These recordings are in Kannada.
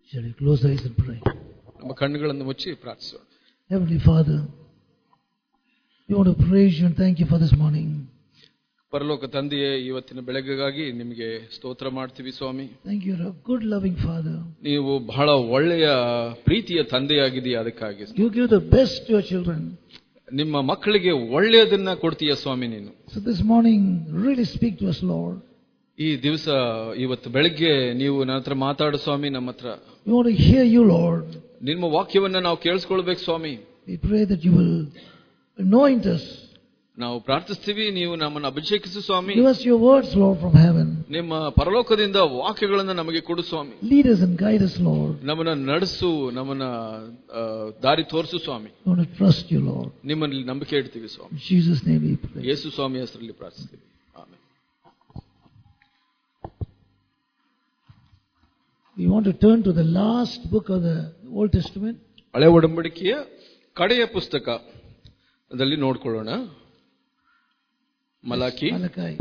Shall we close our eyes and pray? ನಮ್ಮ ಕಣ್ಣುಗಳನ್ನು ಮುಚ್ಚಿ ಪ್ರಾರ್ಥಿಸೋಣ Heavenly Father, we want to praise you and thank you for this morning. ಪರಲೋಕ ತಂದೆಯೇ ಇವತ್ತಿನ ಬೆಳಗ್ಗೆಗಾಗಿ ನಿಮಗೆ ಸ್ತೋತ್ರ ಮಾಡ್ತೀವಿ ಸ್ವಾಮಿ Thank you, you're a good, loving Father. ನೀವು ಬಹಳ ಒಳ್ಳೆಯ ಪ್ರೀತಿಯ ತಂದೆಯಾಗಿದೆಯಾ ಅದಕ್ಕಾಗಿ You give the best to your children. ನಿಮ್ಮ ಮಕ್ಕಳಿಗೆ ಒಳ್ಳೆಯದನ್ನ ಕೊಡ್ತೀಯ ಸ್ವಾಮಿ ನೀನು So this morning, really speak to us, Lord. ಈ ದಿವಸ ಇವತ್ತು ಬೆಳಗ್ಗೆ ನೀವು ನನ್ನ ಹತ್ರ ಮಾತಾಡು ಸ್ವಾಮಿ ನಮ್ಮ ಹತ್ರ We want to hear you, Lord. ನಿಮ್ಮ ವಾಕ್ಯವನ್ನ ನಾವು ಕೇಳಿಸ್ಕೊಳ್ಬೇಕು ಸ್ವಾಮಿ We pray that you will anoint us. ನಾವು ಪ್ರಾರ್ಥಿಸ್ತೀವಿ ನೀವು ನಮ್ಮನ್ನು ಅಭಿಷೇಕಿಸು ಸ್ವಾಮಿ Give us your words, Lord, from heaven. ನಿಮ್ಮ ಪರಲೋಕದಿಂದ ವಾಕ್ಯಗಳನ್ನ ನಮಗೆ ಕೊಡು ಸ್ವಾಮಿ Lead us and guide us, Lord. ನಮ್ಮನ್ನ ನಡೆಸು ನಮ್ಮನ್ನ ಆ, ದಾರಿ ತೋರಿಸು ಸ್ವಾಮಿ We want to trust you, Lord. ನಿಮ್ಮಲ್ಲಿ ನಂಬಿಕೆ ಇಡ್ತೀವಿ ಸ್ವಾಮಿ In Jesus' name we pray. ಯೇಸು ಸ್ವಾಮಿ ಹೆಸರಲ್ಲಿ ಪ್ರಾರ್ಥಿಸ್ತೀವಿ ಆಮೇಲೆ We want to turn to the last book of the Old Testament. ಹಳೆ ಒಡಂಬಡಿಕೆಯ ಕಡೆಯ ಪುಸ್ತಕದಲ್ಲಿ ನೋಡ್ಕೊಳ್ಳೋಣ Malachi Malachi.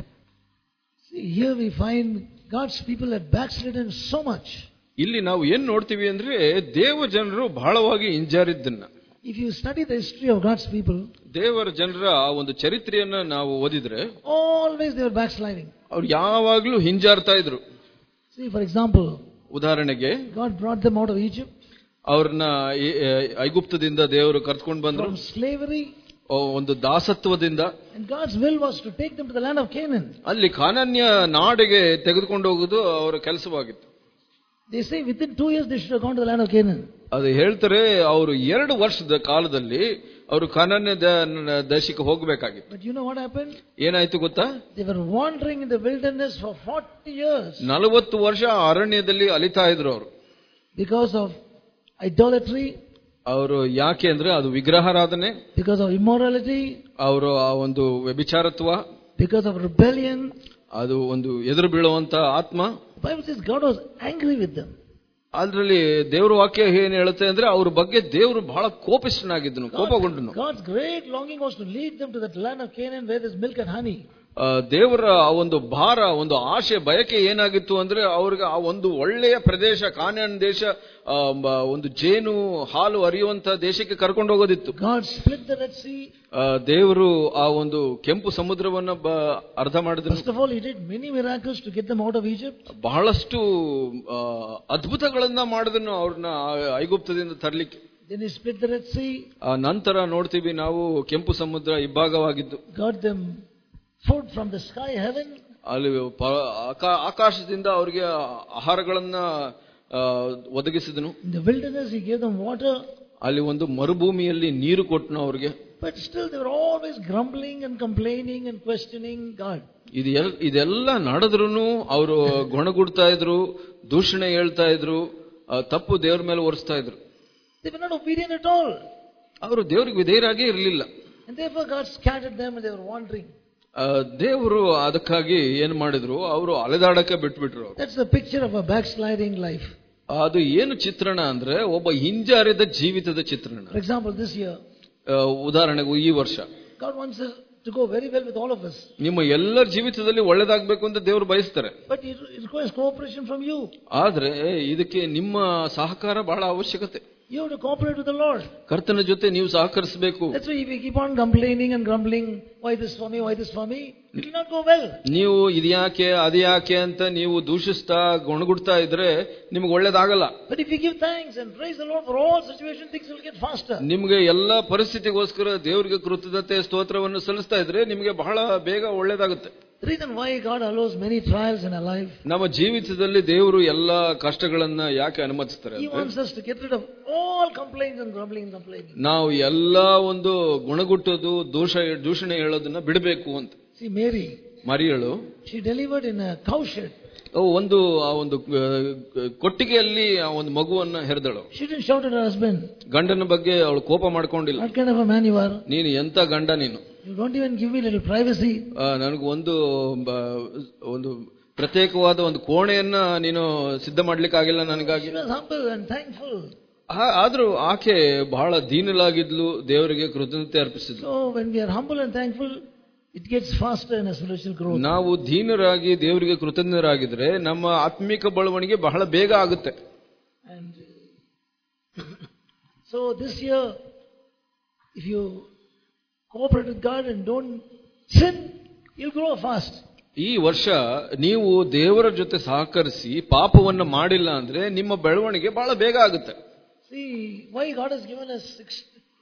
See, here we find God's people had backslidden so much. ಇಲ್ಲಿ ನಾವು ಏನ್ ನೋಡ್ತೀವಿ ಅಂದ್ರೆ ದೇವ ಜನರು ಬಹಳವಾಗಿ ಹಿಂಜಾರಿದ್ದನ್ನ If you study the history of God's people, ದೇವರ ಜನರ ಒಂದು ಚರಿತ್ರೆಯನ್ನ ನಾವು ಓದಿದ್ರೆ always they were backsliding. ಅವ್ರು ಯಾವಾಗ್ಲೂ ಹಿಂಜಾರ್ತಾ ಇದ್ರು See, for example, ಉದಾಹರಣೆಗೆ God brought them out of Egypt ಅವ್ರನ್ನ ಈ- ಈ- ಐಗುಪ್ತದಿಂದ ದೇವರು ಕರ್ಕೊಂಡು ಬಂದ್ರು from slavery, ಓ, ಒಂದು ದಾಸತ್ವದಿಂದ and God's will was to take them to the land of Canaan. ಅಲ್ಲಿ ಕಾನನ್ಯ ನಾಡಿಗೆ ತೆಗೆದುಕೊಂಡು ಹೋಗುದು ಅವರ ಕೆಲಸವಾಗಿತ್ತು They say within two years they should have gone to the land of Canaan. ಅದು ಹೇಳ್ತಾರೆ ಅವರು ಎರಡು ವರ್ಷದ ಕಾಲದಲ್ಲಿ ಅವರು ಕಾನನ್ಯ ದ- ದೇಶಕ್ಕೆ ಹೋಗಬೇಕಾಗಿತ್ತು But you know what happened? ಏನಾಯ್ತು ಗೊತ್ತಾ They were wandering in the wilderness for 40 years ನಲವತ್ತು ವರ್ಷ ಅರಣ್ಯದಲ್ಲಿ ಅಲಿತಾ ಇದ್ರು ಅವರು because of idolatry, ಅವರು ಯಾಕೆ ಅಂದ್ರೆ ಅದು ವಿಗ್ರಹಾರಾಧನೆ because of immorality, ಅವರು ಆ ಒಂದು ವ್ಯಭಿಚಾರತ್ವ because of rebellion. ಅದು ಒಂದು ಎದುರು ಬೀಳುವಂತ ಆತ್ಮ The Bible says God was angry with them. ಅದ್ರಲ್ಲಿ ದೇವ್ರ ವಾಕ್ಯ ಏನ್ ಹೇಳುತ್ತೆ ಅಂದ್ರೆ ಅವ್ರ ಬಗ್ಗೆ ದೇವರು ಬಹಳ ಕೋಪಿಷ್ಠನಾಗಿದ್ದನು ಕೋಪಗೊಂಡನು God's great longing was to lead them to that land of Canaan where there's milk and honey. ಆ, ದೇವರ ಆ ಒಂದು ಭಾರ ಒಂದು ಆಶೆ ಬಯಕೆ ಏನಾಗಿತ್ತು ಅಂದ್ರೆ ಅವ್ರಿಗೆ ಆ ಒಂದು ಒಳ್ಳೆಯ ಪ್ರದೇಶ ಕಾನ್ಯಾನ್ ದೇಶ ಆ, ಮ- ಒಂದು ಜೇನು ಹಾಲು ಹರಿಯುವಂತ ದೇಶಕ್ಕೆ ಕರ್ಕೊಂಡು ಹೋಗೋದಿತ್ತು God split the Red Sea. ಆ, ದೇವರು ಆ ಒಂದು ಕೆಂಪು ಸಮುದ್ರವನ್ನ ಬ- ಅರ್ಧ ಮಾಡಿದ್ರು First of all, He did many miracles to get them out of Egypt. ಬಹಳಷ್ಟು ಆ, ಅದ್ಭುತಗಳನ್ನ ಮಾಡಿದನು ಅವ್ರನ್ನ ಆ ಐಗುಪ್ತದಿಂದ ತರಲಿಕ್ಕೆ Then He split the Red Sea, ಆ ನಂತರ ನೋಡ್ತೀವಿ ನಾವು ಕೆಂಪು ಸಮುದ್ರ ಇಬ್ಬಾಗವಾಗಿದ್ದು got them food from the sky heaven. ಅಲ್ಲಿ ಪ- ಆಕಾ- ಆಕಾಶದಿಂದ ಅವರಿಗೆ ಆಹಾರಗಳನ್ನ ಆ, ಒದಗಿಸಿದನು In the wilderness, He gave them water. ಅಲ್ಲಿ ಒಂದು ಮರುಭೂಮಿಯಲ್ಲಿ ನೀರು ಕೊಟ್ಟನು ಅವ್ರಿಗೆ But still, they were always grumbling and complaining and questioning God. ಇದು ಎಲ್ ಇದೆಲ್ಲ ನಡೆದ್ರು ಅವರು ಗೊಣಗುಡ್ತಾ ಇದ್ರು ದೂಷಣೆ ಹೇಳ್ತಾ ಇದ್ರು ಆ, ತಪ್ಪು ದೇವ್ರ ಮೇಲೆ ಒರೆಸ್ತಾ ಇದ್ರು They were not obedient at all. ಅವರು ದೇವ್ರಿಗೆ ವಿಧೇಯರಾಗೇ ಇರಲಿಲ್ಲ And therefore, God scattered them and they were wandering. ದೇವರು ಅದಕ್ಕಾಗಿ ಏನ್ ಮಾಡಿದ್ರು ಅವರು ಅಲೆದಾಡಕ್ಕೆ ಬಿಟ್ಬಿಟ್ರು ಅವ್ರು. That's the picture of a backsliding life. ಅದು ಏನು ಚಿತ್ರಣ ಅಂದ್ರೆ ಒಬ್ಬ ಹಿಂಜಾರಿದ ಜೀವಿತದ ಚಿತ್ರಣ For example, this year, ಆ, ಉದಾಹರಣೆಗೂ ಈ ವರ್ಷ God wants us to go very well with all of us. ನಿಮ್ಮ ಎಲ್ಲರ ಜೀವಿತದಲ್ಲಿ ಒಳ್ಳೇದಾಗ್ಬೇಕು ಅಂತ ದೇವರು ಬಯಸ್ತಾರೆ But it it requires cooperation from you. ಆದ್ರೆ ಇದಕ್ಕೆ ನಿಮ್ಮ ಸಹಕಾರ ಬಹಳ ಅವಶ್ಯಕತೆ You have to cooperate with the Lord. ಕರ್ತನ ಜೊತೆ ನೀವು ಸಹಕರಿಸಬೇಕು That's why if you keep on complaining and grumbling, why this for me, why this for me, it will not go well. ನೀವು ಇದ್ಯಾಕೆ ಅದ್ಯಾಕೆ ಅಂತ ನೀವು ದೂಷಿಸ್ತಾ ಗೊಣಗುಡ್ತಾ ಇದ್ರೆ ನಿಮ್ಗೆ ಒಳ್ಳೇದಾಗಲ್ಲ But if you give thanks and praise the Lord for all situations, things will get faster. ನಿಮ್ಗೆ ಎಲ್ಲ ಪರಿಸ್ಥಿತಿಗೋಸ್ಕರ ದೇವರಿಗೆ ಕೃತಜ್ಞತೆ ಸ್ತೋತ್ರವನ್ನು ಸಲ್ಲಿಸ್ತಾ ಇದ್ರೆ ನಿಮ್ಗೆ ಬಹಳ ಬೇಗ ಒಳ್ಳೇದಾಗುತ್ತೆ The reason why God allows many trials in our life, ನಮ್ಮ ಜೀವಿತದಲ್ಲಿ ದೇವರು ಎಲ್ಲ ಕಷ್ಟಗಳನ್ನ ಯಾಕೆ ಅನುಮತಿಸ್ತಾರೆ He ಅಂದ್ರೆ wants us to get rid of all complaints and grumbling and complaining. ನಾವು ಎಲ್ಲ ಒಂದು ಗುಣಗುಟ್ಟೋದು ದೋಷ ದೂಷಣೆ ಹೇಳೋದನ್ನ ಬಿಡಬೇಕು ಅಂತ See, Mary, ಮರಿಯಳು she delivered in a cow shed. ಅವು ಒಂದು ಆ ಒಂದು ಆ, ಕೊಟ್ಟಿಗೆಯಲ್ಲಿ ಆ ಒಂದು ಮಗುವನ್ನ ಹೆರೆದಳು She didn't shout at her husband, ಗಂಡನ ಬಗ್ಗೆ ಅವಳು ಕೋಪ ಮಾಡ್ಕೊಂಡಿಲ್ಲ What kind of a man you are? ನೀನು ಎಂತ ಗಂಡ ನೀನು You don't even give me little privacy. ಆ, ನನಗೆ ಒಂದು ಬ- ಒಂದು ಪ್ರತ್ಯೇಕವಾದ ಒಂದು ಕೋಣೆಯನ್ನ ನೀನು ಸಿದ್ಧ ಮಾಡ್ಲಿಕ್ಕಾಗಿಲ್ಲ ನನಗಾಗಿ She was humble and thankful. ಆ- ಆದ್ರೂ ಆಕೆ ಬಹಳ ದೀನಲಾಗಿದ್ಲು ದೇವರಿಗೆ ಕೃತಜ್ಞತೆ ಅರ್ಪಿಸಿದ್ಲು So when we are humble and thankful, it gets faster in our spiritual growth. ನಾವು ದೀನರಾಗಿ ದೇವರಿಗೆ ಕೃತಜ್ಞರಾಗಿದ್ರೆ ನಮ್ಮ ಆತ್ಮಿಕ ಬೆಳವಣಿಗೆ ಬಹಳ ಬೇಗ ಆಗುತ್ತೆ And So this year, if you cooperate with God and don't sin, you'll grow fast. ಈ ವರ್ಷ ನೀವು ದೇವರ ಜೊತೆ ಸಹಕರಿಸಿ ಪಾಪವನ್ನು ಮಾಡಿಲ್ಲ ಅಂದ್ರೆ ನಿಮ್ಮ ಬೆಳವಣಿಗೆ ಬಹಳ ಬೇಗ ಆಗುತ್ತೆ See why God has given us six,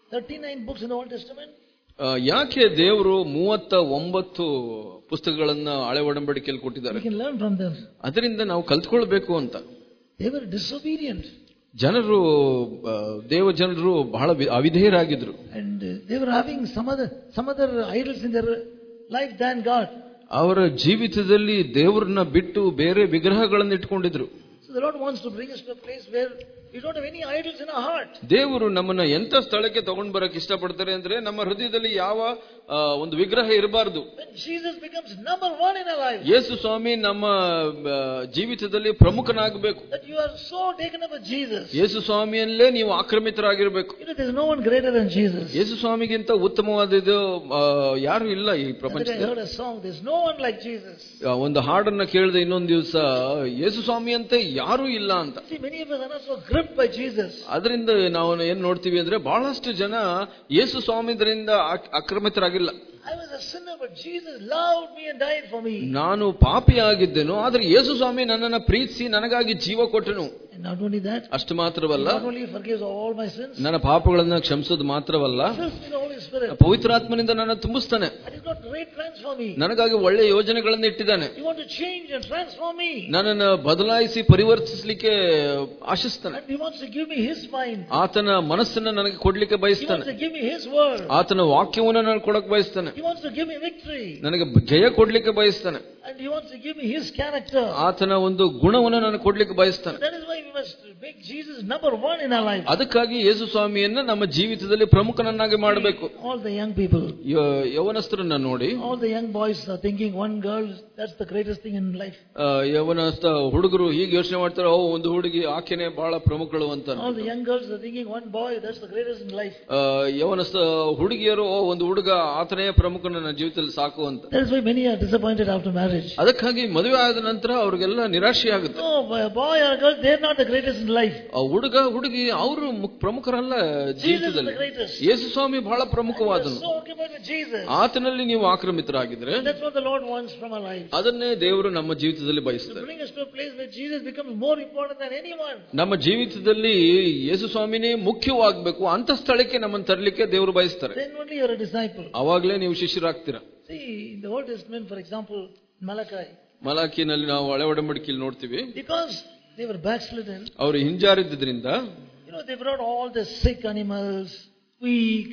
39 books in the Old Testament? ಆ, ಯಾಕೆ ದೇವರು ಮೂವತ್ತ ಒಂಬತ್ತು ಪುಸ್ತಕಗಳನ್ನ ಹಳೆ ಒಡಂಬಡಿಕೆಯಲ್ಲಿ We ಕೊಟ್ಟಿದ್ದಾರೆ can learn from them. ಅದರಿಂದ ನಾವು ಕಲ್ತ್ಕೊಳ್ಬೇಕು ಅಂತ They were disobedient ಜನರು ಆ, ದೇವ ಜನರು ಬಹಳ ವಿ- ಅವಿಧೇಯರಾಗಿದ್ರು and uh, they were having some other, some other idols in their life than God. ಅವರ ಜೀವಿತದಲ್ಲಿ ದೇವರನ್ನ ಬಿಟ್ಟು ಬೇರೆ ವಿಗ್ರಹಗಳನ್ನು ಇಟ್ಕೊಂಡಿದ್ರು So the Lord wants to bring us to a place where we don't have any idols in our heart. ದೇವರು ನಮ್ಮನ್ನ ಎಂತ ಸ್ಥಳಕ್ಕೆ ತಗೊಂಡ್ ಬರಕ್ ಇಷ್ಟಪಡ್ತಾರೆ ಅಂದ್ರೆ ನಮ್ಮ ಹೃದಯದಲ್ಲಿ ಯಾವ ಆ, ಒಂದು ವಿಗ್ರಹ ಇರಬಾರ್ದು When Jesus becomes number one in our life, ಯೇಸು ಸ್ವಾಮಿ ನಮ್ಮ ಆ, ಜೀವಿತದಲ್ಲಿ ಪ್ರಮುಖನಾಗಬೇಕು that you are so taken up with Jesus. ಯೇಸು ಸ್ವಾಮಿಯಲ್ಲೇ ನೀವು ಆಕ್ರಮಿತರಾಗಿರ್ಬೇಕು You know, there's no one greater than Jesus. ಯೇಸು ಸ್ವಾಮಿಗಿಂತ ಉತ್ತಮವಾದದ್ದು ಆ, ಯಾರು ಇಲ್ಲ ಈ And then I ಪ್ರಪಂಚದಲ್ಲಿ heard a song, there's no one like Jesus. ಆ, ಒಂದು ಹಾಡನ್ನ ಕೇಳಿದೆ ಇನ್ನೊಂದು ದಿವಸ ಯೇಸು ಸ್ವಾಮಿಯಂತೆ ಯಾರೂ ಇಲ್ಲ ಅಂತ See, many of us are not so gripped by Jesus. ಅದರಿಂದ ನಾವು ಏನ್ ನೋಡ್ತೀವಿ ಅಂದ್ರೆ ಬಹಳಷ್ಟು ಜನ ಯೇಸು ಸ್ವಾಮಿದರಿಂದ ಆಕ್- ಆಕ್ರಮಿತರಾಗಿಲ್ಲ I was a sinner, but Jesus loved me and died for me. ನಾನು ಪಾಪಿಯಾಗಿದ್ದೆನು ಆದ್ರೆ ಯೇಸು ಸ್ವಾಮಿ ನನ್ನನ್ನ ಪ್ರೀತಿಸಿ ನನಗಾಗಿ ಜೀವ ಕೊಟ್ಟನು And not only that, ಅಷ್ಟು ಮಾತ್ರವಲ್ಲ not only forgives all my sins, ನನ್ನ ಪಾಪಗಳನ್ನ ಕ್ಷಮಿಸೋದು ಮಾತ್ರವಲ್ಲ fills me the Holy Spirit. ಪವಿತ್ರಾತ್ಮನಿಂದ ನನ್ನ ತುಂಬಿಸ್ತಾನೆ And He's got great plans for me. ನನಗಾಗಿ ಒಳ್ಳೆ ಯೋಜನೆಗಳನ್ನು ಇಟ್ಟಿದ್ದಾನೆ He wants to change and transform me. ನನ್ನನ್ನು ಬದಲಾಯಿಸಿ ಪರಿವರ್ತಿಸಲಿಕ್ಕೆ ಆಶಿಸ್ತಾನೆ And He wants to give me His mind. ಆತನ ಮನಸ್ಸನ್ನ ನನಗೆ ಕೊಡ್ಲಿಕ್ಕೆ He wants ಬಯಸ್ತಾನೆ to give me His word. ಆತನ ವಾಕ್ಯವನ್ನು ನಾನು ಕೊಡಕ್ ಬಯಸ್ತಾನೆ He wants to give me victory. ನನಗೆ ಜಯ ಕೊಡ್ಲಿಕ್ಕೆ ಬಯಸ್ತಾನೆ And He wants to give me His character. ಆತನ ಒಂದು ಗುಣವನ್ನು ನಾನು ಕೊಡ್ಲಿಕ್ಕೆ ಬಯಸ್ತಾನೆ That is why we must make Jesus number one in our life. ಅದಕ್ಕಾಗಿ ಯೇಸು ಸ್ವಾಮಿಯನ್ನ ನಮ್ಮ ಜೀವಿತದಲ್ಲಿ ಪ್ರಮುಖನನ್ನಾಗಿ ಮಾಡಬೇಕು All the young people, ಯ- ಯೌವನಸ್ಥರನ್ನ ನೋಡಿ all the young boys are thinking one girl, that's the greatest thing in life. ಆ, ಯೌವನಸ್ಥ ಹುಡುಗರು ಹೀಗೆ ಯೋಚನೆ ಮಾಡ್ತಾರೆ ಓ ಒಂದು ಹುಡುಗಿ ಆಕೆನೆ ಬಹಳ ಪ್ರಮುಖಳು ಅಂತ All the young girls are thinking one boy, that's the greatest in life. ಆ, ಯೌವನಸ್ಥ ಹುಡುಗಿಯರು ಓ ಒಂದು ಹುಡುಗ ಆತನೇ ಪ್ರಮುಖ ನನ್ನ ಜೀವಿತದಲ್ಲಿ ಸಾಕು ಅಂತ That is why many are disappointed after marriage. ಅದಕ್ಕಾಗಿ ಮದುವೆ ಆದ ನಂತರ ಅವ್ರಿಗೆಲ್ಲ ನಿರಾಶೆ ಆಗುತ್ತೆ No, a boy or a girl, they're not the greatest in life. ಆ ಹುಡುಗ ಹುಡುಗಿ ಅವರು ಮುಕ್- ಪ್ರಮುಖರಲ್ಲ Jesus is ಜೀವಿತದಲ್ಲಿ the greatest. ಯೇಸು ಸ್ವಾಮಿ ಬಹಳ You're ಪ್ರಮುಖವಾದನು so occupied with Jesus. ಆತನಲ್ಲಿ ನೀವು ಆಕ್ರಮಿತರಾಗಿದ್ರೆ And that's what the Lord wants from our lives. ಅದನ್ನೇ ದೇವರು ನಮ್ಮ ಜೀವಿತದಲ್ಲಿ To ಬಯಸ್ತಾರೆ bring us to a place where Jesus becomes more important than anyone. ನಮ್ಮ ಜೀವಿತದಲ್ಲಿ ಯೇಸು ಸ್ವಾಮಿನೇ ಮುಖ್ಯವಾಗಬೇಕು ಅಂತ ಸ್ಥಳಕ್ಕೆ ನಮ್ಮನ್ನು ತರಲಿಕ್ಕೆ ದೇವರು ಬಯಸ್ತಾರೆ Then only you're a disciple. ಅವಾಗಲೇ ನೀವು ಶಿಷ್ಯರಾಗ್ತೀರಾ See, in the Old Testament, for example, Malachi, ಮಲಾಕಿನಲ್ಲಿ ನಾವು ಹಳೆ ಒಡಂಬಡಿಕೆಯಲ್ಲಿ ನೋಡ್ತೀವಿ because they were backslidden, ಅವರು ಹಿಂಜಾರಿದ್ದರಿಂದ you know, they brought all the sick animals, weak,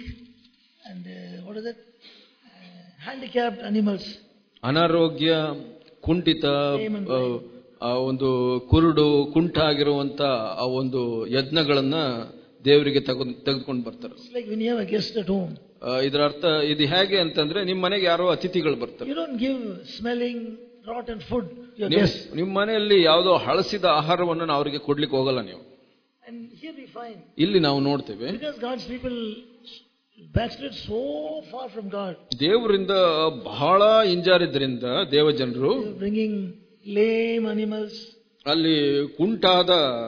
and uh, what is it? Uh, handicapped animals. ಅನಾರೋಗ್ಯ ಕುಂಠಿತ ಆ, ಆ ಒಂದು ಕುರುಡು ಕುಂಠ ಆಗಿರುವಂತ ಆ ಒಂದು ಯಜ್ಞಗಳನ್ನ ದೇವರಿಗೆ ತೆಗೆದು ತೆಗೆದುಕೊಂಡು ಬರ್ತಾರೆ It's like when you have a guest at home. ಆ, ಇದರ ಅರ್ಥ ಇದು ಹೇಗೆ ಅಂತಂದ್ರೆ ನಿಮ್ಮ ಮನೆಗೆ ಯಾರೋ ಅತಿಥಿಗಳು ಬರ್ತಾರೆ You don't give smelling, rotten food to your ನೀವು- guests. ನಿಮ್ಮ ಮನೆಯಲ್ಲಿ ಯಾವುದೋ ಹಳಸಿದ ಆಹಾರವನ್ನು ನಾವು ಅವರಿಗೆ ಕೊಡ್ಲಿಕ್ಕೆ ಹೋಗಲ್ಲ ನೀವು And here we find, ಇಲ್ಲಿ ನಾವು ನೋಡ್ತೇವೆ because God's people backslid so far from God, ದೇವರಿಂದ ಬಹಳ ಹಿಂಜಾರಿದ್ರಿಂದ ದೇವಜನರು they were bringing lame animals, ಅಲ್ಲಿ ಕುಂಟಾದ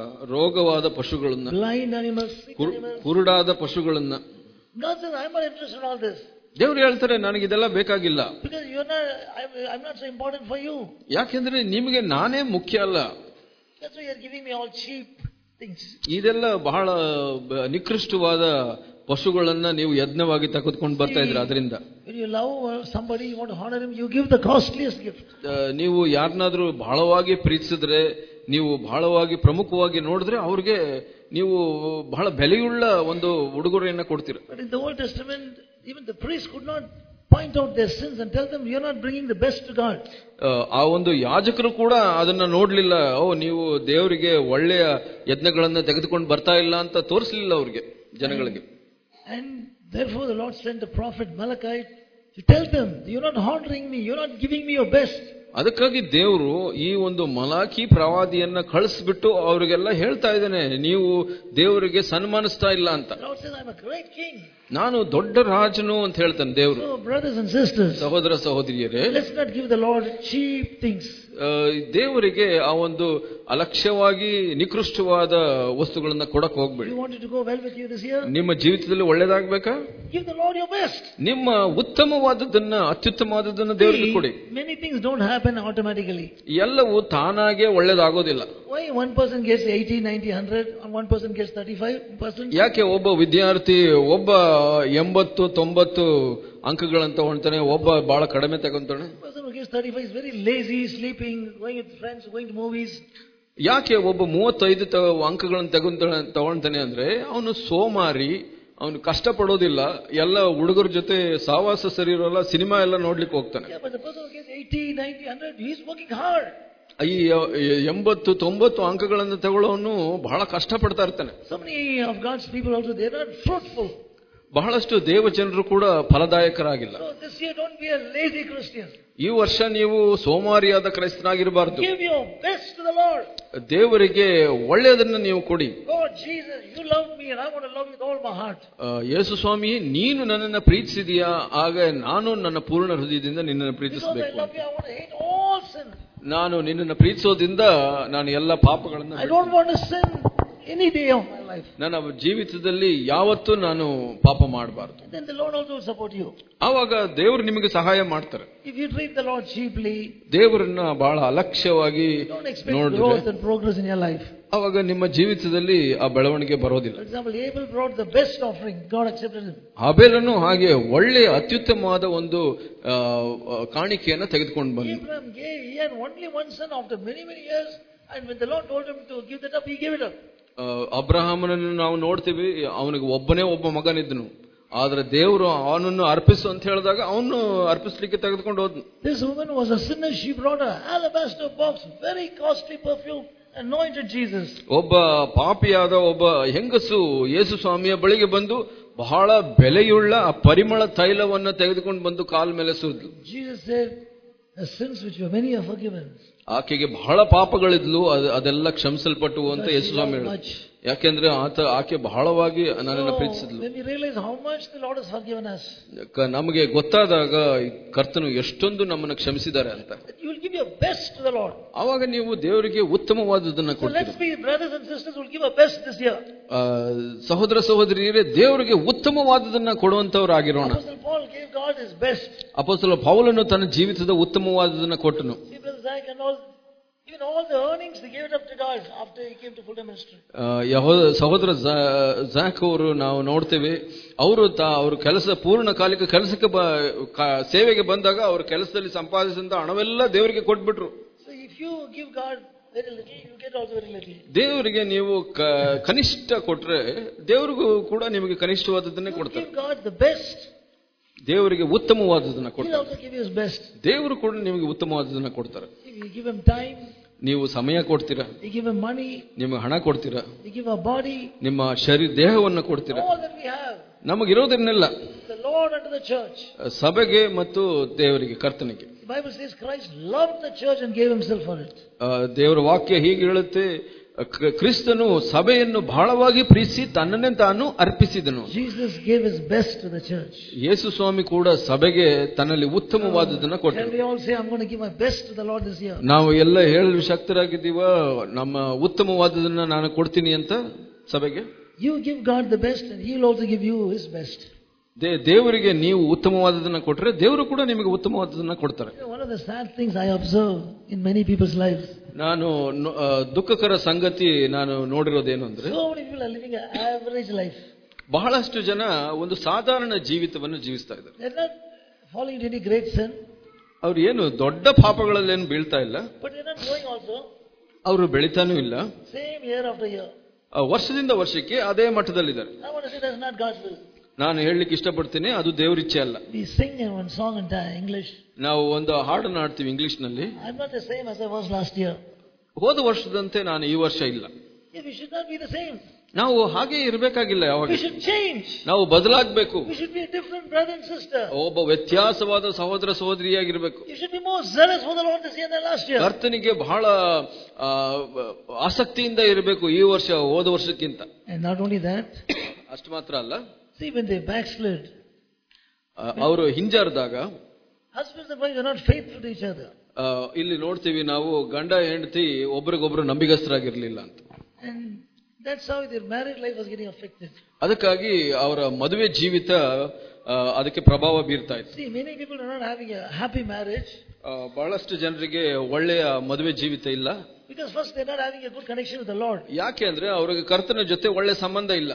ರೋಗವಾದ ಪಶುಗಳನ್ನ blind animals, sick Kuru- animals. ಕುರುಡಾದ ಪಶುಗಳನ್ನ God says, I'm not interested in all this. ದೇವರು ಹೇಳ್ತಾರೆ ನನಗಿದೆಲ್ಲ ಬೇಕಾಗಿಲ್ಲ Because you're not, I'm, I'm not so important for you. ಯಾಕೆಂದ್ರೆ ನಿಮಗೆ ನಾನೇ ಮುಖ್ಯ ಅಲ್ಲ That's why you're giving me all cheap things. ಇದೆಲ್ಲ ಬಹಳ ಬ- ನಿಕೃಷ್ಟವಾದ ಪಶುಗಳನ್ನ ನೀವು ಯಜ್ಞವಾಗಿ ತೆಗೆದುಕೊಂಡು ಬರ್ತಾ ಇದ್ರಿ ಅದರಿಂದ When you love uh, somebody, you want to honor him, you give the costliest gift. ನೀವು ಯಾರನ್ನಾದ್ರೂ ಬಹಳವಾಗಿ ಪ್ರೀತಿಸಿದ್ರೆ ನೀವು ಬಹಳವಾಗಿ ಪ್ರಮುಖವಾಗಿ ನೋಡಿದ್ರೆ ಅವ್ರಿಗೆ ನೀವು ಬಹಳ ಬೆಲೆಯುಳ್ಳ ಒಂದು ಉಡುಗೊರೆಯನ್ನ ಕೊಡ್ತೀರ But in the Old Testament, even the priest could not point out their sins and tell them, you're not bringing the best to God. ಆ, ಆ ಒಂದು ಯಾಜಕರು ಕೂಡ ಅದನ್ನ ನೋಡ್ಲಿಲ್ಲ ಓ ನೀವು ದೇವರಿಗೆ ಒಳ್ಳೆಯ ಯಜ್ಞಗಳನ್ನ ತೆಗೆದುಕೊಂಡು ಬರ್ತಾ ಇಲ್ಲ ಅಂತ ತೋರಿಸಲಿಲ್ಲ ಅವ್ರಿಗೆ ಜನಗಳಿಗೆ And therefore the Lord sent the prophet Malachi to tell them, you're not honoring me, you're not giving me your best. ಅದಕ್ಕಾಗಿ ದೇವರು ಈ ಒಂದು ಮಲಾಖಿ ಪ್ರವಾದಿಯನ್ನ ಕಳಿಸ್ಬಿಟ್ಟು ಅವರಿಗೆಲ್ಲ ಹೇಳ್ತಾ ಇದ್ದಾನೆ ನೀವು ದೇವರಿಗೆ ಸನ್ಮಾನಿಸ್ತಾ ಇಲ್ಲ ಅಂತ The Lord says, I'm a great king. ನಾನು ದೊಡ್ಡ ರಾಜನು ಅಂತ ಹೇಳ್ತಾನೆ ದೇವರು So brothers and sisters, ಸಹೋದರ ಸಹೋದರಿಯರೇ let's not give the Lord cheap things. ಆ, ದೇವರಿಗೆ ಆ ಒಂದು ಅಲಕ್ಷ್ಯವಾಗಿ ನಿಕೃಷ್ಟವಾದ ವಸ್ತುಗಳನ್ನ ಕೊಡಕ್ ಹೋಗ್ಬೇಡಿ You want it to go well with you this year? ನಿಮ್ಮ ಜೀವಿತದಲ್ಲಿ ಒಳ್ಳೇದಾಗ್ಬೇಕಾ Give the Lord your best. ನಿಮ್ಮ ಉತ್ತಮವಾದದ್ದನ್ನ ಅತ್ಯುತ್ತಮವಾದದ್ದನ್ನ ದೇವರಿಗೆ ಕೊಡಿ See, many things don't happen automatically. ಎಲ್ಲವೂ ತಾನಾಗೆ ಒಳ್ಳೇದಾಗೋದಿಲ್ಲ Why one person gets 80, 90, 100, and one person gets 35%? ಯಾಕೆ ಒಬ್ಬ ವಿದ್ಯಾರ್ಥಿ ಒಬ್ಬ ಎಂಬತ್ತು ತೊಂಬತ್ತು ಅಂಕಗಳನ್ನ ತಗೊಂತಾನೆ ಒಬ್ಬ ಬಹಳ ಕಡಿಮೆ ತಗೊಂತಾನೆ The person who gets 35 is very lazy, sleeping, going with friends, going to movies. ಯಾಕೆ ಒಬ್ಬ ಮೂವತ್ತೈದು ತ- ಅಂಕಗಳನ್ನು ತಗೊಂತಾನೆ ತಗೊಳ್ತಾನೆ ಅಂದ್ರೆ ಅವನು ಸೋಮಾರಿ ಅವನು ಕಷ್ಟಪಡೋದಿಲ್ಲ ಎಲ್ಲ ಹುಡುಗರ ಜೊತೆ ಸಾವಾಸ ಸರಿ ಇರೋಲ್ಲ ಸಿನಿಮಾ ಎಲ್ಲ ನೋಡ್ಲಿಕ್ಕೆ ಹೋಗ್ತಾನೆ Yeah, but the person who gets 80, 90, 100, he's working hard. ಈ ಎ- ಎಂಬತ್ತು ತೊಂಬತ್ತು ಅಂಕಗಳನ್ನು ತಗೊಳ್ಳೋನು ಬಹಳ ಕಷ್ಟಪಡ್ತಾ ಇರ್ತಾನೆ So many of God's people also, they're not fruitful. ಬಹಳಷ್ಟು ದೇವ ಜನರು ಕೂಡ ಫಲದಾಯಕರಾಗಿಲ್ಲ So this year, don't be a lazy Christian. ಈ ವರ್ಷ ನೀವು ಸೋಮಾರಿಯಾದ ಕ್ರೈಸ್ತನಾಗಿರಬಾರ್ದು Give your best to the Lord. ದೇವರಿಗೆ ಒಳ್ಳೆಯದನ್ನ ನೀವು ಕೊಡಿ God, Jesus, you love me and I want to love you with all my heart. ಆ, ಯೇಸು ಸ್ವಾಮಿ ನೀನು ನನ್ನನ್ನು ಪ್ರೀತಿಸಿದೀಯಾ ಆಗ ನಾನು ನನ್ನ ಪೂರ್ಣ ಹೃದಯದಿಂದ ನಿನ್ನನ್ನು Because I ಪ್ರೀತಿಸಬೇಕು love you, I want to hate all sin. ನಾನು ನಿನ್ನನ್ನು ಪ್ರೀತಿಸೋದ್ರಿಂದ ನಾನು ಎಲ್ಲ ಪಾಪಗಳನ್ನು I don't want to sin any day of my life. ನನ್ನ ಜೀವಿತದಲ್ಲಿ ಯಾವತ್ತೂ ನಾನು ಪಾಪ ಮಾಡಬಾರ್ದು And then the Lord also will support you. ಆವಾಗ ದೇವರು ನಿಮಗೆ ಸಹಾಯ ಮಾಡ್ತಾರೆ If you treat the Lord cheaply, ದೇವರನ್ನ ಬಹಳ ಅಲಕ್ಷ್ಯವಾಗಿ don't expect ನೋಡಿದ್ರೆ growth and progress in your life. ಆವಾಗ ನಿಮ್ಮ ಜೀವಿತದಲ್ಲಿ ಆ ಬೆಳವಣಿಗೆ ಬರೋದಿಲ್ಲ For example, Abel brought the best offering. God accepted him. ಆಬೇಲನು ಹಾಗೆ ಒಳ್ಳೆಯ ಅತ್ಯುತ್ತಮವಾದ ಒಂದು ಆ, ಆ, ಕಾಣಿಕೆಯನ್ನ ತೆಗೆದುಕೊಂಡು ಬಂದ Abraham gave, he had only one son after many, many years. And when the Lord told him to give that up, he gave it up. ಅಬ್ರಹಾಮನನ್ನು ನಾವು ನೋಡ್ತೀವಿ ಅವನಿಗೆ ಒಬ್ಬನೇ ಒಬ್ಬ ಮಗನಿದ್ದನು ಆದ್ರೆ ದೇವರು ಅವನನ್ನು ಅರ್ಪಿಸು ಅಂತ ಹೇಳಿದಾಗ ಅವನು ಅರ್ಪಿಸ್ಲಿಕ್ಕೆ ತೆಗೆದುಕೊಂಡು ಹೋದ್ನು This woman was a sinner. She brought a alabaster box, very costly perfume, anointed Jesus. ಒಬ್ಬ ಪಾಪಿಯಾದ ಒಬ್ಬ ಹೆಂಗಸು ಯೇಸು ಸ್ವಾಮಿಯ ಬಳಿಗೆ ಬಂದು ಬಹಳ ಬೆಲೆಯುಳ್ಳ ಆ ಪರಿಮಳ ತೈಲವನ್ನ ತೆಗೆದುಕೊಂಡು ಬಂದು ಕಾಲ ಮೇಲೆ ಸುರಿದ್ಲು Jesus said, The sins which were many are forgiven. ಆಕೆಗೆ ಬಹಳ ಪಾಪಗಳಿದ್ಲು ಅದ್- ಅದೆಲ್ಲ ಕ್ಷಮಿಸಲ್ಪಟ್ಟವು ಅಂತ Because Yesu she Swami loved ಹೇಳಿದ್ರು much. ಯಾಕೆಂದ್ರೆ ಆತ ಆಕೆ ಬಹಳವಾಗಿ ನನ್ನನ್ನು So, ಪ್ರೀತಿಸಿದ್ಲು when we realize how much the Lord has forgiven us, ಕ- ನಮಗೆ ಗೊತ್ತಾದಾಗ ಈ ಕರ್ತನು ಎಷ್ಟೊಂದು ನಮ್ಮನ್ನು ಕ್ಷಮಿಸಿದ್ದಾರೆ ಅಂತ you will give your best to the Lord. ಆವಾಗ ನೀವು ದೇವರಿಗೆ ಉತ್ತಮವಾದದನ್ನ So ಕೊಡ್ತೀರಿ let's be brothers and sisters who will give our best this year. ಆ, ಸಹೋದರ ಸಹೋದರಿಯರೇ ದೇವರಿಗೆ ಉತ್ತಮವಾದದನ್ನ ಕೊಡುವಂತವರಾಗಿರೋಣ Apostle Paul gave God his best. ಅಪೋಸ್ತಲ ಪೌಲನು ತನ್ನ ಜೀವಿತದ ಉತ್ತಮವಾದದನ್ನ ಕೊಟ್ಟನು See, Brother Zach and all, even all the earnings, they gave it up to God after he came to full-time ministry. ಆ, ಯಹೋ- ಸಹೋದರ ಜಾ- ಜಾಕ್ ಅವರು ನಾವು ನೋಡ್ತೇವೆ ಅವರು ತಾ ಅವ್ರ ಕೆಲಸ ಪೂರ್ಣಕಾಲಿಕ ಕೆಲಸಕ್ಕೆ ಬ ಕ- ಸೇವೆಗೆ ಬಂದಾಗ ಅವ್ರ ಕೆಲಸದಲ್ಲಿ ಸಂಪಾದಿಸಿದಂತ ಹಣವೆಲ್ಲ ದೇವರಿಗೆ ಕೊಟ್ಬಿಟ್ರು So if you give God very little, you get also very little. ದೇವರಿಗೆ ನೀವು ಕ- ಕನಿಷ್ಠ ಕೊಟ್ರೆ ದೇವರಿಗೂ ಕೂಡ ನಿಮಗೆ ಕನಿಷ್ಠವಾದದ್ದನ್ನೇ You ಕೊಡ್ತಾರೆ give God the best, ದೇವರಿಗೆ ಉತ್ತಮವಾದದನ್ನ He'll ಕೊಡ್ತಾರೆ also give you his best. ದೇವರು ಕೂಡ ನಿಮಗೆ ಉತ್ತಮವಾದದನ್ನ ಕೊಡ್ತಾರೆ If you give him time, ನೀವು ಸಮಯ ಕೊಡ್ತೀರಾ you give him money, ನಿಮಗೆ ಹಣ ಕೊಡ್ತೀರಾ you give our body, ನಿಮ್ಮ ಶರೀರ ದೇಹವನ್ನು ಕೊಡ್ತೀರಾ all that we have. ನಮಗಿರೋದನ್ನೆಲ್ಲ The Lord unto the church. ಸಭೆಗೆ ಮತ್ತು ದೇವರಿಗೆ ಕರ್ತನಿಗೆ The Bible says Christ loved the church and gave himself for it. ಆ, ದೇವರ ವಾಕ್ಯ ಹೀಗೆ ಹೇಳುತ್ತೆ ಕ- ಕ್ರಿಸ್ತನು ಸಭೆಯನ್ನು ಬಹಳವಾಗಿ ಪ್ರೀತಿಸಿ ತನ್ನನ್ನೇ ತಾನು ಅರ್ಪಿಸಿದನು Jesus gave his best to the church. ಯೇಸು ಸ್ವಾಮಿ ಕೂಡ ಸಭೆಗೆ ತನ್ನಲ್ಲಿ ಉತ್ತಮವಾದದನ್ನ Can ಕೊಟ್ಟರು we all say, I'm going to give my best to the Lord this year? ನಾವು ಎಲ್ಲ ಹೇಳಲು ಶಕ್ತರಾಗಿದ್ದೀವ ನಮ್ಮ ಉತ್ತಮವಾದದನ್ನ ನಾನು ಕೊಡ್ತೀನಿ ಅಂತ ಸಭೆಗೆ You give God the best and He'll also give you His best. ದೇ ದೇವರಿಗೆ ನೀವು ಉತ್ತಮವಾದದನ್ನ ಕೊಟ್ರೆ ದೇವರು ಕೂಡ ನಿಮಗೆ ಉತ್ತಮವಾದದನ್ನ ಕೊಡ್ತಾರೆ You know, one of the sad things I observe in many people's lives, ನಾನು ನೊ- ಆ, ದುಃಖಕರ ಸಂಗತಿ ನಾನು ನೋಡಿರೋದೇನು ಅಂದ್ರೆ so many people are living an average life. ಬಹಳಷ್ಟು ಜನ ಒಂದು ಸಾಧಾರಣ ಜೀವಿತವನ್ನು ಜೀವಿಸ್ತಾ ಇದ್ದಾರೆ They're not falling into any great sin, ಅವ್ರು ಏನು ದೊಡ್ಡ ಪಾಪಗಳಲ್ಲೇನು ಬೀಳ್ತಾ ಇಲ್ಲ but they're not growing also. ಅವರು ಬೆಳಿತಾನೂ ಇಲ್ಲ Same year after year. ಆ, ವರ್ಷದಿಂದ ವರ್ಷಕ್ಕೆ ಅದೇ ಮಟ್ಟದಲ್ಲಿದ್ದಾರೆ I want to say that's not God's will. ನಾನು ಹೇಳಲಿಕ್ಕೆ ಇಷ್ಟಪಡ್ತೀನಿ ಅದು ದೇವರಿಚ್ಛೆ ಅಲ್ಲ We sing in one song in Thai- English. ನಾವು ಒಂದು ಹಾಡನ್ನು ಆಡ್ತೀವಿ ಇಂಗ್ಲಿಷ್ ನಲ್ಲಿ I'm not the same as I was last year. ಹೋದ ವರ್ಷದಂತೆ ನಾನು ಈ ವರ್ಷ ಇಲ್ಲ Yeah, we should not be the same. ನಾವು ಹಾಗೆ ಇರಬೇಕಾಗಿಲ್ಲ ಯಾವಾಗ We should change. ನಾವು ಬದಲಾಗಬೇಕು We should be a different brother and sister. ಒಬ್ಬ ವ್ಯತ್ಯಾಸವಾದ ಸಹೋದರ ಸಹೋದರಿಯಾಗಿರ್ಬೇಕು You should be more zealous for the Lord this year than last year. ಕರ್ತನಿಗೆ ಬಹಳ ಆ, ಆಸಕ್ತಿಯಿಂದ ಇರಬೇಕು ಈ ವರ್ಷ ಹೋದ ವರ್ಷಕ್ಕಿಂತ And not only that, ಅಷ್ಟು ಮಾತ್ರ ಅಲ್ಲ see when they backslid, ಅವರು ಹಿಂಜಾರಿದಾಗ husbands and wives are not faithful to each other. ಆ, ಇಲ್ಲಿ ನೋಡ್ತೀವಿ ನಾವು ಗಂಡ ಹೆಂಡತಿ ಒಬ್ರಿಗೊಬ್ರು ನಂಬಿಗಸ್ತರಾಗಿರ್ಲಿಲ್ಲ ಅಂತ And that's how their married life was getting affected. ಅದಕ್ಕಾಗಿ ಅವರ ಮದುವೆ ಜೀವಿತ ಆ, ಅದಕ್ಕೆ ಪ್ರಭಾವ ಬೀರ್ತಾ ಇತ್ತು See, many people are not having a happy marriage ಆ, ಬಹಳಷ್ಟು ಜನರಿಗೆ ಒಳ್ಳೆಯ ಮದುವೆ ಜೀವಿತ ಇಲ್ಲ because first they're not having a good connection with the Lord. ಯಾಕೆ ಅಂದ್ರೆ ಅವ್ರಿಗೆ ಕರ್ತನ ಜೊತೆ ಒಳ್ಳೆ ಸಂಬಂಧ ಇಲ್ಲ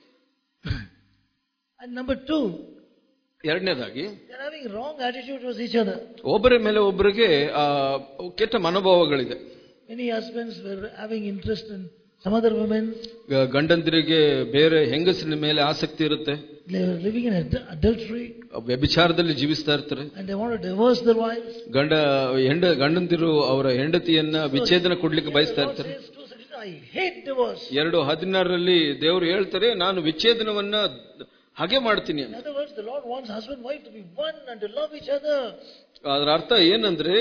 And number two, ಎರಡನೇದಾಗಿ they're having wrong attitude towards each other. ಒಬ್ಬರ ಮೇಲೆ ಒಬ್ಬರಿಗೆ ಆ, ಕೆಟ್ಟ ಮನೋಭಾವಗಳಿದೆ Many husbands were having interest in some other women. ಗ- ಗಂಡಂದಿರಿಗೆ ಬೇರೆ ಹೆಂಗಸಿನ ಮೇಲೆ ಆಸಕ್ತಿ ಇರುತ್ತೆ They were living in ad- adultery ವ್ಯಭಿಚಾರದಲ್ಲಿ ಜೀವಿಸ್ತಾ ಇರ್ತಾರೆ and they want to divorce their wives. ಗಂಡ ಹೆಂಡ ಗಂಡಂದಿರು ಅವರ ಹೆಂಡತಿಯನ್ನ ವಿಚ್ಛೇದನ ಕೊಡ್ಲಿಕ್ಕೆ The ಬಯಸ್ತಾ Lord ಇರ್ತಾರೆ says to Satan, I hate divorce. ಎರಡು ಹದಿನಾರರಲ್ಲಿ ದೇವರು ಹೇಳ್ತಾರೆ ನಾನು ವಿಚ್ಛೇದನವನ್ನ ಹಾಗೆ ಮಾಡ್ತೀನಿ In ಅಂತ other words, the Lord wants husband and wife to be one and to love each other. ಅದರ ಅರ್ಥ ಏನಂದ್ರೆ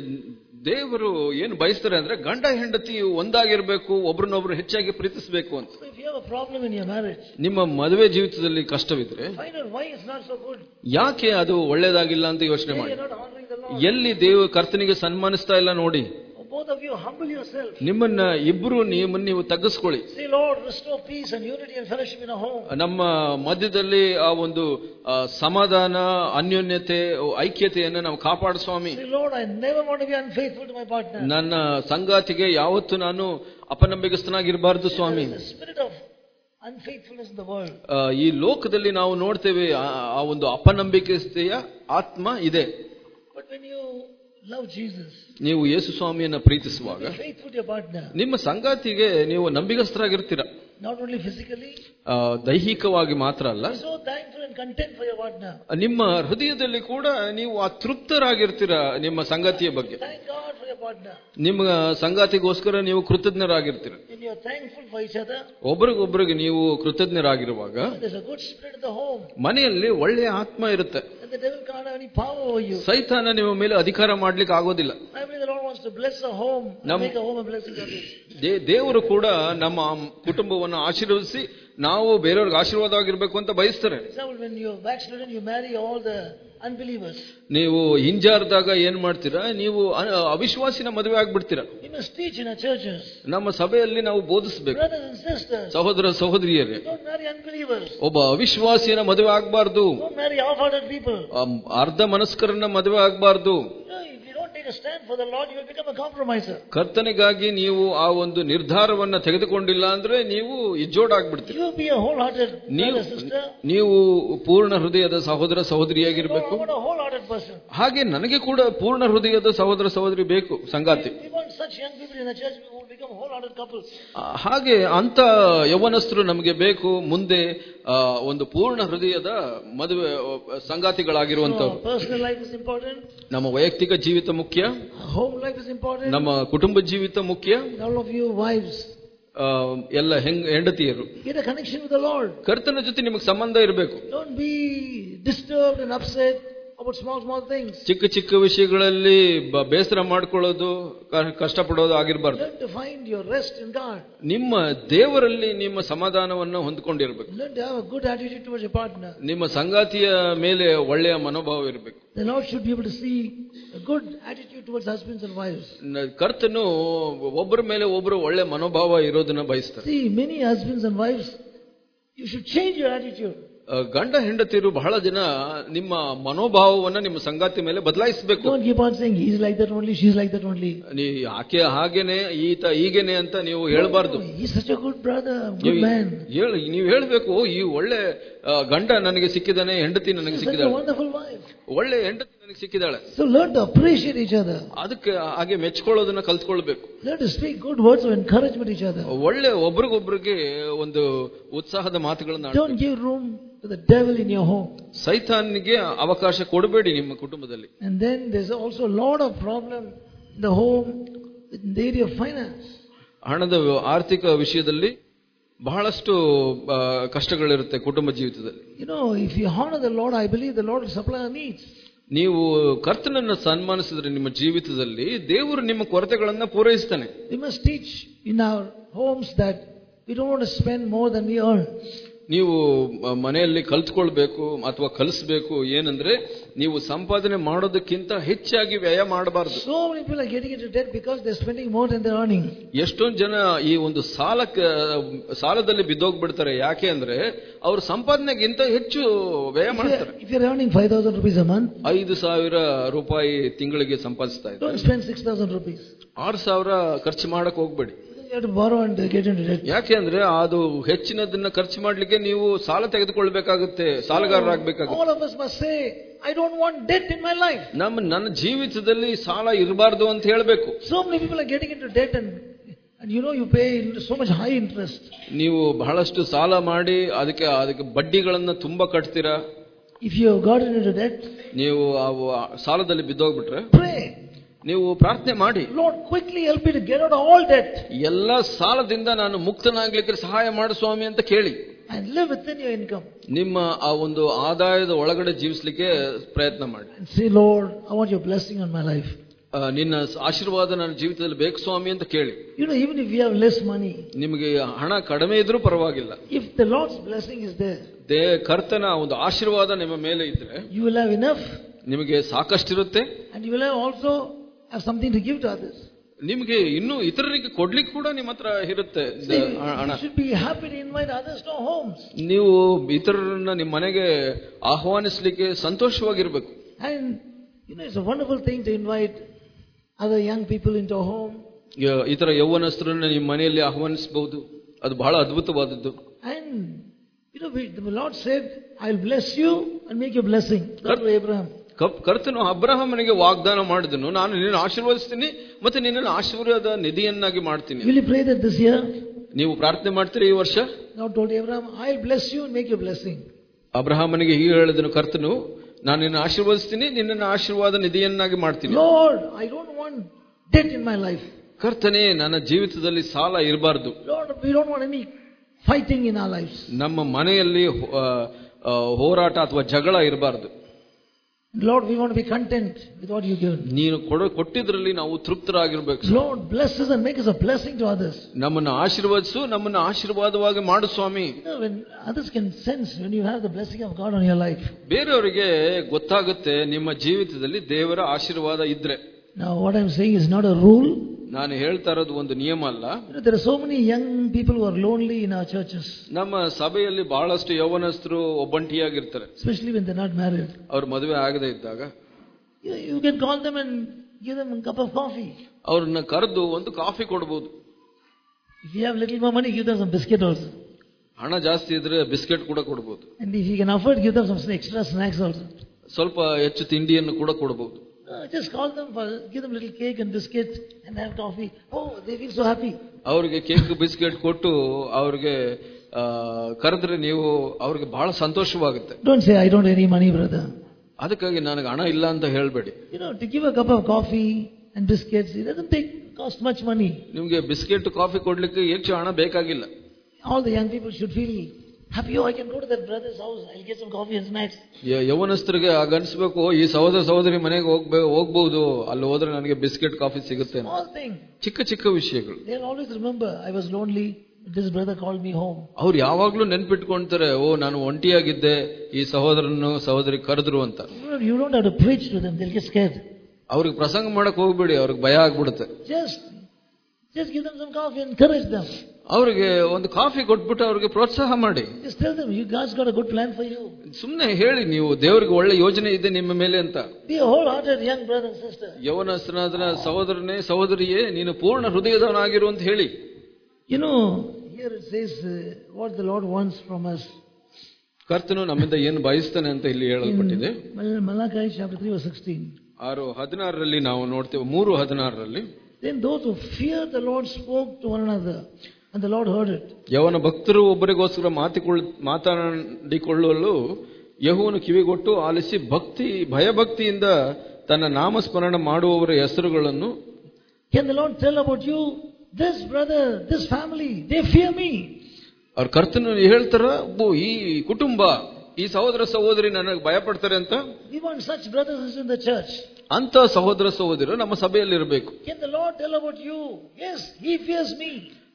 ದೇವರು ಏನು ಬಯಸ್ತಾರೆ ಅಂದ್ರೆ ಗಂಡ ಹೆಂಡತಿ ಒಂದಾಗಿರ್ಬೇಕು ಒಬ್ರನ್ನೊಬ್ರು ಹೆಚ್ಚಾಗಿ ಪ್ರೀತಿಸಬೇಕು ಅಂತ So if you have a problem in your marriage, ನಿಮ್ಮ ಮದುವೆ ಜೀವಿತದಲ್ಲಿ ಕಷ್ಟವಿದ್ರೆ find out why it's not so good. ಯಾಕೆ ಅದು ಒಳ್ಳೇದಾಗಿಲ್ಲ ಅಂತ ಯೋಚನೆ Why ಮಾಡಿ you're not honoring the Lord. ಎಲ್ಲಿ ದೇವ ಕರ್ತನಿಗೆ ಸನ್ಮಾನಿಸ್ತಾ ಇಲ್ಲ ನೋಡಿ Or both of you humble yourself. ನಿಮ್ಮನ್ನ ಇಬ್ರು ನಿಮ್ಮನ್ನ ನೀವು ತಗ್ಗಿಸ್ಕೊಳ್ಳಿ Say, Lord, restore peace and unity and fellowship in our home. ನಮ್ಮ ಮಧ್ಯದಲ್ಲಿ ಆ ಒಂದು ಆ, ಸಮಾಧಾನ ಅನ್ಯೋನ್ಯತೆ ಐಕ್ಯತೆಯನ್ನು ನಾವು ಕಾಪಾಡು ಸ್ವಾಮಿ Say, Lord, I never want to be unfaithful to my partner. ನನ್ನ ಸಂಗಾತಿಗೆ ಯಾವತ್ತು ನಾನು ಅಪನಂಬಿಕಸ್ಥನಾಗಿರಬಾರದು ಸ್ವಾಮಿ There is a spirit of unfaithfulness in the world. ಆ, ಈ ಲೋಕದಲ್ಲಿ ನಾವು ನೋಡ್ತೇವೆ ಆ ಆ ಒಂದು ಅಪನಂಬಿಕೆಯ ಆತ್ಮ ಇದೆ But when you love Jesus, ನೀವು ಯೇಸು ಸ್ವಾಮಿಯನ್ನ ಪ್ರೀತಿಸುವಾಗ be faithful to your partner. ನಿಮ್ಮ ಸಂಗಾತಿಗೆ ನೀವು ನಂಬಿಗಸ್ಥರಾಗಿರ್ತೀರ Not only physically, ಆ, ದೈಹಿಕವಾಗಿ ಮಾತ್ರ ಅಲ್ಲ be so thankful and content for your partner. ನಿಮ್ಮ ಹೃದಯದಲ್ಲಿ ಕೂಡ ನೀವು ಅತೃಪ್ತರಾಗಿರ್ತೀರ ನಿಮ್ಮ ಸಂಗಾತಿಯ ಬಗ್ಗೆ Thank God for your partner. ನಿಮ್ಮ ಸಂಗಾತಿಗೋಸ್ಕರ ನೀವು ಕೃತಜ್ಞರಾಗಿರ್ತೀರ When you're thankful for each other, ಒಬ್ರಿಗೊಬ್ರಿಗೆ ನೀವು ಕೃತಜ್ಞರಾಗಿರುವಾಗ there's a good spirit in the home. ಮನೆಯಲ್ಲಿ ಒಳ್ಳೆಯ ಆತ್ಮ ಇರುತ್ತೆ And the devil can't have any power over you. ಸೈತಾನ ನಿಮ್ಮ ಮೇಲೆ ಅಧಿಕಾರ ಮಾಡ್ಲಿಕ್ಕೆ ಆಗೋದಿಲ್ಲ I believe the Lord wants to bless a home, and Nam- make a home a blessing to others. ದೇ- ದೇವರು ಕೂಡ ನಮ್ಮ ಕುಟುಂಬವನ್ನು ಆಶೀರ್ವದಿಸಿ ನಾವು ಬೇರೆಯವ್ರಿಗೆ ಆಶೀರ್ವಾದವಾಗಿರ್ಬೇಕು ಅಂತ ಬಯಸ್ತಾರೆ For example, when you're backslidden, you marry all the unbelievers. ನೀವು ಹಿಂಜಾರ್ದಾಗ ಏನ್ ಮಾಡ್ತೀರಾ ನೀವು ಅ- ಅವಿಶ್ವಾಸಿನ ಮದುವೆ ಆಗ್ಬಿಡ್ತೀರಾ You must teach in our churches. ನಮ್ಮ ಸಭೆಯಲ್ಲಿ ನಾವು ಬೋಧಿಸಬೇಕು Brothers and sisters, ಸಹೋದರ ಸಹೋದರಿಯರೇ don't marry unbelievers. ಒಬ್ಬ ಅವಿಶ್ವಾಸಿಯನ ಮದುವೆ ಆಗ್ಬಾರ್ದು Don't marry half-hearted people. ಅಮ್, ಅರ್ಧ ಮನಸ್ಕರನ್ನ ಮದುವೆ ಆಗ್ಬಾರ್ದು You know, if you don't take a stand for the Lord, you will become a compromiser. ಕರ್ತನಿಗಾಗಿ ನೀವು ಆ ಒಂದು ನಿರ್ಧಾರವನ್ನ ತೆಗೆದುಕೊಂಡಿಲ್ಲ ಅಂದ್ರೆ ನೀವು ಇಜ್ಜೋಡಾಗ್ಬಿಡ್ತೀರಿ You be a wholehearted ನೀವು brother, sister. ನೀವು ಪೂರ್ಣ ಹೃದಯದ ಸಹೋದರ ಸಹೋದರಿಯಾಗಿರ್ಬೇಕು I want a wholehearted person. ಹಾಗೆ ನನಗೆ ಕೂಡ ಪೂರ್ಣ ಹೃದಯದ ಸಹೋದರ ಸಹೋದರಿ ಬೇಕು ಸಂಗಾತಿ We want such young people in the church who will become wholehearted couples. ಆ, ಹಾಗೆ ಅಂತ ಯೌವನಸ್ಥರು ನಮಗೆ ಬೇಕು ಮುಂದೆ ಆ, ಒಂದು ಪೂರ್ಣ ಹೃದಯದ ಮದುವೆ ಆ, ಸಂಗಾತಿಗಳಾಗಿರುವಂತವ್ರು So, personal life is important. ನಮ್ಮ ವೈಯಕ್ತಿಕ ಜೀವಿತ ಮುಖ್ಯ Home life is important. ನಮ್ಮ ಕುಟುಂಬ ಜೀವಿತ ಮುಖ್ಯ All of you wives, ಆ, ಎಲ್ಲ ಹೆಂಗ್ ಹೆಂಡತಿಯರು get a connection with the Lord. ಕರ್ತನ ಜೊತೆ ನಿಮಗೆ ಸಂಬಂಧ ಇರಬೇಕು Don't be disturbed and upset about small, small things. ಚಿಕ್ಕ ಚಿಕ್ಕ ವಿಷಯಗಳಲ್ಲಿ ಬ- ಬೇಸರ ಮಾಡ್ಕೊಳ್ಳೋದು ಕ- ಕಷ್ಟಪಡೋದು ಆಗಿರಬಾರ್ದು Learn to find your rest in God. ನಿಮ್ಮ ದೇವರಲ್ಲಿ ನಿಮ್ಮ ಸಮಾಧಾನವನ್ನು ಹೊಂದ್ಕೊಂಡಿರ್ಬೇಕು Learn to have a good attitude towards your partner. ನಿಮ್ಮ ಸಂಗಾತಿಯ ಮೇಲೆ ಒಳ್ಳೆಯ ಮನೋಭಾವ ಇರಬೇಕು The Lord should be able to see a good attitude towards husbands and wives. ನ- ಕರ್ತನು ಒಬ್ಬರ ಮೇಲೆ ಒಬ್ಬರು ಒಳ್ಳೆ ಮನೋಭಾವ ಇರೋದನ್ನ ಬಯಸ್ತಾರೆ See, many husbands and wives, you should change your attitude. ಆ, ಗಂಡ ಹೆಂಡತಿರು ಬಹಳ ಜನ ನಿಮ್ಮ ಮನೋಭಾವವನ್ನ ನಿಮ್ಮ ಸಂಗಾತಿ ಮೇಲೆ ಬದಲಾಯಿಸಬೇಕು Don't keep on saying he's like that only, she's like that only. ನೀ ಆಕೆ ಹಾಗೇನೆ ಈತ ಹೀಗೇನೆ ಅಂತ ನೀವು ಹೇಳ್ಬಾರ್ದು No, he's such a good brother, ನೀವು good man. ಹೇಳ ನೀವು ಹೇಳ್ಬೇಕು "ಓ, ಈ ಒಳ್ಳೆ ಆ, ಗಂಡ ನನಗೆ ಸಿಕ್ಕಿದಾನೆ ಹೆಂಡತಿ ನನಗೆ Such a ಸಿಕ್ಕಿದಾಳೆ wonderful wife. ಒಳ್ಳೆ ಹೆಂಡತಿ ನನಗೆ ಸಿಕ್ಕಿದಾಳೆ So learn to appreciate each other. ಅದಕ್ಕೆ ಹಾಗೆ ಮೆಚ್ಕೊಳ್ಳೋದನ್ನ ಕಲ್ತ್ಕೊಳ್ಬೇಕು Learn to speak good words of encouragement to each other. ಒಳ್ಳೆ ಒಬ್ರಿಗೊಬ್ರಿಗೆ ಒಂದು ಉತ್ಸಾಹದ ಮಾತುಗಳನ್ನ Don't ಆಡ್ಬೇಕು. give room to the devil in your home. ಸೈತಾನ್ಗೆ ಅವಕಾಶ ಕೊಡಬೇಡಿ ನಿಮ್ಮ ಕುಟುಂಬದಲ್ಲಿ And then there's also a lot of problem in the home in the area of finance. ಹಣದ ಆರ್ಥಿಕ ವಿಷಯದಲ್ಲಿ ಬಹಳಷ್ಟು ಆ, ಕಷ್ಟಗಳಿರುತ್ತೆ ಕುಟುಂಬ ಜೀವಿತದಲ್ಲಿ You know, if you honor the Lord, I believe the Lord will supply our needs. ನೀವು ಕರ್ತನನ್ನ ಸನ್ಮಾನಿಸಿದ್ರೆ ನಿಮ್ಮ ಜೀವಿತದಲ್ಲಿ ದೇವರು ನಿಮ್ಮ ಕೊರತೆಗಳನ್ನ ಪೂರೈಸ್ತಾನೆ We must teach in our homes that we don't want to spend more than we earn. ನೀವು ಮ- ಮನೆಯಲ್ಲಿ ಕಲ್ತ್ಕೊಳ್ಬೇಕು ಅಥವಾ ಕಲಿಸ್ಬೇಕು ಏನಂದ್ರೆ ನೀವು ಸಂಪಾದನೆ ಮಾಡೋದಕ್ಕಿಂತ ಹೆಚ್ಚಾಗಿ ವ್ಯಯ ಮಾಡಬಾರ್ದು So many people are getting into debt because they're spending more than they're earning. ಎಷ್ಟೊಂದು ಜನ ಈ ಒಂದು ಸಾಲಕ್ಕೆ ಸಾಲದಲ್ಲಿ ಬಿದ್ದೋಗ್ಬಿಡ್ತಾರೆ ಯಾಕೆ ಅಂದ್ರೆ ಅವ್ರ ಸಂಪಾದನೆಗಿಂತ ಹೆಚ್ಚು ವ್ಯಯ If ಮಾಡ್ತಾರೆ you're, if you're earning 5,000 rupees a month, ಐದು ಸಾವಿರ ರೂಪಾಯಿ ತಿಂಗಳಿಗೆ ಸಂಪಾದಿಸ್ತಾ ಇದ್ದಾರೆ don't spend 6,000 rupees. ಆರು ಸಾವಿರ ಖರ್ಚು ಮಾಡಕ್ ಹೋಗ್ಬೇಡಿ You have to borrow and get into debt. ಯಾಕೆ ಅಂದ್ರೆ ಅದು ಹೆಚ್ಚಿನದನ್ನ ಖರ್ಚು ಮಾಡ್ಲಿಕ್ಕೆ ನೀವು ಸಾಲ ತೆಗೆದುಕೊಳ್ಬೇಕಾಗುತ್ತೆ ಸಾಲಗಾರರಾಗಬೇಕಾಗುತ್ತೆ All of us must say, I don't want debt in my life. ನಮ್ಮ ನನ್ನ ಜೀವಿತದಲ್ಲಿ ಸಾಲ ಇರಬಾರ್ದು ಅಂತ ಹೇಳಬೇಕು So many people are getting into debt and, and you know you pay so much high interest. ನೀವು ಬಹಳಷ್ಟು ಸಾಲ ಮಾಡಿ ಅದಕ್ಕೆ ಅದಕ್ಕೆ ಬಡ್ಡಿಗಳನ್ನ ತುಂಬಾ ಕಟ್ತೀರಾ If you have gotten into debt, ನೀವು ಅವು ಸಾಲದಲ್ಲಿ ಬಿದ್ದೋಗ್ಬಿಟ್ರೆ pray. ನೀವು ಪ್ರಾರ್ಥನೆ ಮಾಡಿ Lord, quickly help me to get out of all debt ಎಲ್ಲ ಸಾಲದಿಂದ ನಾನು ಮುಕ್ತನಾಗ್ಲಿಕ್ಕೆ ಸಹಾಯ ಮಾಡು ಸ್ವಾಮಿ ಅಂತ ಕೇಳಿ and live within your income. ನಿಮ್ಮ ಆ ಒಂದು ಆದಾಯದ ಒಳಗಡೆ ಜೀವಿಸ್ಲಿಕ್ಕೆ ಪ್ರಯತ್ನ ಮಾಡಿ And say, Lord, I want your blessing on my life. ಆ, ನಿನ್ನ ಆಶೀರ್ವಾದ ನನ್ನ ಜೀವಿತದಲ್ಲಿ ಬೇಕು ಸ್ವಾಮಿ ಅಂತ ಕೇಳಿ You know, even if you have less money, ನಿಮಗೆ ಹಣ ಕಡಿಮೆ ಇದ್ರೂ ಪರವಾಗಿಲ್ಲ if the Lord's blessing is there, ದೇ ಕರ್ತನ ಒಂದು ಆಶೀರ್ವಾದ ನಿಮ್ಮ ಮೇಲೆ ಇದ್ರೆ you will have enough ನಿಮಗೆ ಸಾಕಷ್ಟಿರುತ್ತೆ and you will have also have something to give to others. ನಿಮಗೆ ಇನ್ನೂ ಇತರರಿಗೆ ಕೊಡ್ಲಿಕ್ಕೆ ಕೂಡ ನಿಮ್ಮ ಹತ್ರ ಇರುತ್ತೆ See, ದ- ಹಣ you should be happy to invite others to our homes. ನೀವು ಇತರರನ್ನ ನಿಮ್ಮ ಮನೆಗೆ ಆಹ್ವಾನಿಸ್ಲಿಕ್ಕೆ ಸಂತೋಷವಾಗಿರ್ಬೇಕು And, you know, it's a wonderful thing to invite other young people into a home. ಯ- ಇತರ ಯೌವನಸ್ಥರನ್ನ ನಿಮ್ಮ ಮನೆಯಲ್ಲಿ ಆಹ್ವಾನಿಸಬಹುದು ಅದು ಬಹಳ ಅದ್ಭುತವಾದದ್ದು And, you know, we, the Lord said, I'll bless you and make you a blessing. That's to Abraham. ಕಪ್- ಕರ್ತನು ಅಬ್ರಹಾಮನಿಗೆ ವಾಗ್ದಾನ ಮಾಡಿದನು ನಾನು ನಿನ್ನನ್ನು ಆಶೀರ್ವದಿಸ್ತೀನಿ ಮತ್ತೆ ನಿನ್ನನ್ನು ಆಶೀರ್ವಾದ ನಿಧಿಯನ್ನಾಗಿ ಮಾಡ್ತೀನಿ Will you pray that this year? ನೀವು ಪ್ರಾರ್ಥನೆ ಮಾಡ್ತೀರಿ ಈ ವರ್ಷ God told Abraham, I'll bless you and make you a blessing. ಅಬ್ರಹಾಮನಿಗೆ ಹೀಗೆ ಹೇಳಿದನು ಕರ್ತನು ನಾನು ನಿನ್ನ ಆಶೀರ್ವದಿಸ್ತೀನಿ ನಿನ್ನನ್ನು ಆಶೀರ್ವಾದ ನಿಧಿಯನ್ನಾಗಿ ಮಾಡ್ತೀನಿ Lord, I don't want debt in my life. ಕರ್ತನೇ ನನ್ನ ಜೀವಿತದಲ್ಲಿ ಸಾಲ ಇರಬಾರ್ದು Lord, we don't want any fighting in our lives. ನಮ್ಮ ಮನೆಯಲ್ಲಿ ಆ, ಆ, ಹೋರಾಟ ಅಥವಾ ಜಗಳ ಇರಬಾರ್ದು Lord, we want to be content with what you've given. ನೀನು ಕೊಡ ಕೊಟ್ಟಿದ್ರಲ್ಲಿ ನಾವು ತೃಪ್ತರಾಗಿರ್ಬೇಕು Lord, bless us and make us a blessing to others. ನಮ್ಮನ್ನು ಆಶೀರ್ವದಿಸು ನಮ್ಮನ್ನು ಆಶೀರ್ವಾದವಾಗಿ ಮಾಡು ಸ್ವಾಮಿ You know, when others can sense when you have the blessing of God on your life. ಬೇರೆಯವರಿಗೆ ಗೊತ್ತಾಗುತ್ತೆ ನಿಮ್ಮ ಜೀವಿತದಲ್ಲಿ ದೇವರ ಆಶೀರ್ವಾದ ಇದ್ರೆ Now, what I'm saying is not a rule. ನಾನು ಹೇಳ್ತಾ ಇರೋದು ಒಂದು ನಿಯಮ ಅಲ್ಲ You know, there are so many young people who are lonely in our churches, ನಮ್ಮ ಸಭೆಯಲ್ಲಿ ಬಹಳಷ್ಟು ಯೌವನಸ್ಥರು ಒಬ್ಬಂಟಿಯಾಗಿರ್ತಾರೆ especially when they're not married. ಅವ್ರ ಮದುವೆ ಆಗದೆ ಇದ್ದಾಗ You, you can call them and give them a cup of coffee. ಅವ್ರನ್ನ ಕರೆದು ಒಂದು ಕಾಫಿ ಕೊಡ್ಬೋದು If you have little more money, give them some biscuit also. ಹಣ ಜಾಸ್ತಿ ಇದ್ರೆ ಬಿಸ್ಕೆಟ್ ಕೂಡ ಕೊಡ್ಬೋದು And if you can afford, give them some extra snacks also. ಸ್ವಲ್ಪ ಹೆಚ್ಚು ತಿಂಡಿಯನ್ನು ಕೂಡ ಕೊಡ್ಬೋದು Uh, just call them for, give them little cake and biscuits and have coffee. Oh, they feel so happy. ಅವ್ರಿಗೆ ಕೇಕ್ ಬಿಸ್ಕೆಟ್ ಕೊಟ್ಟು ಅವ್ರಿಗೆ ಆ, ಕರೆದ್ರೆ ನೀವು ಅವ್ರಿಗೆ ಬಹಳ ಸಂತೋಷವಾಗುತ್ತೆ Don't say, I don't have any money, brother. ಅದಕ್ಕಾಗಿ ನನಗೆ ಹಣ ಇಲ್ಲ ಅಂತ ಹೇಳ್ಬೇಡಿ You know, to give a cup of coffee and biscuits, it doesn't take cost much money. ನಿಮ್ಗೆ ಬಿಸ್ಕೆಟ್ ಕಾಫಿ ಕೊಡ್ಲಿಕ್ಕೆ ಹೆಚ್ಚು ಹಣ ಬೇಕಾಗಿಲ್ಲ All the young people should feel happy. Oh, I can go to that brother's house. I'll get some coffee and snacks. ಯ- ಯೌವನಸ್ಥರಿಗೆ ಆಗನ್ಸ್ಬೇಕು ಈ ಸಹೋದರ ಸಹೋದರಿ ಮನೆಗೆ ಹೋಗ್ಬೇ ಹೋಗ್ಬಹುದು ಅಲ್ಲಿ ಹೋದ್ರೆ ನನಗೆ ಬಿಸ್ಕೆಟ್ ಕಾಫಿ ಸಿಗುತ್ತೆ ಅಂತ. Small thing. ಚಿಕ್ಕ ಚಿಕ್ಕ ವಿಷಯಗಳು They'll always remember, I was lonely. This brother called me home. ಅವ್ರು ಯಾವಾಗ್ಲೂ ನೆನ್ಪಿಟ್ಕೊಂತಾರೆ ಓ ನಾನು ಒಂಟಿಯಾಗಿದ್ದೆ ಈ ಸಹೋದರನ್ನು ಸಹೋದರಿ ಕರೆದ್ರು ಅಂತ You don't, you don't have to preach to them. They'll get scared. ಅವ್ರಿಗೆ ಪ್ರಸಂಗ ಮಾಡಕ್ ಹೋಗ್ಬೇಡಿ ಅವ್ರಿಗೆ ಭಯ ಆಗ್ಬಿಡುತ್ತೆ Just, just give them some coffee and encourage them. ಅವ್ರಿಗೆ ಒಂದು ಕಾಫಿ ಕೊಟ್ಬಿಟ್ಟು ಅವ್ರಿಗೆ ಪ್ರೋತ್ಸಾಹ ಮಾಡಿ Just tell them, you God's got a good plan for you. ಸುಮ್ನೆ ಹೇಳಿ ನೀವು ದೇವ್ರಿಗೆ ಒಳ್ಳೆ ಯೋಜನೆ ಇದೆ ನಿಮ್ಮ ಮೇಲೆ ಅಂತ Be a wholehearted young brother and sister. ಯವನಸ್ಥನಾದನ ಸಹೋದರನೇ ಸಹೋದರಿಯೇ ನೀನು ಪೂರ್ಣ ಹೃದಯದವನಾಗಿರು ಅಂತ ಹೇಳಿ You know, here it says uh, what the Lord wants from us. ಕರ್ತನು ನಮ್ಮಿಂದ ಏನು ಬಯಸ್ತಾನೆ ಅಂತ ಇಲ್ಲಿ ಹೇಳಲ್ಪಟ್ಟಿದೆ In Mal- Malachi chapter 3 verse 16. ಆರು ಹದಿನಾರರಲ್ಲಿ ನಾವು ನೋಡ್ತೇವೆ ಮೂರು ಹದಿನಾರರಲ್ಲಿ Then those who fear the Lord spoke to one another, and the Lord heard it. ಯವನ ಭಕ್ತರು ಒಬ್ಬರಿಗೋಸ್ಕರ ಮಾತಿಕೊಳ್ಳ ಮಾತನಾಡಿಕೊಳ್ಳಲು ಯಹುವನು ಕಿವಿಗೊಟ್ಟು ಆಲಿಸಿ ಭಕ್ತಿ ಭಯಭಕ್ತಿಯಿಂದ ತನ್ನ ನಾಮಸ್ಮರಣ ಮಾಡುವವರ ಹೆಸರುಗಳನ್ನು Can the Lord tell about you? This brother, this family, they fear me. ಅವ್ರ ಕರ್ತನು ಹೇಳ್ತಾರ "ಓ, ಈ ಕುಟುಂಬ ಈ ಸಹೋದರ ಸಹೋದರಿ ನನಗೆ ಭಯಪಡ್ತಾರೆ ಅಂತ We want such brothers as in the church. ಅಂತ ಸಹೋದರ ಸಹೋದರರು ನಮ್ಮ ಸಭೆಯಲ್ಲಿ ಇರಬೇಕು Can the Lord tell about you? Yes, he fears me.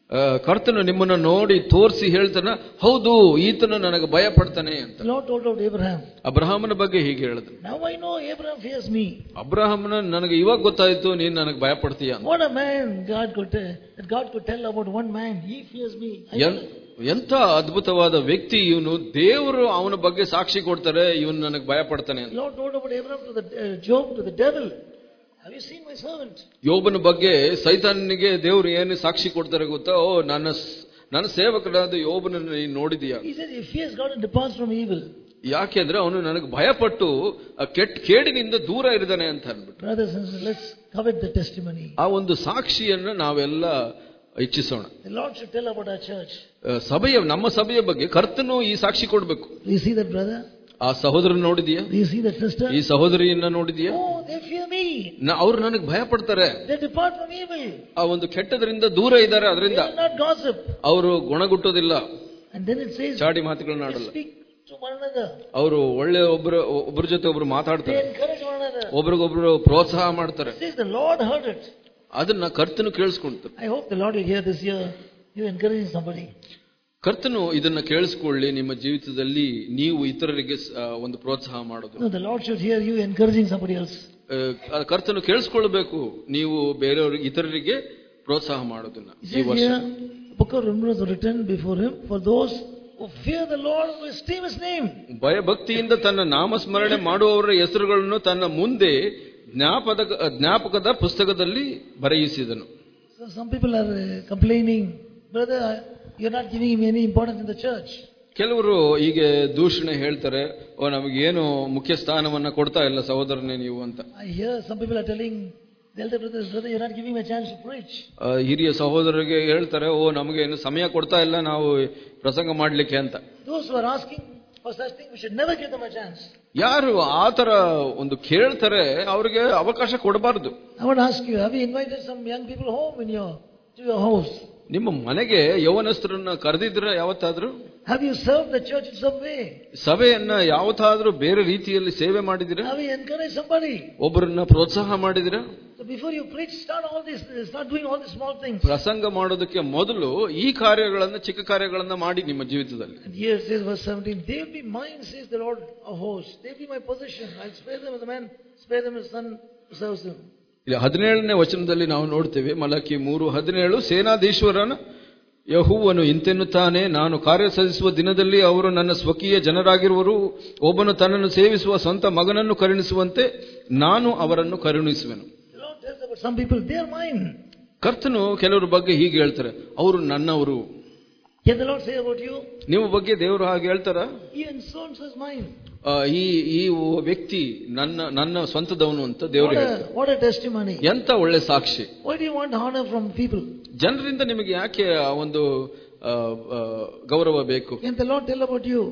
ಆ, ಕರ್ತನು ನಿಮ್ಮನ್ನ ನೋಡಿ ತೋರಿಸಿ ಹೇಳ್ತಾನ ಹೌದು ಈತನು ನನಗೆ ಭಯ ಪಡ್ತಾನೆ ಅಂತ The Lord told out Abraham, ಅಬ್ರಹಾಮನ ಬಗ್ಗೆ ಹೀಗೆ ಹೇಳಿದ್ರು Now I know Abraham fears me. ಅಬ್ರಹಾಮನ ನನಗೆ ಇವಾಗ ಗೊತ್ತಾಯ್ತು ನೀನ್ ನನಗೆ ಭಯ ಪಡ್ತೀಯ ಅಂತ What a man God could tell, that God could tell about one man. He fears me. I ಎನ್- ಎಂಥ ಅದ್ಭುತವಾದ ವ್ಯಕ್ತಿ ಇವನು ದೇವರು ಅವನ ಬಗ್ಗೆ ಸಾಕ್ಷಿ ಕೊಡ್ತಾರೆ ಇವನು ನನಗೆ ಭಯ ಪಡ್ತಾನೆ ಅಂತ The Lord told about Abraham to the uh, Job to the devil. Have you seen my servant? ಯೋಬನ ಬಗ್ಗೆ ಸೈತಾನನಿಗೆ ದೇವರು ಏನು ಸಾಕ್ಷಿ ಕೊಡ್ತಾರೆ ಗೊತ್ತಾ ಓ ನನ್ನ ಸ್- ನನ್ನ ಸೇವಕನಾದ ಯೋಬನನ್ನು ನೀನು ನೋಡಿದೀಯ He said he fears God and departs from evil. ಯಾಕೆಂದ್ರೆ ಅವನು ನನಗೆ ಭಯಪಟ್ಟು ಆ ಕೆಟ್ಟ ಕೇಡಿನಿಂದ ದೂರ ಇರಿದಾನೆ ಅಂತ ಅಂದ್ಬಿಟ್ಟು Brothers and sisters, let's covet the testimony. ಆ ಒಂದು ಸಾಕ್ಷಿಯನ್ನು ನಾವೆಲ್ಲ ಇಚ್ಛಿಸೋಣ The Lord should tell about our church. ಆ, ಸಭೆಯ ನಮ್ಮ ಸಭೆಯ ಬಗ್ಗೆ ಕರ್ತನು ಈ ಸಾಕ್ಷಿ ಕೊಡ್ಬೇಕು Do you see that brother? ಆ ಸಹೋದರನ ನೋಡಿದೀಯ Do you see that sister? ಈ ಸಹೋದರಿಯನ್ನ ನೋಡಿದೀಯ Oh, they fear me. ಅವ್ರು ನನಗೆ ಭಯ ಪಡ್ತಾರೆ They depart from evil. ಆ ಒಂದು ಕೆಟ್ಟದರಿಂದ ದೂರ ಇದ್ದಾರೆ They ಅದರಿಂದ will not gossip. ಅವರು ಗುಣಗುಟ್ಟೋದಿಲ್ಲ And then it says, ಚಾಡಿ ಮಾತುಗಳನ್ನ they ಆಡಲ್ಲ speak to one another. ಅವರು ಒಳ್ಳೆ ಒಬ್ರು ಒಬ್ಬರ ಜೊತೆ ಒಬ್ರು They ಮಾತಾಡ್ತಾರೆ encourage one another. ಒಬ್ರಿಗೊಬ್ರು ಪ್ರೋತ್ಸಾಹ ಮಾಡ್ತಾರೆ It says the Lord heard it. ಅದನ್ನ ಕರ್ತನು ಕೇಳಿಸ್ಕೊಂತಾರೆ I hope the Lord will hear this year. You encouraging somebody. ಕರ್ತನು ಇದನ್ನ ಕೇಳಿಸ್ಕೊಳ್ಳಿ ನಿಮ್ಮ ಜೀವಿತದಲ್ಲಿ ನೀವು ಇತರರಿಗೆ ಸ- ಆ, ಒಂದು ಪ್ರೋತ್ಸಾಹ ಮಾಡೋದು No, the Lord should hear you encouraging somebody else. ಆ, ಕರ್ತನು ಕೇಳಿಸ್ಕೊಳ್ಬೇಕು ನೀವು ಬೇರೆಯವರಿಗೆ ಇತರರಿಗೆ ಪ್ರೋತ್ಸಾಹ ಮಾಡೋದನ್ನ It ಈ says ವರ್ಷ here, book of remembrance was written before him for those who fear the Lord and who esteem his name. ಭಯಭಕ್ತಿಯಿಂದ ತನ್ನ ನಾಮಸ್ಮರಣೆ ಮಾಡುವವರ ಹೆಸರುಗಳನ್ನು ತನ್ನ ಮುಂದೆ ಜ್ಞಾಪದ ಜ್ಞಾಪಕದ ಪುಸ್ತಕದಲ್ಲಿ ಬರೆಯಿಸಿದನು So some people are uh, complaining, brother, you're not giving him any importance in the church. ಕೆಲವರು ಹೀಗೆ ದೂಷಣೆ ಹೇಳ್ತಾರೆ ಓ ನಮಗೇನು ಮುಖ್ಯ ಸ್ಥಾನವನ್ನ ಕೊಡ್ತಾ ಇಲ್ಲ ಸಹೋದರನೇ ನೀವು ಅಂತ I hear some people are telling the elder brothers, brother, you're not giving me a chance to preach. ಆ, ಹಿರಿಯ ಸಹೋದರರಿಗೆ ಹೇಳ್ತಾರೆ ಓ ನಮಗೆ ಏನು ಸಮಯ ಕೊಡ್ತಾ ಇಲ್ಲ ನಾವು ಪ್ರಸಂಗ ಮಾಡ್ಲಿಕ್ಕೆ ಅಂತ Those who are asking for such things, we should never give them a chance. ಯಾರು ಆ ತರ ಒಂದು ಕೇಳ್ತಾರೆ ಅವ್ರಿಗೆ ಅವಕಾಶ ಕೊಡಬಾರ್ದು I want to ask you, have you invited some young people home in your, to your house? ನಿಮ್ಮ ಮನೆಗೆ ಯೌವನಸ್ಥರನ್ನ ಕರೆದಿದ್ರ ಯಾವತ್ತಾದ್ರೂ Have you served the church in some way? ಸಭೆಯನ್ನ ಯಾವತ್ತಾದ್ರೂ ಬೇರೆ ರೀತಿಯಲ್ಲಿ ಸೇವೆ ಮಾಡಿದಿರಾ Have you encouraged somebody? ಒಬ್ಬರನ್ನ ಪ್ರೋತ್ಸಾಹ ಮಾಡಿದಿರಾ So before you preach, start all this, start doing all these small things. ಪ್ರಸಂಗ ಮಾಡೋದಕ್ಕೆ ಮೊದಲು ಈ ಕಾರ್ಯಗಳನ್ನ ಚಿಕ್ಕ ಕಾರ್ಯಗಳನ್ನ ಮಾಡಿ ನಿಮ್ಮ ಜೀವಿತದಲ್ಲಿ And here it says, verse 17, they will be mine, says the Lord of hosts. They will be my possession. I'll spare them as a man, spare them as a son who serves him. ಇಲ್ಲಿ ಹದಿನೇಳನೇ ವಚನದಲ್ಲಿ ನಾವು ನೋಡ್ತೇವೆ ಮಲಕಿ ಮೂರು ಹದಿನೇಳು ಸೇನಾಧೀಶ್ವರನ ಯಹುವನು ಇಂತೆನ್ನುತ್ತಾನೆ ನಾನು ಕಾರ್ಯ ಸಾಧಿಸುವ ದಿನದಲ್ಲಿ ಅವರು ನನ್ನ ಸ್ವಕೀಯ ಜನರಾಗಿರುವರು ಒಬ್ಬನು ತನ್ನನ್ನು ಸೇವಿಸುವ ಸ್ವಂತ ಮಗನನ್ನು ಕರುಣಿಸುವಂತೆ ನಾನು ಅವರನ್ನು ಕರುಣಿಸುವೆನು The Lord tells about some people, they are mine. ಕರ್ತನು ಕೆಲವರ ಬಗ್ಗೆ ಹೀಗೆ ಹೇಳ್ತಾರೆ ಅವರು ನನ್ನವರು Can the Lord say about you? ನಿಮ್ಮ ಬಗ್ಗೆ ದೇವರು ಹಾಗೆ ಹೇಳ್ತಾರ Even so and so is mine. ಈ ಈ ವ್ಯಕ್ತಿ ನನ್ನ ನನ್ನ ಸ್ವಂತದವನು ಅಂತ ದೇವರು What ಹೇಳ್ತಾರೆ a, what a testimony. ಎಂತ ಒಳ್ಳೆ ಸಾಕ್ಷಿ Why do you want honor from people? ಜನರಿಂದ ನಿಮಗೆ ಯಾಕೆ ಆ ಒಂದು ಆ, ಆ, ಗೌರವ ಬೇಕು Can the Lord tell about you?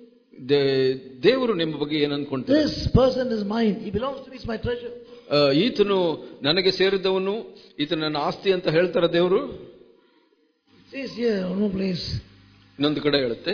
ದೇ- ದೇವರು ನಿಮ್ಮ ಬಗ್ಗೆ ಏನ್ ಅನ್ಕೊಂತಾರೆ This person is mine. He belongs to me. He's my treasure. ಆ, ಈತನು ನನಗೆ ಸೇರಿದವನು ಈತ ನನ್ನ ಆಸ್ತಿ ಅಂತ ಹೇಳ್ತಾರ ದೇವರು It says here, no place. ಇನ್ನೊಂದು ಕಡೆ ಹೇಳುತ್ತೆ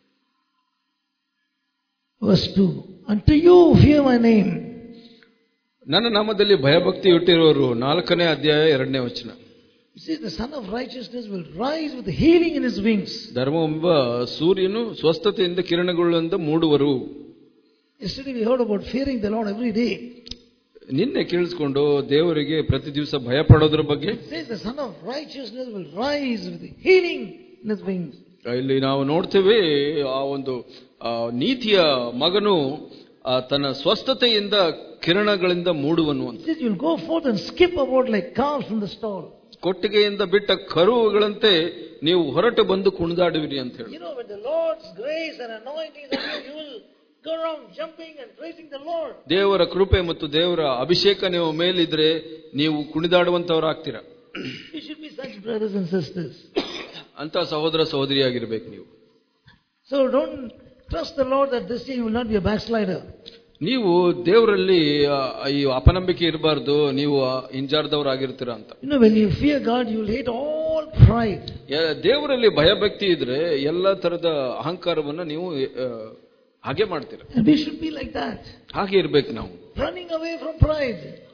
Verse 2. Unto you fear my name. ನನ್ನ ನಾಮದಲ್ಲಿ ಭಯಭಕ್ತಿ ಇಟ್ಟಿರುವರು ನಾಲ್ಕನೇ ಅಧ್ಯಾಯ ಎರಡನೇ ವಚನ It says the Son of Righteousness will rise with healing in his wings. ಧರ್ಮವೆಂಬ ಸೂರ್ಯನು ಸ್ವಸ್ಥತೆಯಿಂದ ಕಿರಣಗಳಿಂದ ಮೂಡುವರು Yesterday we heard about fearing the Lord every day. ನಿನ್ನೆ ಕೇಳಿಸ್ಕೊಂಡು ದೇವರಿಗೆ ಪ್ರತಿ ದಿವಸ ಭಯ ಪಡೋದ್ರ ಬಗ್ಗೆ It says the Son of Righteousness will rise with healing in his wings. ಇಲ್ಲಿ ನಾವು ನೋಡ್ತೇವೆ ಆ ಒಂದು ಆ, ನೀತಿಯ ಮಗನು ಆ, ತನ್ನ ಸ್ವಸ್ಥತೆಯಿಂದ ಕಿರಣಗಳಿಂದ ಮೂಡುವನು ಅಂತ It says you'll go forth and skip about like calves from the stall. ಕೊಟ್ಟಿಗೆಯಿಂದ ಬಿಟ್ಟ ಕರುವುಗಳಂತೆ ನೀವು ಹೊರಟು ಬಂದು ಕುಣಿದಾಡುವಿರಿ ಅಂತ ಹೇಳಿ You know, when the Lord's grace and anointing is on you, you will go around jumping and praising the Lord. ದೇವರ ಕೃಪೆ ಮತ್ತು ದೇವರ ಅಭಿಷೇಕ ನೀವು ಮೇಲಿದ್ರೆ ನೀವು ಕುಣಿದಾಡುವಂತವರಾಗ್ತೀರಾ You should be such brothers and sisters. ಅಂತ ಸಹೋದರ ಸಹೋದರಿಯಾಗಿರ್ಬೇಕು ನೀವು So don't trust the Lord that this year you will not be a backslider. ನೀವು ದೇವರಲ್ಲಿ ಆ, ಈ ಅಪನಂಬಿಕೆ ಇರಬಾರ್ದು ನೀವು ಹಿಂಜಾರ್ದವರಾಗಿರ್ತೀರಾ ಅಂತ You know, when you fear God, you will hate all pride. ಯ- ದೇವರಲ್ಲಿ ಭಯಭಕ್ತಿ ಇದ್ರೆ ಎಲ್ಲ ತರದ ಅಹಂಕಾರವನ್ನ ನೀವು ಆ, ಹಾಗೆ ಮಾಡ್ತೀರ And we should be like that. ಹಾಗೆ ಇರ್ಬೇಕು ನಾವು Running away from pride.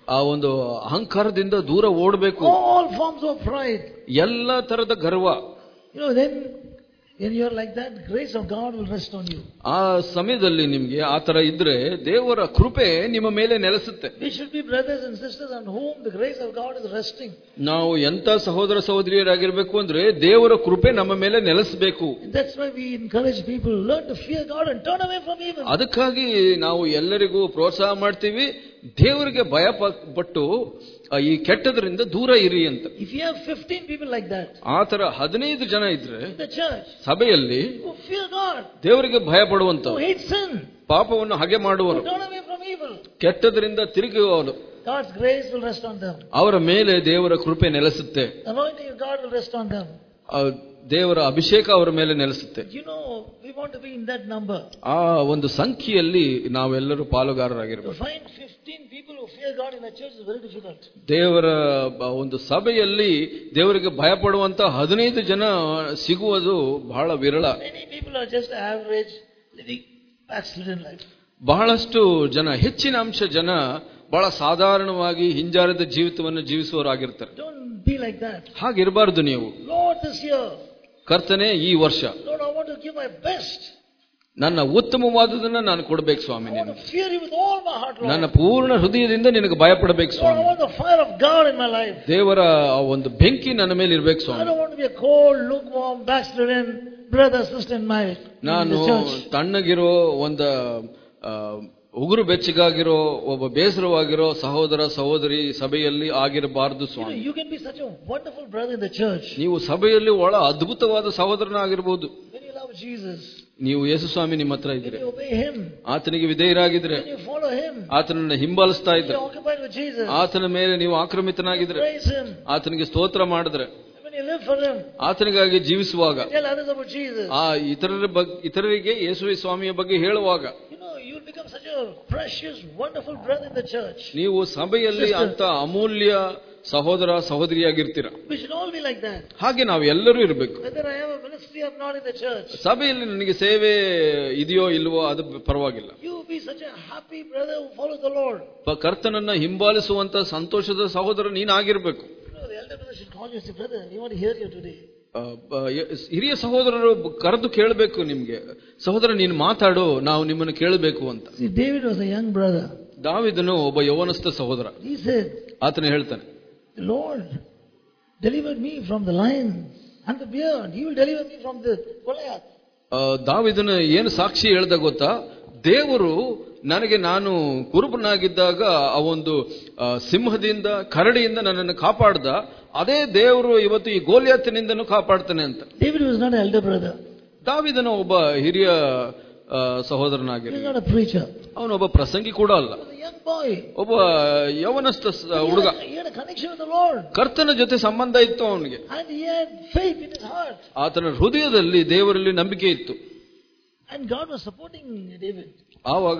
ಆ ಒಂದು ಅಹಂಕಾರದಿಂದ ದೂರ ಓಡಬೇಕು All forms of pride. ಎಲ್ಲ ತರದ ಗರ್ವ You know, then when you are like that, grace of God will rest on you. ಆ ಸಮಯದಲ್ಲಿ ನಿಮ್ಗೆ ಆ ತರ ಇದ್ರೆ ದೇವರ ಕೃಪೆ ನಿಮ್ಮ ಮೇಲೆ ನೆಲೆಸುತ್ತೆ We should be brothers and sisters on whom the grace of God is resting. ನಾವು ಎಂತ ಸಹೋದರ ಸಹೋದರಿಯರಾಗಿರ್ಬೇಕು ಅಂದ್ರೆ ದೇವರ ಕೃಪೆ ನಮ್ಮ ಮೇಲೆ ನೆಲೆಸಬೇಕು And that's why we encourage people learn to fear God and turn away from evil. ಅದಕ್ಕಾಗಿ ನಾವು ಎಲ್ಲರಿಗೂ ಪ್ರೋತ್ಸಾಹ ಮಾಡ್ತೀವಿ ದೇವರಿಗೆ ಭಯ ಪ- ಪಟ್ಟು ಆ, ಈ ಕೆಟ್ಟದ್ರಿಂದ ದೂರ ಇರಿ ಅಂತ If you have 15 people like that ಆ ತರ ಹದಿನೈದು ಜನ ಇದ್ರೆ in the church ಸಭೆಯಲ್ಲಿ who fear God, ದೇವರಿಗೆ ಭಯ ಪಡುವಂತ who hate sin, ಪಾಪವನ್ನು ಹಾಗೆ who ಮಾಡುವರು turn away from evil, ಕೆಟ್ಟದ್ರಿಂದ ತಿರುಗುವವರು God's grace will rest on them. ಅವರ ಮೇಲೆ ದೇವರ ಕೃಪೆ ನೆಲೆಸುತ್ತೆ The anointing of God will rest on them. ಆ ದೇವರ ಅಭಿಷೇಕ ಅವರ ಮೇಲೆ ನೆಲೆಸುತ್ತೆ You know, we want to be in that number. ಆ ಒಂದು ಸಂಖ್ಯೆಯಲ್ಲಿ ನಾವೆಲ್ಲರೂ To ಪಾಲುಗಾರರಾಗಿರ್ಬೇಕು find 15 people who fear God in a church is very difficult. ದೇವರ ಬ- ಒಂದು ಸಭೆಯಲ್ಲಿ ದೇವರಿಗೆ ಭಯಪಡುವಂತ ಹದಿನೈದು ಜನ ಸಿಗುವುದು ಬಹಳ ವಿರಳ Many people are just average, living backslidden life. ಬಹಳಷ್ಟು ಜನ ಹೆಚ್ಚಿನ ಅಂಶ ಜನ ಬಹಳ ಸಾಧಾರಣವಾಗಿ ಹಿಂಜಾರಿದ ಜೀವಿತವನ್ನು ಜೀವಿಸುವವರಾಗಿರ್ತಾರೆ Don't be like that. ಹಾಗಿರಬಾರ್ದು ನೀವು Lord, this year, ಕರ್ತನೆ ಈ ವರ್ಷ Lord, I want to give my best. ನನ್ನ ಉತ್ತಮವಾದುದನ್ನ ನಾನು ಕೊಡ್ಬೇಕು ಸ್ವಾಮಿ I want ನಿನಗೆ to fear you with all my heart, Lord. ನನ್ನ ಪೂರ್ಣ ಹೃದಯದಿಂದ ನಿನಗೆ ಭಯಪಡಬೇಕು Lord, I Swami want the fire of God in my life. ದೇವರ ಆ ಒಂದು ಬೆಂಕಿ ನನ್ನ ಮೇಲೆ ಇರ್ಬೇಕು I Swami don't want to be a cold, lukewarm, backslidden brother, sister in my in ನಾನು the church. ತಣ್ಣಗಿರೋ ಒಂದು ಆ, ಉಗುರು ಬೆಚ್ಚಗಾಗಿರೋ ಒಬ್ಬ ಬೇಸರವಾಗಿರೋ ಸಹೋದರ ಸಹೋದರಿ ಸಭೆಯಲ್ಲಿ ಆಗಿರಬಾರದು You know, Swami you can be such a wonderful brother in the church ನೀವು ಸಭೆಯಲ್ಲಿ ಒಳ ಅದ್ಭುತವಾದ ಸಹೋದರನಾಗಿರ್ಬೋದು when you love Jesus, ನೀವು ಯೇಸು ಸ್ವಾಮಿ ನಿಮ್ಮ ಹತ್ರ when ಇದ್ರೆ you obey Him, ಆತನಿಗೆ ವಿಧೇಯರಾಗಿದ್ರೆ when you follow Him, ಆತನನ್ನ ಹಿಂಬಾಲಿಸ್ತಾ when ಇದ್ರೆ you're occupied with Jesus, ಆತನ ಮೇಲೆ ನೀವು you ಆಕ್ರಮಿತನಾಗಿದ್ರೆ praise Him, ಆತನಿಗೆ ಸ್ತೋತ್ರ ಮಾಡಿದ್ರೆ when you live for Him, ಆತನಿಗಾಗಿ ಜೀವಿಸುವಾಗ tell others about Jesus. ಆ ಇತರರ ಬಗ್ಗೆ ಇತರರಿಗೆ ಯೇಸುವೆ ಸ್ವಾಮಿಯ ಬಗ್ಗೆ ಹೇಳುವಾಗ You know, you'll become such a precious, wonderful brother in the church. ನೀವು ಸಭೆಯಲ್ಲಿ ಅಂತ ಅಮೂಲ್ಯ ಸಹೋದರ ಸಹೋದರಿಯಾಗಿರ್ತೀರ We should all be like that. ಹಾಗೆ ನಾವು ಎಲ್ಲರೂ ಇರಬೇಕು Whether I have a ministry or not in the church, ಸಭೆಯಲ್ಲಿ ನನಗೆ ಸೇವೆ ಇದೆಯೋ ಇಲ್ವೋ ಅದು ಪರವಾಗಿಲ್ಲ you be such a happy brother who follows the Lord. ಪ- ಕರ್ತನನ್ನ ಹಿಂಬಾಲಿಸುವಂತ ಸಂತೋಷದ ಸಹೋದರ ನೀನಾಗಿರ್ಬೇಕು You know, the elder brother should call you and say, Brother, we want to hear you today. ಆ, ಬ- ಯ- ಹಿರಿಯ ಸಹೋದರರು ಕರೆದು ಕೇಳಬೇಕು ನಿಮ್ಗೆ ಸಹೋದರ ನೀನು ಮಾತಾಡು ನಾವು ನಿಮ್ಮನ್ನು ಕೇಳಬೇಕು ಅಂತ See, David was a young brother. ದಾವಿದನು ಒಬ್ಬ ಯೌವನಸ್ಥ ಸಹೋದರ He said, ಆತನ ಹೇಳ್ತಾನೆ The Lord delivered me from the lion and the bear, and He will deliver me from the Goliath. ಆ, ದಾವಿದನ ಏನು ಸಾಕ್ಷಿ ಹೇಳ್ದ ಗೊತ್ತಾ ದೇವರು ನನಗೆ ನಾನು ಕುರುಬನಾಗಿದ್ದಾಗ ಆ ಒಂದು ಆ, ಸಿಂಹದಿಂದ ಕರಡಿಯಿಂದ ನನ್ನನ್ನು ಕಾಪಾಡ್ದ ಅದೇ ದೇವರು ಇವತ್ತು ಈ ಗೋಲಿಯಾತಿನಿಂದನೂ ಕಾಪಾಡ್ತಾನೆ ಅಂತ David was not an elder brother. ದಾವಿದನ ಒಬ್ಬ ಹಿರಿಯ ಆ, He ಸಹೋದರನಾಗಿರ್ಲಿ was not a preacher. ಅವನೊಬ್ಬ ಪ್ರಸಂಗಿ ಕೂಡ ಅಲ್ಲ He was a young boy. ಒಬ್ಬ ಯವನಸ್ಥ ಸ- He ಹುಡುಗ had, he had a connection with the Lord. ಕರ್ತನ ಜೊತೆ ಸಂಬಂಧ ಇತ್ತು ಅವನಿಗೆ And he had faith in his heart. ಆತನ ಹೃದಯದಲ್ಲಿ ದೇವರಲ್ಲಿ ನಂಬಿಕೆ ಇತ್ತು And God was supporting David. ಆವಾಗ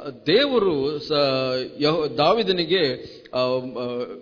ದೇವರು ಸ- ಯಹೋ- ದಾವಿದನಿಗೆ ಆ, ಆ,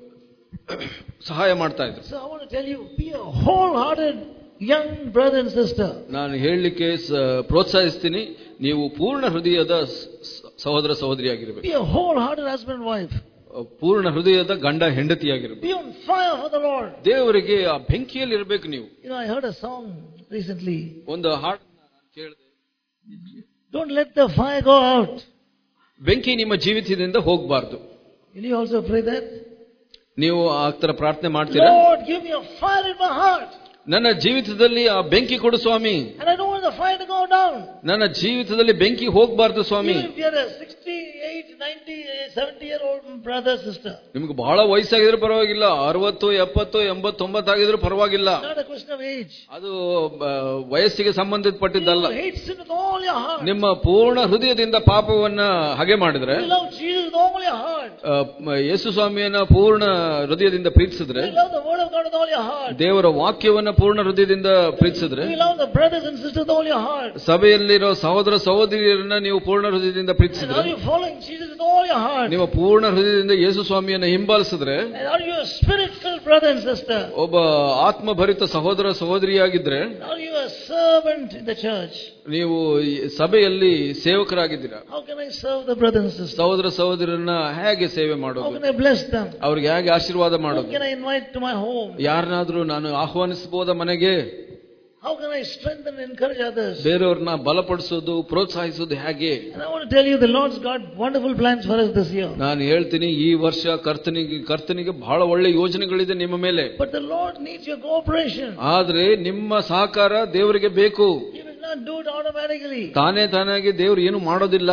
ಸಹಾಯ ಮಾಡ್ತಾ ಇದ್ರು So I want to tell you, be a wholehearted young brother and sister. ನಾನು ಹೇಳಲಿಕ್ಕೆ ಸ- ಪ್ರೋತ್ಸಾಹಿಸ್ತೀನಿ ನೀವು ಪೂರ್ಣ ಹೃದಯದ ಸ- ಸ- ಸಹೋದರ ಸಹೋದರಿಯಾಗಿರ್ಬೇಕು Be a wholehearted husband and wife. ಪೂರ್ಣ ಹೃದಯದ ಗಂಡ ಹೆಂಡತಿಯಾಗಿರ್ಬೇಕು Be on fire for the Lord. ದೇವರಿಗೆ ಆ ಬೆಂಕಿಯಲ್ಲಿ ಇರಬೇಕು ನೀವು You know, I heard a song recently. ಒಂದು ಹಾಡು ಕೇಳಿದೆ Don't let the fire go out. ಬೆಂಕಿ ನಿಮ್ಮ ಜೀವಿತದಿಂದ ಹೋಗಬಾರ್ದು Will you also pray that? ನೀವು ಆ ತರ ಪ್ರಾರ್ಥನೆ ಮಾಡ್ತೀರಾ Lord, give me a fire in my heart. ನನ್ನ ಜೀವಿತದಲ್ಲಿ ಆ ಬೆಂಕಿ ಕೊಡು ಸ್ವಾಮಿ And I don't want the fire to go down. ನನ್ನ ಜೀವಿತದಲ್ಲಿ ಬೆಂಕಿ ಹೋಗಬಾರ್ದು ಸ್ವಾಮಿ Even if you're a 68, 90, 70 year old brother, sister. ನಿಮ್ಗೆ ಬಹಳ ವಯಸ್ಸಾಗಿದ್ರೆ ಪರವಾಗಿಲ್ಲ ಅರವತ್ತು ಎಪ್ಪತ್ತು ಎಂಬತ್ತೊಂಬತ್ತಾಗಿದ್ರು ಪರವಾಗಿಲ್ಲ Not a question of age. ಅದು ಆ, ವಯಸ್ಸಿಗೆ ಸಂಬಂಧಪಟ್ಟಿದ್ದಲ್ಲ You hate sin with all your heart. ನಿಮ್ಮ ಪೂರ್ಣ ಹೃದಯದಿಂದ ಪಾಪವನ್ನ ಹಾಗೆ ಮಾಡಿದ್ರೆ You love Jesus with all your heart. ಆ, ಮ- ಯೇಸು ಸ್ವಾಮಿಯನ್ನ ಪೂರ್ಣ ಹೃದಯದಿಂದ ಪ್ರೀತಿಸಿದ್ರೆ You love the word of God with all your heart. ದೇವರ ವಾಕ್ಯವನ್ನ ಪೂರ್ಣ ಹೃದಯದಿಂದ ಪ್ರೀತಿಸಿದ್ರೆ You love the brothers and sisters with all your heart. ಸಭೆಯಲ್ಲಿರೋ ಸಹೋದರ ಸಹೋದರಿಯರನ್ನ ನೀವು ಪೂರ್ಣ ಹೃದಯದಿಂದ And ಪ್ರೀತಿಸಿದ್ರೆ are you following Jesus? Jesus with all your heart, ನಿಮ್ಮ ಪೂರ್ಣ ಹೃದಯದಿಂದ ಯೇಸು ಸ್ವಾಮಿಯನ್ನ ಹಿಂಬಾಲಿಸಿದ್ರೆ and are you a spirit-filled brother and sister? ಒಬ್ಬ ಆತ್ಮಭರಿತ ಸಹೋದರ ಸಹೋದರಿಯಾಗಿದ್ರೆ Are you a servant in the church? ನೀವು ಈ ಸಭೆಯಲ್ಲಿ ಸೇವಕರಾಗಿದ್ದೀರಾ How can I serve the brothers and sisters? ಸಹೋದರ ಸಹೋದರನ್ನ ಹೇಗೆ ಸೇವೆ How ಮಾಡೋದು can I bless them? ಅವ್ರಿಗೆ ಹೇಗೆ ಆಶೀರ್ವಾದ Who ಮಾಡೋದು can I invite to my home? ಯಾರನ್ನಾದ್ರೂ ನಾನು ಆಹ್ವಾನಿಸಬಹುದ ಮನೆಗೆ How can I strengthen and encourage others? ಬೇರೆಯವ್ರನ್ನ ಬಲಪಡಿಸೋದು ಪ್ರೋತ್ಸಾಹಿಸೋದು ಹೇಗೆ And I want to tell you, the Lord's got wonderful plans for us this year. ನಾನು ಹೇಳ್ತೀನಿ ಈ ವರ್ಷ ಕರ್ತನಿಗೆ ಕರ್ತನಿಗೆ ಬಹಳ ಒಳ್ಳೆ ಯೋಜನೆಗಳಿದೆ ನಿಮ್ಮ ಮೇಲೆ But the Lord needs your cooperation. ಆದ್ರೆ ನಿಮ್ಮ ಸಹಕಾರ ದೇವರಿಗೆ ಬೇಕು He will not do it automatically. ತಾನೇ ತಾನಾಗಿ ದೇವ್ರು ಏನು ಮಾಡೋದಿಲ್ಲ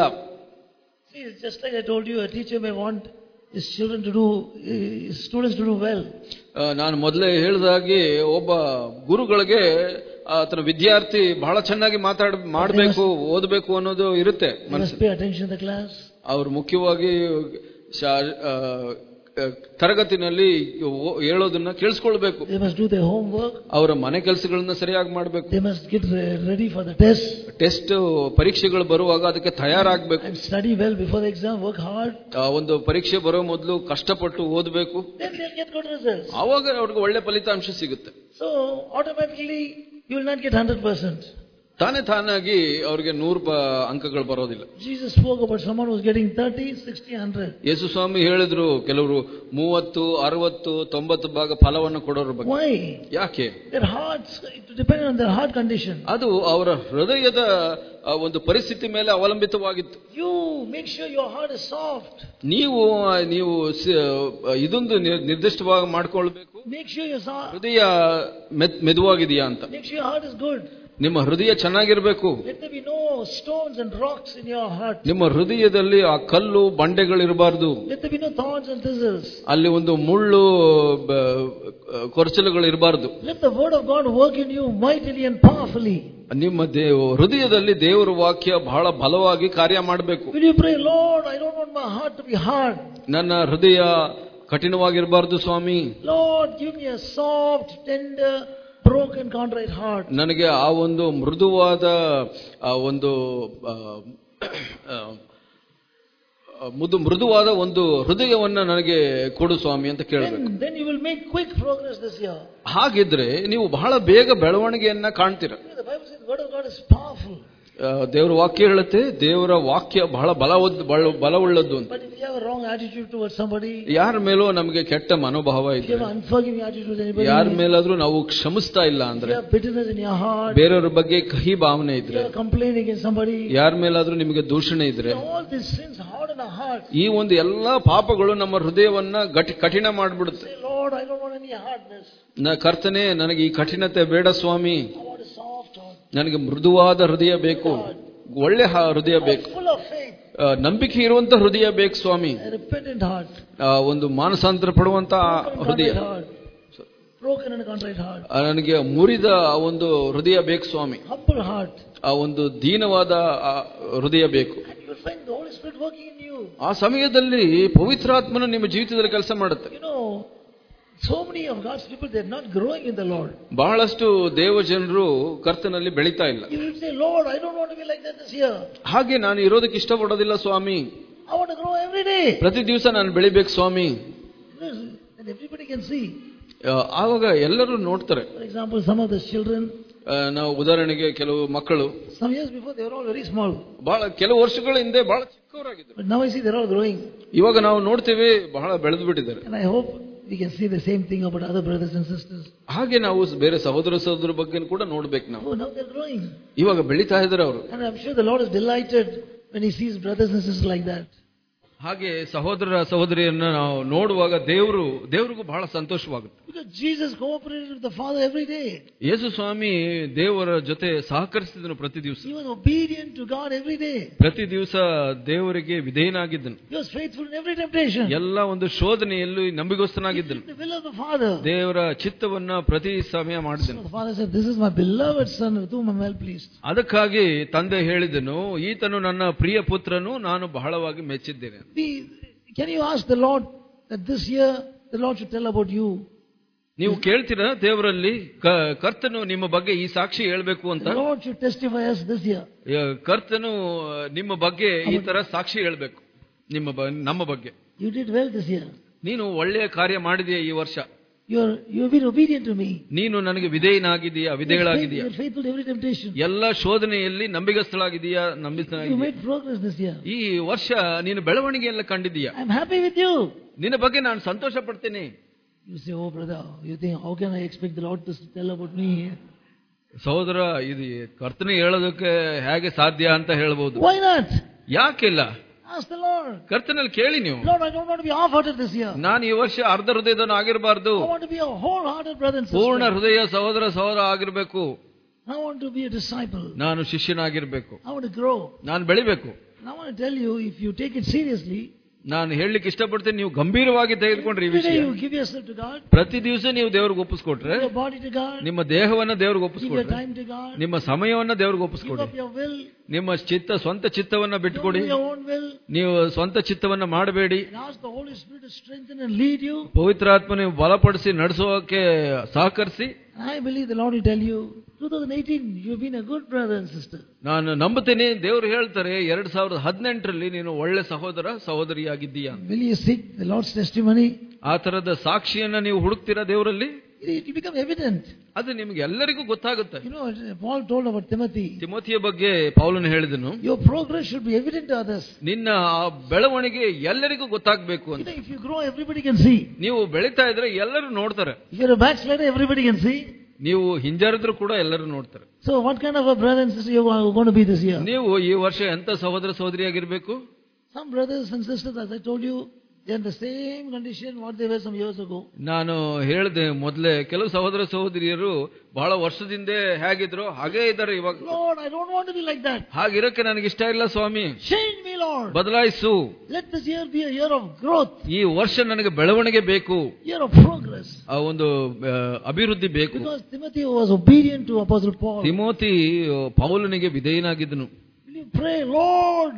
See, it's just like I told you, a teacher may want his children to do, his students to do well. ಆ, ನಾನು ಮೊದಲೇ ಹೇಳಿದಾಗೆ ಒಬ್ಬ ಗುರುಗಳಿಗೆ ಆತನ ವಿದ್ಯಾರ್ಥಿ ಬಹಳ ಚೆನ್ನಾಗಿ ಮಾತಾಡ ಮಾಡಬೇಕು ಓದಬೇಕು ಅನ್ನೋದು ಇರುತ್ತೆ They must ಮನಸ್ಸು pay attention in the class. ಅವ್ರು ಮುಖ್ಯವಾಗಿ ಶಾ- ಆ, ಆ, ತರಗತಿನಲ್ಲಿ ಓ- ಹೇಳೋದನ್ನ ಕೇಳಿಸ್ಕೊಳ್ಬೇಕು They must do their homework. ಅವರ ಮನೆ ಕೆಲಸಗಳನ್ನ ಸರಿಯಾಗಿ ಮಾಡಬೇಕು They must get re- ready for the test test ಪರೀಕ್ಷೆಗಳು ಬರುವಾಗ ಅದಕ್ಕೆ ತಯಾರಾಗಬೇಕು and study well before the exam, work hard. ಒಂದು ಪರೀಕ್ಷೆ ಬರೋ ಮೊದಲು ಕಷ್ಟಪಟ್ಟು ಓದಬೇಕು Then they'll get good results. ಆವಾಗ ಅವ್ರಿಗೆ ಒಳ್ಳೆ ಫಲಿತಾಂಶ ಸಿಗುತ್ತೆ So, automatically, you will not get 100%. ತಾನೇ ತಾನಾಗಿ ಅವ್ರಿಗೆ ನೂರು ಪ- ಅಂಕಗಳು ಬರೋದಿಲ್ಲ Jesus spoke about someone who was getting 30, 60, 100. ಯೇಸು ಸ್ವಾಮಿ ಹೇಳಿದ್ರು ಕೆಲವರು ಮೂವತ್ತು ಅರವತ್ತು ತೊಂಬತ್ತು ಭಾಗ ಫಲವನ್ನು ಕೊಡೋರ ಬಗ್ಗೆ Why? ಯಾಕೆ Their hearts, it depended on their heart condition. ಅದು ಅವರ ಹೃದಯದ ಆ, ಒಂದು ಪರಿಸ್ಥಿತಿ ಮೇಲೆ ಅವಲಂಬಿತವಾಗಿತ್ತು You make sure your heart is soft. ನೀವು ನೀವು ಸ- ಇದೊಂದು ನಿರ್- ನಿರ್ದಿಷ್ಟವಾಗಿ ಮಾಡ್ಕೊಳ್ಬೇಕು Make sure your so- ಹೃದಯ ಮೆತ್- ಮೆದುವಾಗಿದೆಯಾ ಅಂತ make sure your heart is good. ನಿಮ್ಮ ಹೃದಯ ಚೆನ್ನಾಗಿರ್ಬೇಕು Let there be no stones and rocks in your heart. ನಿಮ್ಮ ಹೃದಯದಲ್ಲಿ ಆ ಕಲ್ಲು ಬಂಡೆಗಳಿರಬಾರ್ದು Let there be no thorns and thistles. ಅಲ್ಲಿ ಒಂದು ಮುಳ್ಳು ಬ- ಕೊರಚಲುಗಳು ಇರಬಾರ್ದು Let the word of God work in you mightily and powerfully. ನಿಮ್ಮ ದೇವ ಹೃದಯದಲ್ಲಿ ದೇವರ ವಾಕ್ಯ ಬಹಳ ಬಲವಾಗಿ ಕಾರ್ಯ ಮಾಡಬೇಕು Will you pray, Lord, I don't want my heart to be hard. ನನ್ನ ಹೃದಯ ಕಠಿಣವಾಗಿರಬಾರ್ದು ಸ್ವಾಮಿ Lord, give me a soft, tender, broken, contrite heart. ನನಗೆ ಆ ಒಂದು ಮೃದುವಾದ ಆ ಒಂದು ಆ, ಆ, ಮುದು ಮೃದುವಾದ ಒಂದು ಹೃದಯವನ್ನ ನನಗೆ ಕೊಡು ಸ್ವಾಮಿ ಅಂತ ಕೇಳಬೇಕು Then, then you will make quick progress this year. ಹಾಗಿದ್ರೆ ನೀವು ಬಹಳ ಬೇಗ ಬೆಳವಣಿಗೆಯನ್ನ ಕಾಣ್ತೀರ The Bible says the word of God is powerful. ಆ, ದೇವರ ವಾಕ್ಯ ಹೇಳುತ್ತೆ ದೇವರ ವಾಕ್ಯ ಬಹಳ ಬಲವದ್ ಬಲ- ಬಲವುಳ್ಳದ್ದು ಅಂತ But if you have a wrong attitude towards somebody, ಯಾರ ಮೇಲೂ ನಮಗೆ ಕೆಟ್ಟ ಮನೋಭಾವ if you ಇದೆ have an unforgiving attitude towards anybody, ಯಾರ if ಮೇಲಾದ್ರೂ ನಾವು ಕ್ಷಮಿಸ್ತಾ ಇಲ್ಲ you ಅಂದ್ರೆ have bitterness in your heart, ಬೇರೆಯವ್ರ ಬಗ್ಗೆ ಕಹಿ ಭಾವನೆ if you ಇದ್ರೆ have complaining against somebody, ಯಾರ ಮೇಲಾದ್ರೂ ನಿಮಗೆ ದೂಷಣೆ ಇದ್ರೆ all these sins harden our heart. ಈ ಒಂದು ಎಲ್ಲಾ ಪಾಪಗಳು ನಮ್ಮ ಹೃದಯವನ್ನ ಗಟಿ ಕಠಿಣ ಮಾಡಿಬಿಡುತ್ತೆ Say, Lord, I don't want any hardness. ನ ಕರ್ತನೆ ನನಗೆ ಈ ಕಠಿಣತೆ ಬೇಡ ಸ್ವಾಮಿ I want a soft heart. ನನಗೆ ಮೃದುವಾದ ಹೃದಯ ಬೇಕು ಒಳ್ಳೆ ಹ- ಹೃದಯ ಬೇಕು Full of faith. ಆ, ನಂಬಿಕೆ ಇರುವಂತ ಹೃದಯ ಬೇಕು ಸ್ವಾಮಿ A repentant heart. ಆ, ಒಂದು ಮಾನಸಾಂತರ ಪಡುವಂತ Broken and ಹೃದಯ contrite heart. Broken and contrite heart. ಆ, ನನಗೆ ಮುರಿದ ಆ ಒಂದು ಹೃದಯ ಬೇಕು ಸ್ವಾಮಿ Humble heart. ಆ ಒಂದು ದೀನವಾದ ಆ ಹೃದಯ ಬೇಕು And you will find the Holy Spirit working in you. ಆ ಸಮಯದಲ್ಲಿ ಪವಿತ್ರಾತ್ಮನು ನಿಮ್ಮ ಜೀವಿತದಲ್ಲಿ ಕೆಲಸ ಮಾಡುತ್ತೆ You know, so many of God's people, they're not growing in the Lord. ಬಹಳಷ್ಟು ದೇವ ಜನರು ಕರ್ತನಲ್ಲಿ ಬೆಳೀತಾ ಇಲ್ಲ You will say, Lord, I don't want to be like that this year. ಹಾಗೆ ನಾನು ಇರೋದಕ್ಕೆ ಇಷ್ಟಪಡೋದಿಲ್ಲ ಸ್ವಾಮಿ I want to grow every day. ಪ್ರತಿ ದಿವಸ ನಾನು ಬೆಳಿಬೇಕು ಸ್ವಾಮಿ And everybody can see. ಆ, ಆವಾಗ ಎಲ್ಲರೂ ನೋಡ್ತಾರೆ For example, some of the children, ಆ, ನಾವು ಉದಾಹರಣೆಗೆ ಕೆಲವು ಮಕ್ಕಳು some years before, they were all very small. ಬಹಳ ಕೆಲವು ವರ್ಷಗಳ ಹಿಂದೆ ಬಹಳ ಚಿಕ್ಕವರಾಗಿದ್ದರು But now I see they're all growing. ಇವಾಗ ನಾವು ನೋಡ್ತೇವೆ ಬಹಳ ಬೆಳೆದು ಬಿಟ್ಟಿದ್ದಾರೆ And I hope we can see the same thing about other brothers and sisters. ಹಾಗೆ ನಾವು ಬೇರೆ ಸಹೋದರ ಸಹೋದರ ಬಗ್ಗೆ ಕೂಡ ನೋಡ್ಬೇಕು ನಾವು Oh, now they're growing. ಇವಾಗ ಬೆಳೀತಾ ಇದ್ದಾರೆ ಅವರು And I'm sure the Lord is delighted when He sees brothers and sisters like that. ಹಾಗೆ ಸಹೋದರ ಸಹೋದರಿಯನ್ನ ನಾವು ನೋಡುವಾಗ ದೇವರು ದೇವರಿಗೂ ಬಹಳ ಸಂತೋಷವಾಗುತ್ತೆ Because Jesus cooperated with the Father every day. ಯೇಸು ಸ್ವಾಮಿ ದೇವರ ಜೊತೆ ಸಹಕರಿಸಿದನು ಪ್ರತಿ ದಿವಸ He was obedient to God every day. ಪ್ರತಿ ದಿವಸ ದೇವರಿಗೆ ವಿಧೇಯನಾಗಿದ್ದನು He was faithful in every temptation. ಎಲ್ಲ ಒಂದು ಶೋಧನೆಯಲ್ಲೂ ನಂಬಿಗಸ್ತನಾಗಿದ್ದನು The will of the Father. ದೇವರ ಚಿತ್ತವನ್ನ ಪ್ರತಿ ಸಮಯ So ಮಾಡಿದನು the Father said, This is my beloved Son with whom I'm well pleased. ಅದಕ್ಕಾಗಿ ತಂದೆ ಹೇಳಿದನು ಈತನು ನನ್ನ ಪ್ರಿಯ ಪುತ್ರನು ನಾನು ಬಹಳವಾಗಿ ಮೆಚ್ಚಿದ್ದೇನೆ The, can you ask the Lord that this year the Lord should tell about you? ನೀವು ಕೇಳ್ತೀರಾ ದೇವರಲ್ಲಿ ಕ- ಕರ್ತನು ನಿಮ್ಮ ಬಗ್ಗೆ ಈ ಸಾಕ್ಷಿ ಹೇಳ್ಬೇಕು ಅಂತ The Lord should testify us this year. ಯ- ಕರ್ತನು ನಿಮ್ಮ ಬಗ್ಗೆ ಈ ತರ ಸಾಕ್ಷಿ ಹೇಳ್ಬೇಕು ನಿಮ್ಮ ಬ- ನಮ್ಮ ಬಗ್ಗೆ You did well this year. ನೀನು ಒಳ್ಳೆಯ ಕಾರ್ಯ ಮಾಡಿದೀಯ ಈ ವರ್ಷ You're, you've been obedient to me. ನೀನು ನನಗೆ ವಿಧೇಯನಾಗಿದೀಯಾ You're, faith- ವಿಧೇಯಳಾಗಿದೀಯಾ you're faithful to every temptation. ಎಲ್ಲ ಶೋಧನೆಯಲ್ಲಿ ನಂಬಿಗಸ್ತಳಾಗಿದೀಯಾ You ನಂಬಿಸ್ತನಾಗಿದೀಯಾ made progress this year. ಈ ವರ್ಷ ನೀನು ಬೆಳವಣಿಗೆ ಎಲ್ಲ ಕಂಡಿದೀಯಾ I'm happy with you. ನಿನ್ನ ಬಗ್ಗೆ ನಾನು ಸಂತೋಷ ಪಡ್ತೇನೆ You say, oh brother, you think, how can I expect the Lord to tell about me? ಸಹೋದರ ಇದು ಕರ್ತನೆ ಹೇಳೋದಕ್ಕೆ ಹೇಗೆ ಸಾಧ್ಯ ಅಂತ ಹೇಳ್ಬೋದು Why not? ಯಾಕಿಲ್ಲ Ask the Lord. ಕರ್ತನಲ್ಲಿ ಕೇಳಿ ನೀವು Lord, I don't want to be half-hearted this year. ನಾನು ಈ ವರ್ಷ ಅರ್ಧ ಹೃದಯದವನು ಆಗಿರಬಾರ್ದು I want to be a wholehearted brother and ಪೂರ್ಣ sister. ಹೃದಯ ಸಹೋದರ ಸಹೋದರ ಆಗಿರ್ಬೇಕು I want to be a disciple. ನಾನು ಶಿಷ್ಯನಾಗಿರ್ಬೇಕು I want to grow. ನಾನು ಬೆಳಿಬೇಕು And I want to tell you, if you take it seriously, ನಾನು ಹೇಳಲಿಕ್ಕೆ ಇಷ್ಟಪಡ್ತೇನೆ ನೀವು ಗಂಭೀರವಾಗಿ ತೆಗೆದುಕೊಂಡ್ರೆ ಈ every ವಿಷಯ day you give yourself to God, ಪ್ರತಿ ದಿವಸ ನೀವು ದೇವ್ರಿಗೆ ಒಪ್ಪಿಸ್ಕೊಟ್ರೆ give your body to God, ನಿಮ್ಮ ದೇಹವನ್ನ ದೇವ್ರಿಗೆ give your ಒಪ್ಪಿಸ್ಕೊಟ್ರೆ time to God, ನಿಮ್ಮ ಸಮಯವನ್ನ ದೇವ್ರಿಗೆ give ಒಪ್ಪಿಸ್ಕೊಡಿ up your will, ನಿಮ್ಮ ಚಿತ್ತ ಸ್ವಂತ ಚಿತ್ತವನ್ನ don't ಬಿಟ್ಕೊಡಿ do your own will, ನೀವು ಸ್ವಂತ ಚಿತ್ತವನ್ನ ಮಾಡಬೇಡಿ and ask the Holy Spirit to strengthen and lead you. ಪವಿತ್ರಾತ್ಮ ನೀವು ಬಲಪಡಿಸಿ ನಡೆಸೋಕೆ ಸಹಕರಿಸಿ And I believe the Lord will tell you, 2018, you've been a good brother and sister. ನಾನು ನಂಬುತ್ತೇನೆ ದೇವರು ಹೇಳ್ತಾರೆ ಎರಡ್ ಸಾವಿರದ ಹದಿನೆಂಟರಲ್ಲಿ ನೀನು ಒಳ್ಳೆ ಸಹೋದರ ಸಹೋದರಿಯಾಗಿದ್ದೀಯ Will you seek the Lord's testimony? ಆ ತರದ ಸಾಕ್ಷಿಯನ್ನ ನೀವು ಹುಡುಕ್ತೀರಾ ದೇವರಲ್ಲಿ It it will become evident. ಅದು ನಿಮ್ಗೆ ಎಲ್ಲರಿಗೂ ಗೊತ್ತಾಗುತ್ತೆ You know, Paul told about Timothy, ತಿಮೋತಿಯ ಬಗ್ಗೆ ಪೌಲನು ಹೇಳಿದನು your progress should be evident to others. ನಿನ್ನ ಆ ಬೆಳವಣಿಗೆ ಎಲ್ಲರಿಗೂ ಗೊತ್ತಾಗ್ಬೇಕು You ಅಂತ know, if you grow, everybody can see. ನೀವು ಬೆಳೀತಾ ಇದ್ರೆ ಎಲ್ಲರೂ ನೋಡ್ತಾರೆ If you're a backslider, everybody can see. ನೀವು ಹಿಂಜರಿದ್ರು ಕೂಡ ಎಲ್ಲರೂ ನೋಡ್ತಾರೆ So, what kind of a brother and sister you are going to be this year? ನೀವು ಈ ವರ್ಷ ಎಂತ ಸಹೋದರ ಸಹೋದರಿಯಾಗಿರ್ಬೇಕು Some brothers and sisters, as I told you, they're in the same condition what they were some years ago. ನಾನು ಹೇಳಿದೆ ಮೊದಲೇ ಕೆಲವು ಸಹೋದರ ಸಹೋದರಿಯರು ಬಹಳ ವರ್ಷದಿಂದ ಹೇಗಿದ್ರು ಹಾಗೇ ಇದ್ದಾರೆ ಇವಾಗ Lord, I don't want to be like that. ಹಾಗಿರಕ್ಕೆ ನನಗೆ ಇಷ್ಟ ಇಲ್ಲ ಸ್ವಾಮಿ Change me, Lord. ಬದಲಾಯಿಸು Let this year be a year of growth, ಈ ವರ್ಷ ನನಗೆ ಬೆಳವಣಿಗೆ ಬೇಕು year of progress. ಆ ಒಂದು ಆ, ಅಭಿವೃದ್ಧಿ ಬೇಕು Because Timothy was obedient to Apostle Paul. Timothy ಪೌಲನಿಗೆ ವಿಧೇಯನಾಗಿದ್ದನು Will you pray, Lord,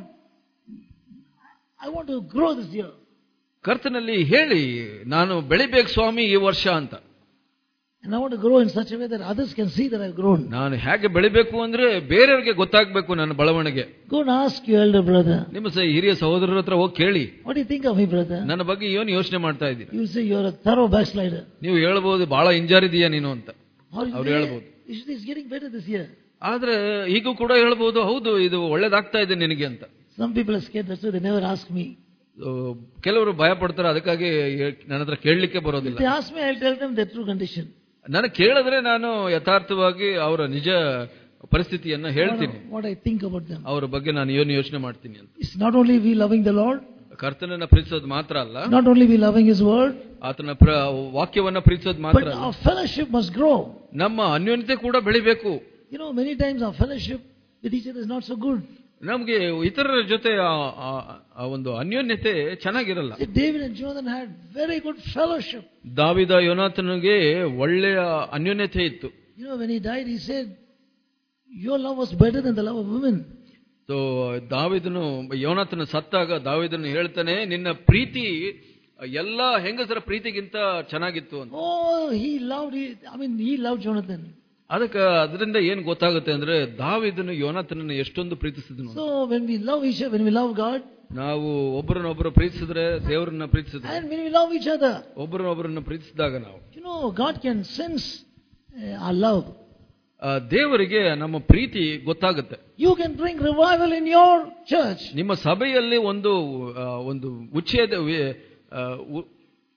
I want to grow this year. ಕರ್ತನಲ್ಲಿ ಹೇಳಿ ನಾನು ಬೆಳಿಬೇಕು ಸ್ವಾಮಿ ಈ ವರ್ಷ ಅಂತ And I want to grow in such a way that others can see that I've grown. ನಾನು ಹೇಗೆ ಬೆಳಿಬೇಕು ಅಂದ್ರೆ ಬೇರೆಯವ್ರಿಗೆ ಗೊತ್ತಾಗ್ಬೇಕು ನನ್ನ ಬೆಳವಣಿಗೆ Go and ask your elder brother, ನಿಮ್ಮ ಸ- ಹಿರಿಯ ಸಹೋದರರ ಹತ್ರ ಹೋಗಿ ಕೇಳಿ what do you think of me, brother? ನನ್ನ ಬಗ್ಗೆ ಏನು ಯೋಚನೆ ಮಾಡ್ತಾ ಇದ್ದೀರಿ You'll say you're a thorough backslider. ನೀವು ಹೇಳ್ಬೋದು ಬಹಳ ಹಿಂಜಾರಿದೀಯ ನೀನು ಅಂತ Or you ಅವ್ರು say, ಹೇಳ್ಬೋದು "It's- it's getting better this year. ಆದ್ರೆ ಈಗೂ ಕೂಡ ಹೇಳ್ಬೋದು ಹೌದು ಇದು ಒಳ್ಳೇದಾಗ್ತಾ ಇದೆ ನಿನಗೆ ಅಂತ Some people are scared, that's why they never ask me. ಆ, ಕೆಲವರು ಭಯ ಪಡ್ತಾರೆ ಅದಕ್ಕಾಗಿ ಹೇ- ನನ್ನ ಹತ್ರ ಕೇಳಲಿಕ್ಕೆ If ಬರೋದಿಲ್ಲ they ask me, I'll tell them their true condition. ನನಗೆ ಕೇಳಿದ್ರೆ ನಾನು ಯಥಾರ್ಥವಾಗಿ ಅವರ ನಿಜ ಪರಿಸ್ಥಿತಿಯನ್ನ What, ಹೇಳ್ತೀನಿ what I think about them. ಅವರ ಬಗ್ಗೆ ನಾನು ಏನು ಯೋಚನೆ ಮಾಡ್ತೀನಿ ಅಂತ It's not only we loving the Lord, ಕರ್ತನನ್ನ ಪ್ರೀತಿಸೋದು ಮಾತ್ರ ಅಲ್ಲ not only we loving His word, ಆತನ ಪ್ರ- ವಾಕ್ಯವನ್ನ ಪ್ರೀತಿಸೋದು but ಮಾತ್ರ ಅಲ್ಲ our fellowship must grow. ನಮ್ಮ ಅನ್ಯೋನ್ಯತೆ ಕೂಡ ಬೆಳಿಬೇಕು You know, many times our fellowship with each other is not so good. ನಮ್ಗೆ ಇತರರ ಜೊತೆ ಆ- ಆ- ಆ ಒಂದು ಅನ್ಯೋನ್ಯತೆ ಚೆನ್ನಾಗಿರಲ್ಲ See, David and Jonathan had very good fellowship. ದಾವಿದ ಯೋನಾಥನಿಗೆ ಒಳ್ಳೆಯ ಅನ್ಯೋನ್ಯತೆ ಇತ್ತು You know, when he died, he said, Your love was better than the love of women. So ದಾವಿದನು ಯೋನಾಥನ ಸತ್ತಾಗ ದಾವಿದನು ಹೇಳ್ತಾನೆ ನಿನ್ನ ಪ್ರೀತಿ ಎಲ್ಲ ಹೆಂಗಸರ ಪ್ರೀತಿಗಿಂತ ಚೆನ್ನಾಗಿತ್ತು ಅಂತ Oh, he loved, he, I mean, he loved Jonathan. ಅದಕ್ಕೆ ಅದರಿಂದ ಏನ್ ಗೊತ್ತಾಗುತ್ತೆ ಅಂದ್ರೆ ದಾವಿದನು ಯೋನಾಥನನ್ನು ಎಷ್ಟೊಂದು ಪ್ರೀತಿಸಿದನು So, when we love each other, when we love God, ನಾವು ಒಬ್ಬರನ್ನೊಬ್ಬರು ಪ್ರೀತಿಸಿದ್ರೆ ದೇವರನ್ನ ಪ್ರೀತಿಸಿದ್ರೆ and when we love each other, ಒಬ್ಬರನ್ನೊಬ್ಬರನ್ನ ಪ್ರೀತಿಸಿದಾಗ ನಾವು you know, God can sense uh, our love. ಆ, ದೇವರಿಗೆ ನಮ್ಮ ಪ್ರೀತಿ ಗೊತ್ತಾಗುತ್ತೆ You can bring revival in your church. ನಿಮ್ಮ ಸಭೆಯಲ್ಲಿ ಒಂದು ಆ, ಒಂದು ಉಚ್ಛೇದ ವಿ- ಆ, ಉ-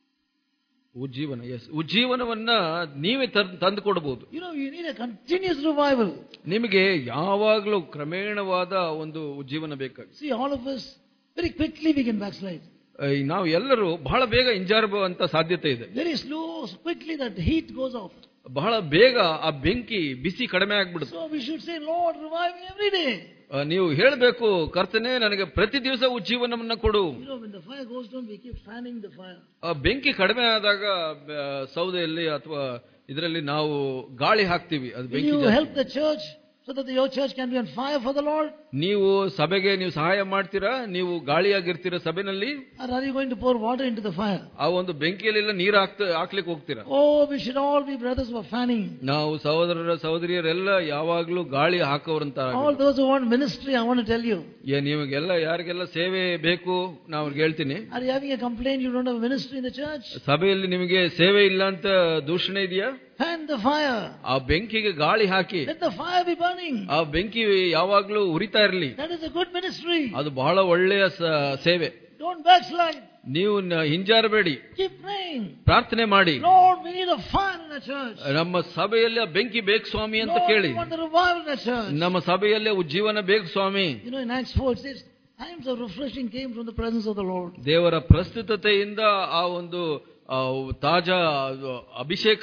ಉಜ್ಜೀವನ ಎಸ್ ಉಜ್ಜೀವನವನ್ನ ನೀವೇ ತಂದು ಕೊಡಬಹುದು You know, you need a continuous revival. ನಿಮಗೆ ಯಾವಾಗಲೂ ಕ್ರಮೇಣವಾದ ಒಂದು ಉಜ್ಜೀವನ ಬೇಕಾಗುತ್ತೆ See, all of us, very quickly we can backslide. ಆ, ಈ ನಾವು ಎಲ್ಲರೂ ಬಹಳ ಬೇಗ ಹಿಂಜಾರಬುವಂತ ಸಾಧ್ಯತೆ ಇದೆ Very slow, quickly that heat goes off. ಬಹಳ ಬೇಗ ಆ ಬೆಂಕಿ ಬಿಸಿ ಕಡಿಮೆ ಆಗ್ಬಿಡುತ್ತೆ So we should say, Lord, revive me every day. ಆ, ನೀವು ಹೇಳಬೇಕು ಕರ್ತನೆ ನನಗೆ ಪ್ರತಿ ದಿವಸ ಉಜ್ಜೀವನವನ್ನ ಕೊಡು You know, when the fire goes down, we keep fanning the fire. ಆ ಬೆಂಕಿ ಕಡಿಮೆ ಆದಾಗ ಆ, ಸೌದೆಯಲ್ಲಿ ಅಥವಾ ಇದರಲ್ಲಿ ನಾವು ಗಾಳಿ ಹಾಕ್ತಿವಿ ಅದು Will ಬೆಂಕಿ you ಜಾಸ್ತಿ. help the church so that your church can be on fire for the Lord? ನೀವು ಸಭೆಗೆ ನೀವು ಸಹಾಯ ಮಾಡ್ತೀರಾ ನೀವು ಗಾಳಿಯಾಗಿರ್ತೀರಾ ಸಭೆನಲ್ಲಿ Or are you going to pour water into the fire? ಆ ಒಂದು ಬೆಂಕಿಯಲ್ಲೆಲ್ಲ ನೀರು ಹಾಕ್ತ ಹಾಕ್ಲಿಕ್ಕೆ ಹೋಗ್ತೀರಾ Oh, we should all be brothers who are fanning. ನಾವು ಸಹೋದರರ ಸಹೋದರಿಯರೆಲ್ಲ ಯಾವಾಗ್ಲೂ ಗಾಳಿ ಹಾಕೋರಂತ All those who want ministry, I want to tell you. ಏ ನಿಮಗೆಲ್ಲ ಯಾರಿಗೆಲ್ಲ ಸೇವೆ ಬೇಕು ನಾ ಅವ್ರಿಗೆ ಹೇಳ್ತೀನಿ Are you having a complaint you don't have a ministry in the church? ಸಭೆಯಲ್ಲಿ ನಿಮಗೆ ಸೇವೆ ಇಲ್ಲ ಅಂತ ದೂಷಣೆ ಇದೆಯಾ Fan the fire. ಆ ಬೆಂಕಿಗೆ ಗಾಳಿ ಹಾಕಿ Let the fire be burning. ಆ ಬೆಂಕಿ ಯಾವಾಗ್ಲೂ ಉರಿತಾ ಇರಲಿ That is a good ministry. ಅದು ಬಹಳ ಒಳ್ಳೆಯ ಸ- ಸೇವೆ Don't backslide. ನೀವು ನ- ಹಿಂಜಾರಬೇಡಿ Keep praying. ಪ್ರಾರ್ಥನೆ ಮಾಡಿ Lord, we need a fire in the church. ನಮ್ಮ ಸಭೆಯಲ್ಲಿ ಆ ಬೆಂಕಿ ಬೇಕು ಸ್ವಾಮಿ ಅಂತ Lord, ಕೇಳಿ we want the revival in the church. ನಮ್ಮ ಸಭೆಯಲ್ಲೇ ಉಜ್ಜೀವನ ಬೇಕು ಸ್ವಾಮಿ You know, in Acts 4, it says, times of refreshing came from the presence of the Lord. ದೇವರ ಪ್ರಸ್ತುತತೆಯಿಂದ ಆ ಒಂದು ಆ, ತಾಜಾ ಅಭಿಷೇಕ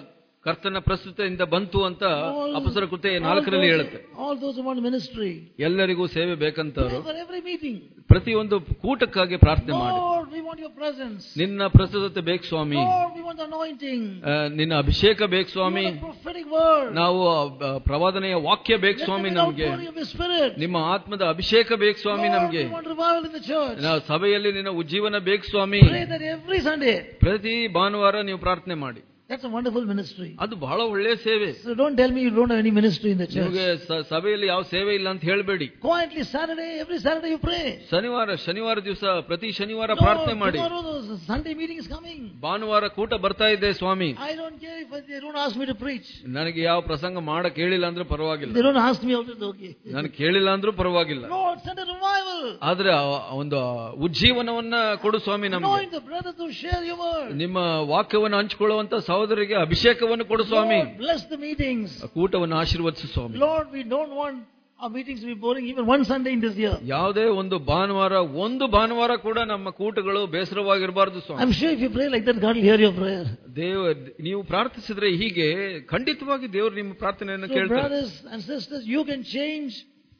ಕರ್ತನ ಪ್ರಸ್ತುತದಿಂದ ಬಂತು ಅಂತ ಅಪಸರ ಕೃತೆ ನಾಲ್ಕರಲ್ಲಿ ಹೇಳುತ್ತೆ all those who want ministry, ಎಲ್ಲರಿಗೂ ಸೇವೆ ಬೇಕಂತವ್ರು pray for every meeting. ಪ್ರತಿಯೊಂದು ಕೂಟಕ್ಕಾಗಿ ಪ್ರಾರ್ಥನೆ ಮಾಡಿ Lord, we want your presence. ನಿನ್ನ ಪ್ರಸ್ತುತತೆ ಬೇಕು ಸ್ವಾಮಿ Lord, we want the anointing. ಆ, ನಿನ್ನ ಅಭಿಷೇಕ ಬೇಕು We Swami want a prophetic word. ನಾವು ಆ, ಪ್ರವಾದನೆಯ ವಾಕ್ಯ ಬೇಕು Let Swami there be an ನಮಗೆ outpouring of your spirit. ನಿಮ್ಮ ಆತ್ಮದ ಅಭಿಷೇಕ ಬೇಕು ಸ್ವಾಮಿ Lord, ನಮಗೆ we want revival in the church. ನಾವು ಸಭೆಯಲ್ಲಿ ನಿನ್ನ ಉಜ್ಜೀವನ ಬೇಕು ಸ್ವಾಮಿ Pray that every Sunday. ಪ್ರತಿ ಭಾನುವಾರ ನೀವು ಪ್ರಾರ್ಥನೆ ಮಾಡಿ That's a wonderful ministry. ಅದು ಬಹಳ ಒಳ್ಳೆಯ ಸೇವೆ So don't tell me you don't have any ministry in the church. ನಿಮಗೆ ಸ- ಸಭೆಯಲ್ಲಿ ಯಾವ ಸೇವೆ ಇಲ್ಲ ಅಂತ ಹೇಳಬೇಡಿ Quietly Saturday, every Saturday you pray. ಶನಿವಾರ ಶನಿವಾರ ದಿವಸ ಪ್ರತಿ ಶನಿವಾರ Lord, ಪ್ರಾರ್ಥನೆ ಮಾಡಿ tomorrow the Sunday meeting is coming. ಭಾನುವಾರ ಕೂಟ ಬರ್ತಾ ಇದೆ ಸ್ವಾಮಿ I don't care if they don't ask me to preach. ನನಗೆ ಯಾವ ಪ್ರಸಂಗ ಮಾಡಕ್ ಹೇಳಿಲ್ಲ ಅಂದ್ರೂ If ಪರವಾಗಿಲ್ಲ they don't ask me also, it's okay. ನನಗೆ ಕೇಳಿಲ್ಲ ಅಂದ್ರೂ ಪರವಾಗಿಲ್ಲ Lord, send a revival. ಆದ್ರೆ ಆ ಒಂದು ಉಜ್ಜೀವನವನ್ನ ಕೊಡು ಸ್ವಾಮಿ ನಮಗೆ Anoint the brothers to share your word. ನಿಮ್ಮ ವಾಕ್ಯವನ್ನು ಹಂಚಿಕೊಳ್ಳುವಂತ ಸಹೋದರಿಗೆ ಅಭಿಷೇಕವನ್ನು ಕೊಡು ಸ್ವಾಮಿ Lord, bless the meetings. ಆ ಕೂಟವನ್ನು ಆಶೀರ್ವದಿಸು ಸ್ವಾಮಿ Lord, we don't want our meetings to be boring even one Sunday in this year. ಯಾವುದೇ ಒಂದು ಭಾನುವಾರ ಒಂದು ಭಾನುವಾರ ಕೂಡ ನಮ್ಮ ಕೂಟಗಳು ಬೇಸರವಾಗಿರಬಾರದು ಸ್ವಾಮಿ I'm sure if you pray like that, God will hear your prayer. ದೇವ ನೀವು ಪ್ರಾರ್ಥಿಸಿದ್ರೆ ಹೀಗೆ ಖಂಡಿತವಾಗಿ ದೇವರು ನಿಮ್ಮ ಪ್ರಾರ್ಥನೆಯನ್ನು So, ಕೇಳ್ತಾರೆ brothers and sisters, you can change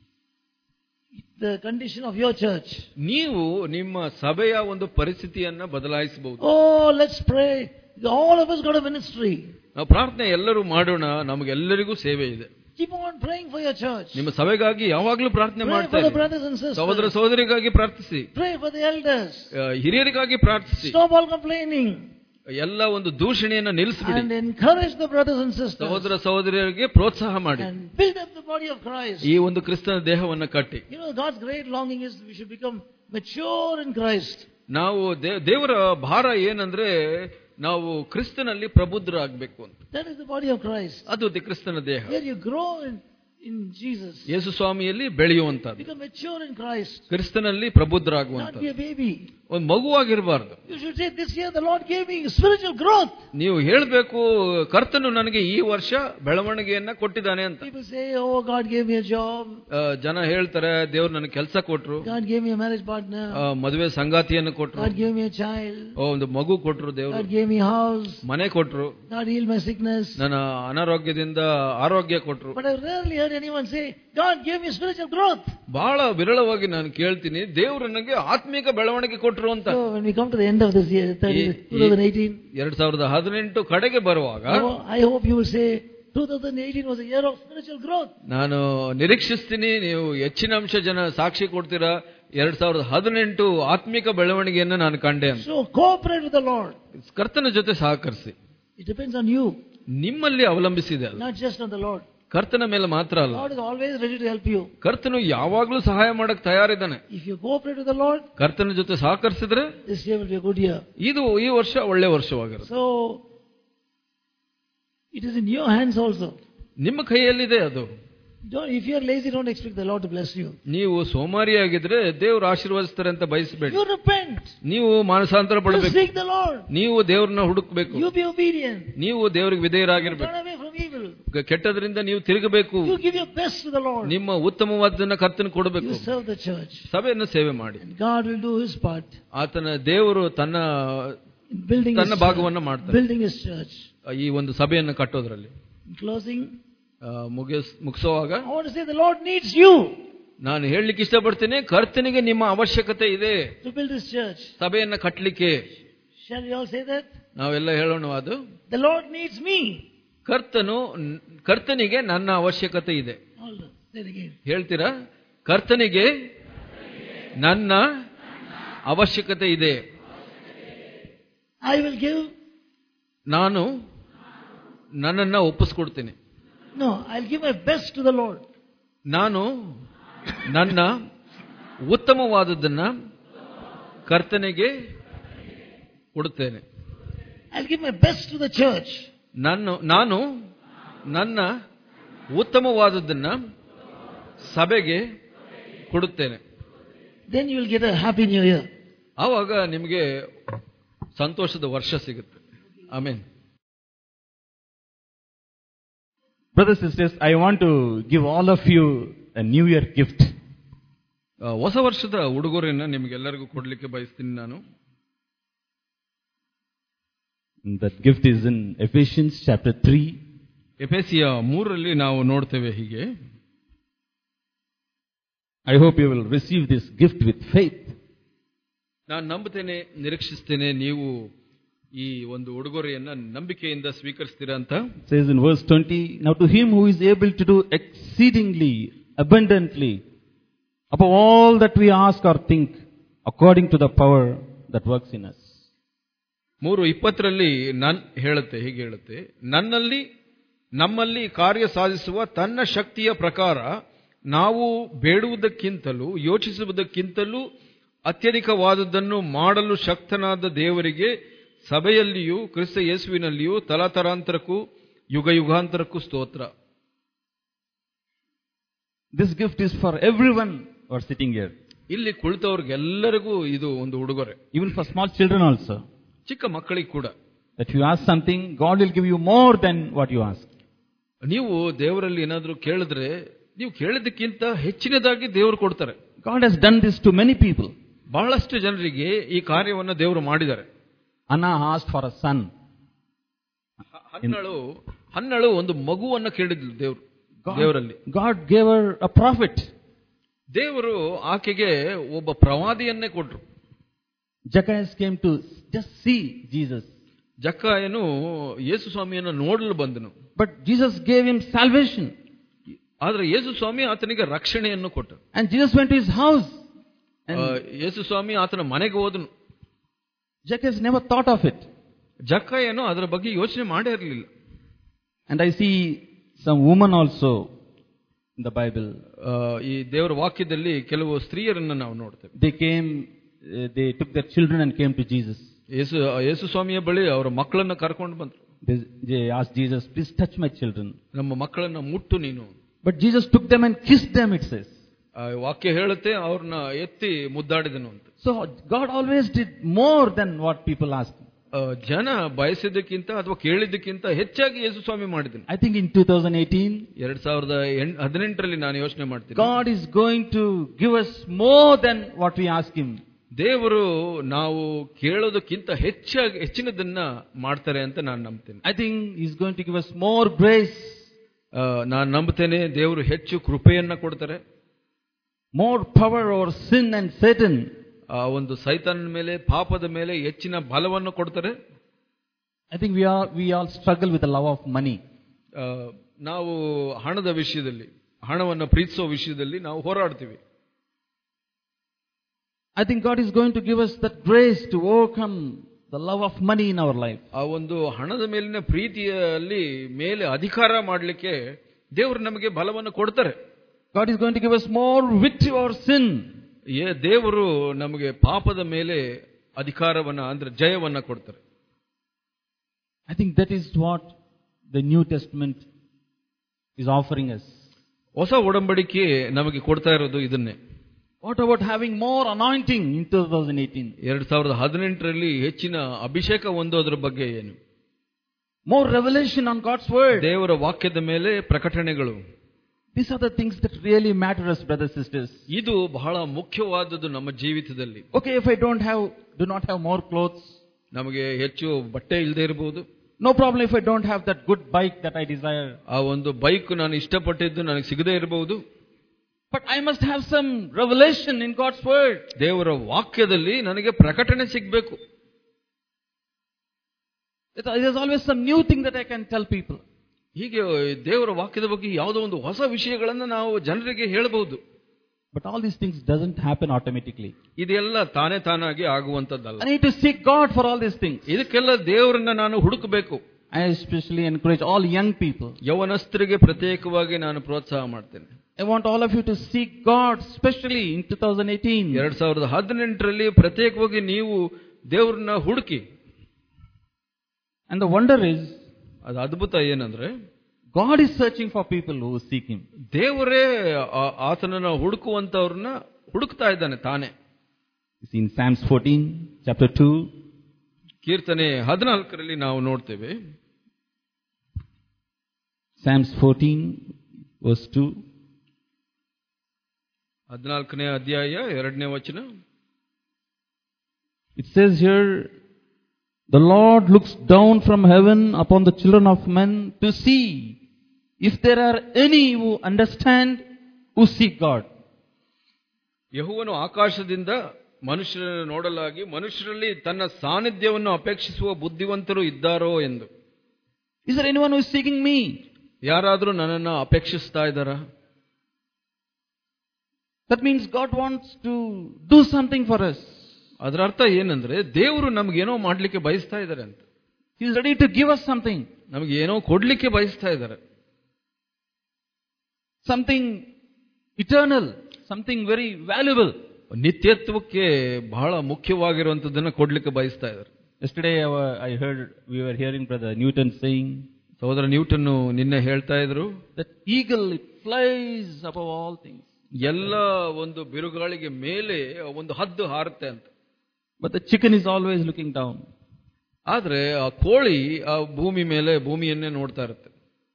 the condition of your church. ನೀವು ನಿಮ್ಮ ಸಭೆಯ ಒಂದು ಪರಿಸ್ಥಿತಿಯನ್ನ ಬದಲಾಯಿಸಬಹುದು Oh, let's pray. All of us got a ministry. ನಾವು ಪ್ರಾರ್ಥನೆ ಎಲ್ಲರೂ ಮಾಡೋಣ ನಮಗೆಲ್ಲರಿಗೂ ಸೇವೆ ಇದೆ Keep on praying for your church. ನಿಮ್ಮ ಸಭೆಗಾಗಿ ಯಾವಾಗಲೂ ಪ್ರಾರ್ಥನೆ Pray ಮಾಡ್ತಾ for the ಇರಿ. brothers and ಸಹೋದರ sisters. ಸಹೋದರಿಗಾಗಿ ಪ್ರಾರ್ಥಿಸಿ Pray for the elders. ಆ, ಹಿರಿಯರಿಗಾಗಿ ಪ್ರಾರ್ಥಿಸಿ Stop all complaining ಎಲ್ಲ ಒಂದು ದೂಷಣೆಯನ್ನ ನಿಲ್ಲಿಸ್ಬಿಡಿ and encourage the brothers and sisters ಸಹೋದರ ಸಹೋದರಿಯರಿಗೆ ಪ್ರೋತ್ಸಾಹ ಮಾಡಿ and build up the body of Christ. ಈ ಒಂದು ಕ್ರಿಸ್ತನ ದೇಹವನ್ನ ಕಟ್ಟಿ You know, God's great longing is we should become mature in Christ. ನಾವು ದೇ- ದೇವರ ಭಾರ ಏನಂದ್ರೆ ನಾವು ಕ್ರಿಸ್ತನಲ್ಲಿ ಪ್ರಬುದ್ಧರಾಗಬೇಕು ಅಂತ That is the body of Christ. ಅದು ದಿ ಕ್ರಿಸ್ತನ ದೇಹ Where you grow in, in Jesus. Yesu ಸ್ವಾಮಿಯಲ್ಲಿ ಬೆಳೆಯುವಂತದ್ದು Become mature in Christ. ಕ್ರಿಸ್ತನಲ್ಲಿ Not ಪ್ರಬುದ್ಧರಾಗುವಂತದ್ದು be a baby. ಒಂದು ಮಗುವಾಗಿರಬಾರ್ದು You should say, This year the Lord gave me spiritual growth. ನೀವು ಹೇಳಬೇಕು ಕರ್ತನು ನನಗೆ ಈ ವರ್ಷ ಬೆಳವಣಿಗೆಯನ್ನ ಕೊಟ್ಟಿದ್ದಾನೆ ಅಂತ People say, Oh, God gave me a job. ಆ, ಜನ ಹೇಳ್ತಾರೆ ದೇವ್ರು ನನಗೆ ಕೆಲಸ ಕೊಟ್ರು God gave me a marriage partner. ಆ, ಮದುವೆ ಸಂಗಾತಿಯನ್ನು ಕೊಟ್ರು God gave me a child. ಓ, ಒಂದು ಮಗು ಕೊಟ್ರು ದೇವ್ರು God gave me a house. ಮನೆ ಕೊಟ್ರು God healed my sickness. ನನ್ನ ಅನಾರೋಗ್ಯದಿಂದ ಆರೋಗ್ಯ ಕೊಟ್ರು But I've rarely heard anyone say, God gave me spiritual growth. ಬಹಳ ವಿರಳವಾಗಿ ನಾನು ಕೇಳ್ತೀನಿ ದೇವ್ರು ನನಗೆ ಆತ್ಮಿಕ ಬೆಳವಣಿಗೆ ಕೊಟ್ರು ಅಂತ So when we come to the end of this year, 30, Ye- 2018, ಎರಡ್ ಸಾವಿರದ ಹದಿನೆಂಟು ಕಡೆಗೆ ಬರುವಾಗ I ho- I hope you will say 2018 was a year of spiritual growth. ನಾನು ನಿರೀಕ್ಷಿಸ್ತೀನಿ ನೀವು ಹೆಚ್ಚಿನ ಅಂಶ ಜನ ಸಾಕ್ಷಿ ಕೊಡ್ತೀರಾ ಎರಡ್ ಸಾವಿರದ ಹದಿನೆಂಟು ಆತ್ಮಿಕ ಬೆಳವಣಿಗೆಯನ್ನು ನಾನು ಕಂಡೆ ಅಂತ So cooperate with the Lord. ಕರ್ತನ ಜೊತೆ ಸಹಕರಿಸಿ It depends on you, ನಿಮ್ಮಲ್ಲಿ ಅವಲಂಬಿಸಿದೆ ಅದು not just on the Lord. ಕರ್ತನ ಮೇಲೆ ಮಾತ್ರ ಅಲ್ಲ God is always ready to help you. ಕರ್ತನು ಯಾವಾಗ್ಲೂ ಸಹಾಯ ಮಾಡಕ್ ತಯಾರಿದ್ದಾನೆ If you cooperate with the Lord, ಕರ್ತನ ಜೊತೆ ಸಹಕರಿಸಿದ್ರೆ this year will be a good year. ಇದು ಈ ವರ್ಷ ಒಳ್ಳೆ ವರ್ಷವಾಗಿರುತ್ತೆ So it is in your hands also. ನಿಮ್ಮ ಕೈಯಲ್ಲಿದೆ ಅದು Don't, if you are lazy, don't expect the Lord to bless you. ನೀವು ಸೋಮಾರಿಯಾಗಿದ್ರೆ ದೇವ್ರು ಆಶೀರ್ವದಿಸ್ತಾರೆ ಅಂತ ಬಯಸಬೇಡಿ You repent. ನೀವು ಮಾನಸಾಂತರ You ಪಡಬೇಕು seek the Lord. ನೀವು ದೇವ್ರನ್ನ ಹುಡುಕ್ಬೇಕು You be obedient. ನೀವು ದೇವ್ರಿಗೆ ವಿಧೇಯರಾಗಿರ್ಬೇಕು Turn away from evil. ಕೆಟ್ಟದ್ರಿಂದ ನೀವು ತಿರುಗಬೇಕು You give your best to the Lord. ನಿಮ್ಮ ಉತ್ತಮವಾದನ್ನ ಕರ್ತನ ಕೊಡಬೇಕು You serve the church. ಸಭೆಯನ್ನು ಸೇವೆ ಮಾಡಿ And God will do His part ಆತನ ದೇವರು ತನ್ನ in building His, ತನ್ನ ಭಾಗವನ್ನ ಮಾಡ್ತಾನೆ building his church. ಈ ಒಂದು ಸಭೆಯನ್ನು ಕಟ್ಟೋದ್ರಲ್ಲಿ In closing, ಆ, ಮುಗಿಸ್ ಮುಗಿಸೋವಾಗ I want to say the Lord needs you ನಾನು ಹೇಳಲಿಕ್ಕೆ ಇಷ್ಟಪಡ್ತೀನಿ ಕರ್ತನಿಗೆ ನಿಮ್ಮ ಅವಶ್ಯಕತೆ ಇದೆ to build His church. ಸಭೆಯನ್ನ ಕಟ್ಟಲಿಕ್ಕೆ Shall we all say that? ನಾವೆಲ್ಲ ಹೇಳೋಣ ಅದು The Lord needs me. ಕರ್ತನು ಕರ್ತನಿಗೆ ನನ್ನ ಅವಶ್ಯಕತೆ ಇದೆ All Say it again. ಹೇಳ್ತೀರಾ ಕರ್ತನಿಗೆ ನನ್ನ ಅವಶ್ಯಕತೆ ಇದೆ I will give. ನಾನು ನನ್ನನ್ನ ಒಪ್ಪಿಸ್ಕೊಡ್ತೀನಿ No, I'll give my best to the Lord. ನಾನು ನನ್ನ ಉತ್ತಮವಾದದ್ದನ್ನ ಕರ್ತನಿಗೆ ಕೊಡುತ್ತೇನೆ I'll give my best to the church. ನಾನು ನಾನು ನನ್ನ ಉತ್ತಮವಾದದ್ದನ್ನ ಸಭೆಗೆ ಕೊಡುತ್ತೇನೆ Then you will get a happy new year. ಆವಾಗ ನಿಮಗೆ ಸಂತೋಷದ ವರ್ಷ ಸಿಗುತ್ತೆ ಆಮೇನ್ Brothers sisters, I want to give all of you a New Year gift. ಆ, ಹೊಸ ವರ್ಷದ ಉಡುಗೊರೆಯನ್ನ ನಿಮಗೆಲ್ಲರಿಗೂ ಕೊಡ್ಲಿಕ್ಕೆ ಬಯಸ್ತೀನಿ ನಾನು And that gift is in Ephesians chapter 3, ಎಫೆಸಿಯ ಮೂರರಲ್ಲಿ ನಾವು ನೋಡ್ತೇವೆ ಹೀಗೆ I hope you will receive this gift with faith. ನಾನು ನಂಬುತ್ತೇನೆ ನಿರೀಕ್ಷಿಸ್ತೇನೆ ನೀವು ಈ ಒಂದು ಉಡುಗೊರೆಯನ್ನ ನಂಬಿಕೆಯಿಂದ ಸ್ವೀಕರಿಸ್ತೀರಾ ಅಂತ It says in verse 20, Now to him who is able to do exceedingly abundantly above all that we ask or think, according to the power that works in us. ಮೂರು ಇಪ್ಪತ್ತರಲ್ಲಿ ನನ್ ಹೇಳುತ್ತೆ ಹೀಗೆ ಹೇಳುತ್ತೆ ನನ್ನಲ್ಲಿ ನಮ್ಮಲ್ಲಿ ಕಾರ್ಯ ಸಾಧಿಸುವ ತನ್ನ ಶಕ್ತಿಯ ಪ್ರಕಾರ ನಾವು ಬೇಡುವುದಕ್ಕಿಂತಲೂ ಯೋಚಿಸುವುದಕ್ಕಿಂತಲೂ ಅತ್ಯಧಿಕವಾದದ್ದನ್ನು ಮಾಡಲು ಶಕ್ತನಾದ ದೇವರಿಗೆ ಸಭೆಯಲ್ಲಿಯೂ ಕ್ರಿಸ್ತ ಯೇಸುವಿನಲ್ಲಿಯೂ ತಲತರಾಂತರಕ್ಕೂ ಯುಗ ಯುಗಾಂತರಕ್ಕೂ ಸ್ತೋತ್ರ This gift is for everyone who are sitting here, ಇಲ್ಲಿ ಕುಳಿತವ್ರಿಗೆಲ್ಲರಿಗೂ ಇದು ಒಂದು ಉಡುಗೊರೆ even for small children also. ಚಿಕ್ಕ ಮಕ್ಕಳಿಗೆ ಕೂಡ That if you ask something, God will give you more than what you ask. ನೀವು ದೇವರಲ್ಲಿ ಏನಾದರೂ ಕೇಳಿದ್ರೆ ನೀವು ಕೇಳಿದ್ದಕ್ಕಿಂತ ಹೆಚ್ಚಿನದಾಗಿ ದೇವರು ಕೊಡ್ತಾರೆ God has done this to many people. ಬಹಳಷ್ಟು ಜನರಿಗೆ ಈ ಕಾರ್ಯವನ್ನು ದೇವರು ಮಾಡಿದ್ದಾರೆ Anna asked for a son. ಹನ್ನಳು ಹನ್ನಳು ಒಂದು ಮಗುವನ್ನ ಕೇಳಿದ್ಲು ದೇವರು ದೇವರಲ್ಲಿ God gave her a prophet. ದೇವರು ಆಕೆಗೆ ಒಬ್ಬ ಪ್ರವಾದಿಯನ್ನೇ ಕೊಟ್ರು Zacchaeus came to just see Jesus. ಜಕ್ಕಾಯನು ಯೇಸು ಸ್ವಾಮಿಯನ್ನು ನೋಡಲು ಬಂದನು But Jesus gave him salvation. ಆದ್ರೆ ಯೇಸು ಸ್ವಾಮಿ ಆತನಿಗೆ ರಕ್ಷಣೆಯನ್ನು ಕೊಟ್ಟರು And Jesus went to his house. ಆ, And ಯೇಸು ಸ್ವಾಮಿ ಆತನ ಮನೆಗೆ ಹೋದನು Zacchaeus never thought of it. ಜಕ್ಕಾಯನು ಅದರ ಬಗ್ಗೆ ಯೋಚನೆ ಮಾಡೇ ಇರಲಿಲ್ಲ And I see some women also in the Bible. ಈ ದೇವರ ವಾಕ್ಯದಲ್ಲಿ ಕೆಲವು ಸ್ತ್ರೀಯರನ್ನ ನಾವು ನೋಡ್ತೇವೆ They came, uh, they took their children and came to Jesus. ಯೇಸು ಯೇಸು ಸ್ವಾಮಿಯ ಬಳಿ ಅವರ ಮಕ್ಕಳನ್ನ ಕರ್ಕೊಂಡು ಬಂದ್ರು They, they asked Jesus, please touch my children. ನಮ್ಮ ಮಕ್ಕಳನ್ನ ಮುಟ್ಟು ನೀನು But Jesus took them and kissed them, it says. ಆ ವಾಕ್ಯ ಹೇಳುತ್ತೆ ಅವ್ರನ್ನ ಎತ್ತಿ ಮುದ್ದಾಡಿದನು ಅಂತ So God always did more than what people asked. ಆ, ಜನ ಬಯಸಿದ್ದಕ್ಕಿಂತ ಅಥವಾ ಕೇಳಿದ್ದಕ್ಕಿಂತ ಹೆಚ್ಚಾಗಿ ಯೇಸು ಸ್ವಾಮಿ ಮಾಡಿದನು I think in 2018, ಎರಡ್ ಸಾವಿರದ ಎಂಟ್- ಹದಿನೆಂಟರಲ್ಲಿ ನಾನು ಯೋಚನೆ ಮಾಡ್ತೀನಿ God is going to give us more than what we ask Him. ದೇವರು ನಾವು ಕೇಳೋದಕ್ಕಿಂತ ಹೆಚ್ಚಾಗಿ ಹೆಚ್ಚಿನದನ್ನ ಮಾಡ್ತಾರೆ ಅಂತ ನಾನು ನಂಬ್ತೇನೆ I think He's going to give us more grace, ಆ, ನಾನು ನಂಬ್ತೇನೆ ದೇವರು ಹೆಚ್ಚು ಕೃಪೆಯನ್ನ ಕೊಡ್ತಾರೆ more power over sin and Satan. ಆ ಒಂದು ಸೈತಾನನ ಮೇಲೆ ಪಾಪದ ಮೇಲೆ ಹೆಚ್ಚಿನ ಬಲವನ್ನು ಕೊಡ್ತಾರೆ I think we are we all struggle with the love of money. ಆ, ನಾವು ಹಣದ ವಿಷಯದಲ್ಲಿ ಹಣವನ್ನು ಪ್ರೀತಿಸೋ ವಿಷಯದಲ್ಲಿ ನಾವು ಹೋರಾಡ್ತೀವಿ I think God is going to give us that grace to overcome the love of money in our life. ಆ ಒಂದು ಹಣದ ಮೇಲಿನ ಪ್ರೀತಿಯಲ್ಲಿ ಮೇಲೆ ಅಧಿಕಾರ ಮಾಡಲಿಕ್ಕೆ ದೇವರು ನಮಗೆ ಬಲವನ್ನು ಕೊಡ್ತಾರೆ God is going to give us more victory over sin. ಏ ದೇವರು ನಮಗೆ ಪಾಪದ ಮೇಲೆ ಅಧಿಕಾರವನ್ನ ಅಂದ್ರೆ ಜಯವನ್ನ ಕೊಡ್ತಾರೆ I think that is what the New Testament is offering us. ಹೊಸ ಒಡಂಬಡಿಕೆ ನಮಗೆ ಕೊಡ್ತಾ ಇರೋದು ಇದನ್ನೇ What about having more anointing in 2018? ಎರಡ್ ಸಾವಿರದ ಹದಿನೆಂಟರಲ್ಲಿ ಹೆಚ್ಚಿನ ಅಭಿಷೇಕ ಹೊಂದೋದ್ರ ಬಗ್ಗೆ ಏನು More revelation on God's word. ದೇವರ ವಾಕ್ಯದ ಮೇಲೆ ಪ್ರಕಟಣೆಗಳು These are the things that really matter us, brothers sisters. ಇದು ಬಹಳ ಮುಖ್ಯವಾದದ್ದು ನಮ್ಮ ಜೀವಿತದಲ್ಲಿ Okay, if I don't have, do not have more clothes, ನಮಗೆ ಹೆಚ್ಚು ಬಟ್ಟೆ ಇಲ್ಲದೆ ಇರಬಹುದು no problem if I don't have that good bike that I desire. ಆ ಒಂದು ಬೈಕ್ ನಾನು ಇಷ್ಟಪಟ್ಟಿದ್ದು ನನಗೆ ಸಿಗದೇ ಇರಬಹುದು But I must have some revelation in God's word. ದೇವರ ವಾಕ್ಯದಲ್ಲಿ ನನಗೆ ಪ್ರಕಟಣೆ ಸಿಗಬೇಕು There's always some new thing that I can tell people. ಹೀಗೆ ದೇವರ ವಾಕ್ಯದ ಬಗ್ಗೆ ಯಾವುದೋ ಒಂದು ಹೊಸ ವಿಷಯಗಳನ್ನು ನಾವು ಜನರಿಗೆ ಹೇಳಬಹುದು But all these things doesn't happen automatically. ಇದೆಲ್ಲ ತಾನೇ ತಾನಾಗಿ ಆಗುವಂತದ್ದಲ್ಲ I need to seek God for all these things. ಇದಕ್ಕೆಲ್ಲ ದೇವರನ್ನ ನಾನು ಹುಡುಕಬೇಕು I especially encourage all young people. ಯವನಸ್ಥರಿಗೆ ಪ್ರತ್ಯೇಕವಾಗಿ ನಾನು ಪ್ರೋತ್ಸಾಹ ಮಾಡ್ತೇನೆ I want all of you to seek God, especially in 2018. ಎರಡ್ ಸಾವಿರದ ಹದಿನೆಂಟರಲ್ಲಿ ಪ್ರತ್ಯೇಕವಾಗಿ ನೀವು ದೇವ್ರನ್ನ ಹುಡುಕಿ And the wonder is, ಅದು ಅದ್ಭುತ ಏನಂದ್ರೆ God is searching for people who seek Him. ದೇವರೇ ಆ- ಆತನನ್ನ ಹುಡುಕುವಂತವ್ರನ್ನ ಹುಡುಕ್ತಾ ಇದ್ದಾನೆ ತಾನೇ It's in Psalms 14, chapter 2. ಕೀರ್ತನೆ ಹದಿನಾಲ್ಕರಲ್ಲಿ ನಾವು ನೋಡ್ತೇವೆ Psalms 14, verse 2. ಹದಿನಾಲ್ಕನೇ ಅಧ್ಯಾಯ ಎರಡನೇ ವಚನ It says here, The Lord looks down from heaven upon the children of men to see if there are any who understand, who seek God. ಯಹುವನು ಆಕಾಶದಿಂದ ಮನುಷ್ಯರನ್ನು ನೋಡಲಾಗಿ ಮನುಷ್ಯರಲ್ಲಿ ತನ್ನ ಸಾನ್ನಿಧ್ಯವನ್ನು ಅಪೇಕ್ಷಿಸುವ ಬುದ್ಧಿವಂತರು ಇದ್ದಾರೋ ಎಂದು Is there anyone who is seeking me? ಯಾರಾದರೂ ನನ್ನನ್ನು ಅಪೇಕ್ಷಿಸ್ತಾ ಇದ್ದಾರಾ That means God wants to do something for us. ಅದರ ಅರ್ಥ ಏನಂದ್ರೆ ದೇವರು ನಮ್ಗೇನೋ ಮಾಡ್ಲಿಕ್ಕೆ ಬಯಸ್ತಾ ಇದ್ದಾರೆ ಅಂತ He is ready to give us something. ನಮಗೆ ಏನೋ ಕೊಡ್ಲಿಕ್ಕೆ ಬಯಸ್ತಾ ಇದ್ದಾರೆ Something eternal. Something very valuable. ನಿತ್ಯತ್ವಕ್ಕೆ ಬಹಳ ಮುಖ್ಯವಾಗಿರುವಂತದ್ದನ್ನ ಕೊಡ್ಲಿಕ್ಕೆ ಬಯಸ್ತಾ ಇದ್ದಾರೆ Yesterday I wa- I heard, we were hearing Brother Newton saying ಸಹೋದರ ನ್ಯೂಟನ್ ನಿನ್ನೆ ಹೇಳ್ತಾ ಇದ್ರು that eagle, it flies above all things. ಎಲ್ಲ ಒಂದು ಬಿರುಗಾಳಿಗೆ ಮೇಲೆ ಒಂದು ಹದ್ದು ಹಾರುತ್ತೆ ಅಂತ But the chicken is always looking down. ಆದ್ರೆ ಆ ಕೋಳಿ ಆ ಭೂಮಿ ಮೇಲೆ ಭೂಮಿಯನ್ನೇ ನೋಡ್ತಾ ಇರುತ್ತೆ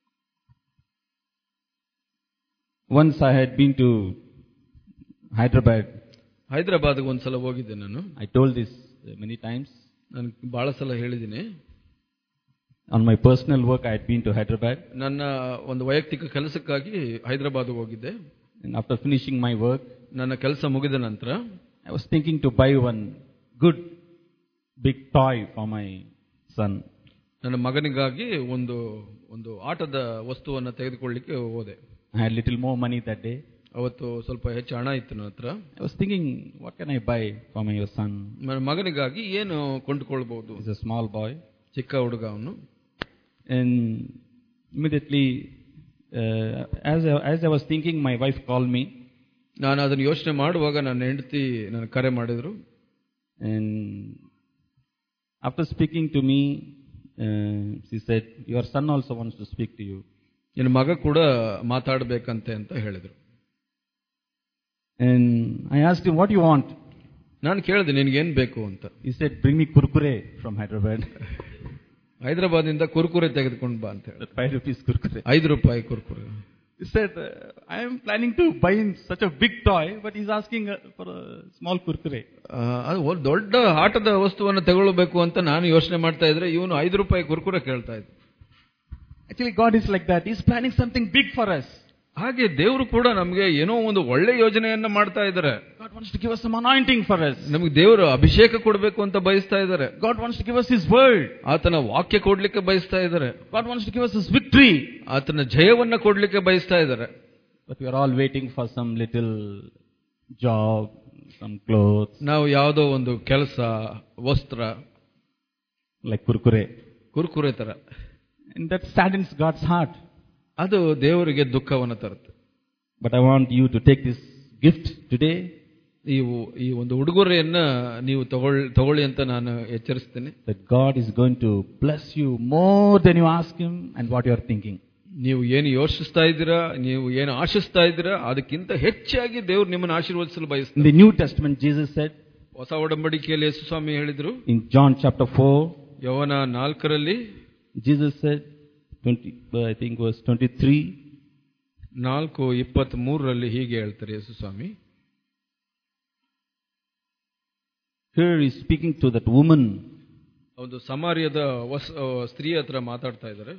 Once I had been to Hyderabad. ಹೈದರಾಬಾದ್ಗೆ ಒಂದ್ಸಲ ಹೋಗಿದ್ದೆ ನಾನು I told this uh, many times. ನಾನು ಬಹಳ ಸಲ ಹೇಳಿದ್ದೀನಿ On my personal work, I had been to Hyderabad. ನನ್ನ ಒಂದು ವೈಯಕ್ತಿಕ ಕೆಲಸಕ್ಕಾಗಿ ಹೈದರಾಬಾದ್ ಹೋಗಿದ್ದೆ And after finishing my work, ನನ್ನ ಕೆಲಸ ಮುಗಿದ ನಂತರ I was thinking to buy one good big toy for my son. ನನ್ನ ಮಗನಿಗಾಗಿ ಒಂದು ಒಂದು ಆಟದ ವಸ್ತುವನ್ನು ತೆಗೆದುಕೊಳ್ಳಿಕ್ಕೆ ಹೋದೆ I had little more money that day. ಅವತ್ತು ಸ್ವಲ್ಪ ಹೆಚ್ಚು ಹಣ ಇತ್ತು ನನ್ನ ಹತ್ರ I was thinking, what can I buy for my son? ನನ್ನ ಮಗನಿಗಾಗಿ ಏನು ಕೊಂಡುಕೊಳ್ಬಹುದು He's a small boy. ಚಿಕ್ಕ ಹುಡುಗ ಅವನು And immediately, uh, as, I, as I was thinking, my wife called me ನಾನು ಅದನ್ನು ಯೋಚನೆ ಮಾಡುವಾಗ ನನ್ನ ಹೆಂಡತಿ ನನ್ನ ಕರೆ ಮಾಡಿದ್ರು and after speaking to me, uh, she said, Your son also wants to speak to you. ನಿನ್ನ ಮಗ ಕೂಡ ಮಾತಾಡಬೇಕಂತೆ ಅಂತ ಹೇಳಿದ್ರು And I asked him, What do you want? ನಾನು ಕೇಳಿದೆ ನಿನ್ಗೇನ್ ಬೇಕು ಅಂತ He said, Bring me kurkure from Hyderabad. ಹೈದರಾಬಾದಿಂದ Kurkure ತೆಗೆದುಕೊಂಡು ಬಾ ಅಂತ ಹೇಳಿ that 5 rupees kurkure. ಐದು ರೂಪಾಯಿ Kurkure He said, uh, I am planning to buy him such a big toy, but he's asking uh, for a small kurkure. ಆ, ಅದು ಒಂದು ದೊಡ್ಡ ಆಟದ ವಸ್ತುವನ್ನು ತಗೊಳ್ಬೇಕು ಅಂತ ನಾನು ಯೋಚನೆ ಮಾಡ್ತಾ ಇದ್ರೆ ಇವನು ಐದು ರೂಪಾಯಿ ಕುರ್ಕುರೆ ಕೇಳ್ತಾ ಇದ್ದ Actually, God is like that. He's planning something big for us. ಹಾಗೆ ದೇವರು ಕೂಡ ನಮಗೆ ಏನೋ ಒಂದು ಒಳ್ಳೆ ಯೋಜನೆಯನ್ನ ಮಾಡ್ತಾ ಇದ್ದಾರೆ God wants to give us some anointing for us. ನಮಗೆ ದೇವರು ಅಭಿಷೇಕ ಕೊಡಬೇಕು ಅಂತ ಬಯಸ್ತಾ ಇದ್ದಾರೆ God wants to give us His word. ಆತನ ವಾಕ್ಯ ಕೊಡ್ಲಿಕ್ಕೆ ಬಯಸ್ತಾ ಇದ್ದಾರೆ God wants to give us His victory. ಆತನ ಜಯವನ್ನ ಕೊಡ್ಲಿಕ್ಕೆ ಬಯಸ್ತಾ ಇದ್ದಾರೆ But we are all waiting for some little job, some clothes, ನಾವು ಯಾವುದೋ ಒಂದು ಕೆಲಸ ವಸ್ತ್ರ like kurkure. ಕುರ್ಕುರೆ ತರ And that saddens God's heart. ಅದು ದೇವರಿಗೆ ದುಃಖವನ್ನು ತರುತ್ತೆ But I want you to take this gift today ನೀವು ಈ ಒಂದು ಉಡುಗೊರೆಯನ್ನ ನೀವು ತಗೊಳ್ ತಗೊಳ್ಳಿ ಅಂತ ನಾನು ಎಚ್ಚರಿಸ್ತೇನೆ that God is going to bless you more than you ask Him and what you are thinking. ನೀವು ಏನು ಯೋಚಿಸ್ತಾ ಇದ್ದೀರಾ ನೀವು ಏನು ಆಶಿಸ್ತಾ ಇದ್ದೀರಾ ಅದಕ್ಕಿಂತ ಹೆಚ್ಚಾಗಿ ದೇವ್ರು ನಿಮ್ಮನ್ನು ಆಶೀರ್ವದಿಸಲು In ಬಯಸ್ತಾರೆ the New Testament, Jesus said ಹೊಸ ಒಡಂಬಡಿಕೆಯಲ್ಲಿ ಯೇಸು ಸ್ವಾಮಿ ಹೇಳಿದ್ರು in John chapter 4, ಯವನ ನಾಲ್ಕರಲ್ಲಿ Jesus said, 20, uh, I think verse 23, ನಾಲ್ಕು ಇಪ್ಪತ್ತ್ ಮೂರರಲ್ಲಿ ಹೀಗೆ ಹೇಳ್ತಾರೆ ಯೇಸು ಸ್ವಾಮಿ here he's speaking to that woman ಒಂದು ಸಮಾರ್ಯದ ವಸ್- ಆ, ಸ್ತ್ರೀ ಹತ್ರ ಮಾತಾಡ್ತಾ ಇದ್ದಾರೆ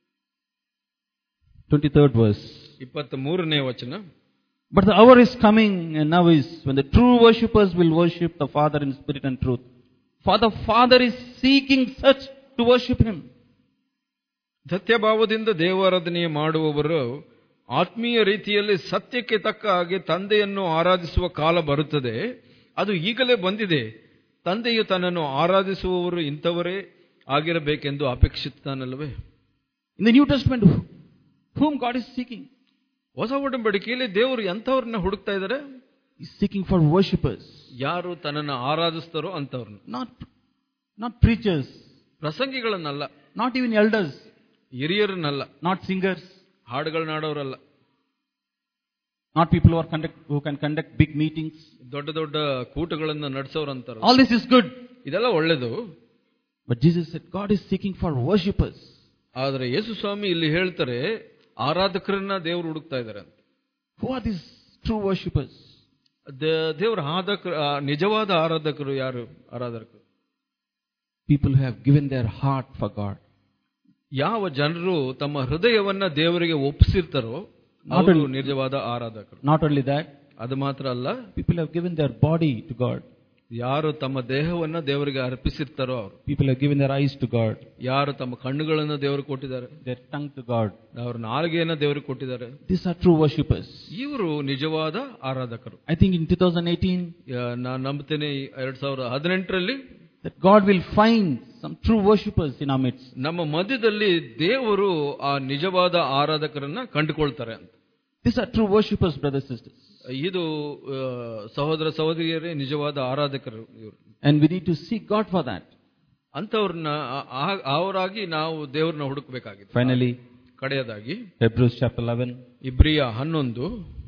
23rd verse. ಇಪ್ಪತ್ತ್ ಮೂರನೇ ವಚನ But the hour is coming and now is when the true worshippers will worship the Father in spirit and truth. For the Father is seeking such to worship Him. ಸತ್ಯಭಾವದಿಂದ ದೇವಾರಾಧನೆ ಮಾಡುವವರು ಆತ್ಮೀಯ ರೀತಿಯಲ್ಲಿ ಸತ್ಯಕ್ಕೆ ತಕ್ಕ ಹಾಗೆ ತಂದೆಯನ್ನು ಆರಾಧಿಸುವ ಕಾಲ ಬರುತ್ತದೆ ಅದು ಈಗಲೇ ಬಂದಿದೆ ತಂದೆಯು ತನ್ನನ್ನು ಆರಾಧಿಸುವವರು ಇಂಥವರೇ ಆಗಿರಬೇಕೆಂದು ಅಪೇಕ್ಷಿಸುತ್ತಾನಲ್ವೇ In the New Testament, whom God is seeking? ಹೊಸ ಒಡಂಬಡಿಕೆಯಲ್ಲಿ ದೇವರು ಎಂಥವ್ರನ್ನ ಹುಡುಕ್ತಾ ಇದ್ದಾರೆ He's seeking for worshippers, ಯಾರು ತನ್ನನ್ನು ಆರಾಧಿಸ್ತಾರೋ ಅಂಥವ್ರನ್ನ not, not preachers, ಪ್ರಸಂಗಿಗಳನ್ನಲ್ಲ not even elders, ಹಿರಿಯರನ್ನಲ್ಲ not singers, ಹಾಡುಗಳನ್ನಾಡೋರಲ್ಲ not people who, are conduct, who can conduct big meetings. ದೊಡ್ಡ ದೊಡ್ಡ ಕೂಟಗಳನ್ನ ನಡೆಸೋರಂತಾರ All this is good. ಇದೆಲ್ಲ ಒಳ್ಳೇದು But Jesus said, God is seeking for worshippers. ಆದರೆ ಯೇಸು ಸ್ವಾಮಿ ಇಲ್ಲಿ ಹೇಳ್ತಾರೆ ಆರಾಧಕರನ್ನ ದೇವರು ಹುಡುಕ್ತಾ ಇದ್ದಾರೆ ಅಂತ Who are these true worshippers? ದೇ- ದೇವರ ಆರಾಧಕ ಆ, ನಿಜವಾದ ಆರಾಧಕರು ಯಾರು ಆರಾಧಕರು People who have given their heart for God. ಯಾವ ಜನರು ತಮ್ಮ ಹೃದಯವನ್ನ ದೇವರಿಗೆ ಒಪ್ಪಿಸಿರ್ತಾರೋ ಅವರು ನಿಜವಾದ ಆರಾಧಕರು Not only that, ಅದು ಮಾತ್ರ ಅಲ್ಲ people have given their body to God. ಯಾರು ತಮ್ಮ ದೇಹವನ್ನ ದೇವರಿಗೆ ಅರ್ಪಿಸಿರ್ತಾರೋ ಅವರು People have given their eyes to God, ಯಾರು ತಮ್ಮ ಕಣ್ಣುಗಳನ್ನ ದೇವರಿಗೆ ಕೊಟ್ಟಿದ್ದಾರೆ their tongue to God. ಅವ್ರ ನಾಲಿಗೆಯನ್ನ ದೇವರಿಗೆ ಕೊಟ್ಟಿದ್ದಾರೆ These are true worshippers. ಇವರು ನಿಜವಾದ ಆರಾಧಕರು I think in 2018, ನಾನು ನಂಬ್ತೇನೆ ಎರಡ್ ಸಾವಿರದ ಹದಿನೆಂಟರಲ್ಲಿ that God will find some true worshippers in our midst. ನಮ್ಮ ಮಧ್ಯದಲ್ಲಿ ದೇವರು ಆ ನಿಜವಾದ ಆರಾಧಕರನ್ನ ಕಂಡುಕೊಳ್ತಾರೆ ಅಂತ These are true worshippers, brothers and sisters. ಇದು ಆ, ಸಹೋದರ ಸಹೋದರಿಯರೇ ನಿಜವಾದ ಆರಾಧಕರು ಇವರು And we need to seek God for that. ಅಂಥವ್ರನ್ನ ಆ- ಆ- ಅವರಾಗಿ ನಾವು ದೇವ್ರನ್ನ ಹುಡುಕ್ಬೇಕಾಗಿದೆ Finally, ಕಡೆಯದಾಗಿ Hebrews chapter 11. ಇಬ್ರಿಯ ಹನ್ನೊಂದು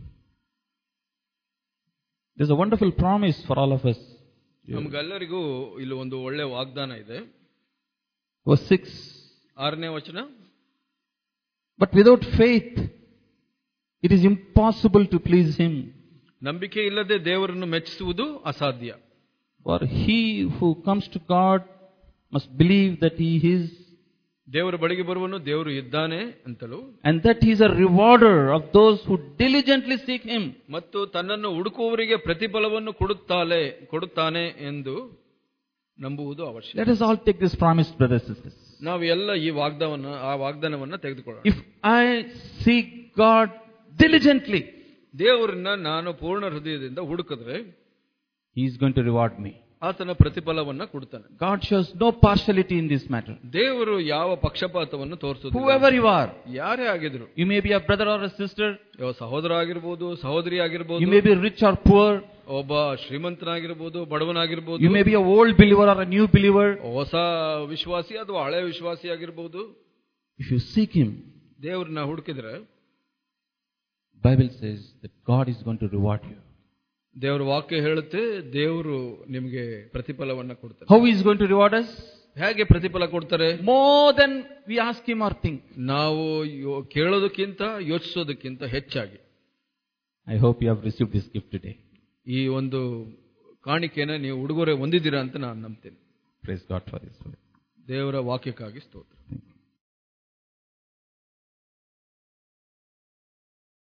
There's a wonderful promise for all of us. ನಮ್ಗೆಲ್ಲರಿಗೂ ಇಲ್ಲಿ ಒಂದು ಒಳ್ಳೆ ವಾಗ್ದಾನ ಇದೆ Verse 6. ಆರನೇ ವಚನ But without faith, it is impossible to please Him. ನಂಬಿಕೆ ಇಲ್ಲದೆ ದೇವರನ್ನು ಮೆಚ್ಚಿಸುವುದು ಅಸಾಧ್ಯ For he who comes to God must believe that He is, ದೇವರ ಬಳಿಗೆ ಬರುವನು ದೇವರು ಇದ್ದಾನೆ ಅಂತಲೂ and that He is a rewarder of those who diligently seek Him. ಮತ್ತು ತನ್ನನ್ನು ಹುಡುಕುವವರಿಗೆ ಪ್ರತಿಫಲವನ್ನು ಕೊಡುತ್ತಾಲೆ ಕೊಡುತ್ತಾನೆ ಎಂದು ನಂಬುವುದು ಅವಶ್ಯ Let us all take this promise, brothers and sisters. ನಾವು ಎಲ್ಲ ಈ ವಾಗ್ದಾನವನ್ನ ಆ ವಾಗ್ದಾನವನ್ನ ತೆಗೆದುಕೊಳ್ಳೋಣ If I seek God diligently, ದೇವರನ್ನ ನಾನು ಪೂರ್ಣ ಹೃದಯದಿಂದ ಹುಡುಕಿದ್ರೆ He is going to reward me. ಆತನ ಪ್ರತಿಫಲವನ್ನ ಕೊಡ್ತಾನೆ God shows no partiality in this matter. ದೇವರು ಯಾವ ಪಕ್ಷಪಾತವನ್ನು ತೋರಿಸುದು Whoever you are, ಯಾರೇ ಆಗಿದ್ರು you may be a brother or a sister, ಯಾವ ಸಹೋದರ ಆಗಿರ್ಬೋದು ಸಹೋದರಿ you ಆಗಿರ್ಬೋದು may be rich or poor, ಒಬ್ಬ ಶ್ರೀಮಂತನಾಗಿರ್ಬೋದು ಬಡವನಾಗಿರ್ಬೋದು you may be an old believer or a new believer. ಹೊಸ ವಿಶ್ವಾಸಿ ಅಥವಾ ಹಳೆ ವಿಶ್ವಾಸಿ ಆಗಿರ್ಬೋದು If you seek Him, ದೇವ್ರನ್ನ ಹುಡುಕಿದ್ರೆ Bible says that God is going to reward you. ದೇವರ ವಾಕ್ಯ ಹೇಳುತ್ತೆ ದೇವರು ನಿಮಗೆ ಪ್ರತಿಫಲವನ್ನ ಕೊಡ್ತಾರೆ How He is going to reward us? ಹೇಗೆ ಪ್ರತಿಫಲ ಕೊಡ್ತಾರೆ More than we ask Him or think. ನಾವು ಯೋ- ಕೇಳೋದಕ್ಕಿಂತ ಯೋಚಿಸೋದಕ್ಕಿಂತ ಹೆಚ್ಚಾಗಿ I hope you have received this gift today. ಈ ಒಂದು ಕಾಣಿಕೆನ ನೀವು ಉಡುಗೊರೆ ಹೊಂದಿದ್ದೀರಾ ಅಂತ ನಾನು ನಂಬ್ತೇನೆ Praise God for His word. ದೇವರ ವಾಕ್ಯಕ್ಕಾಗಿ ಸ್ತೋತ್ರ Thank you.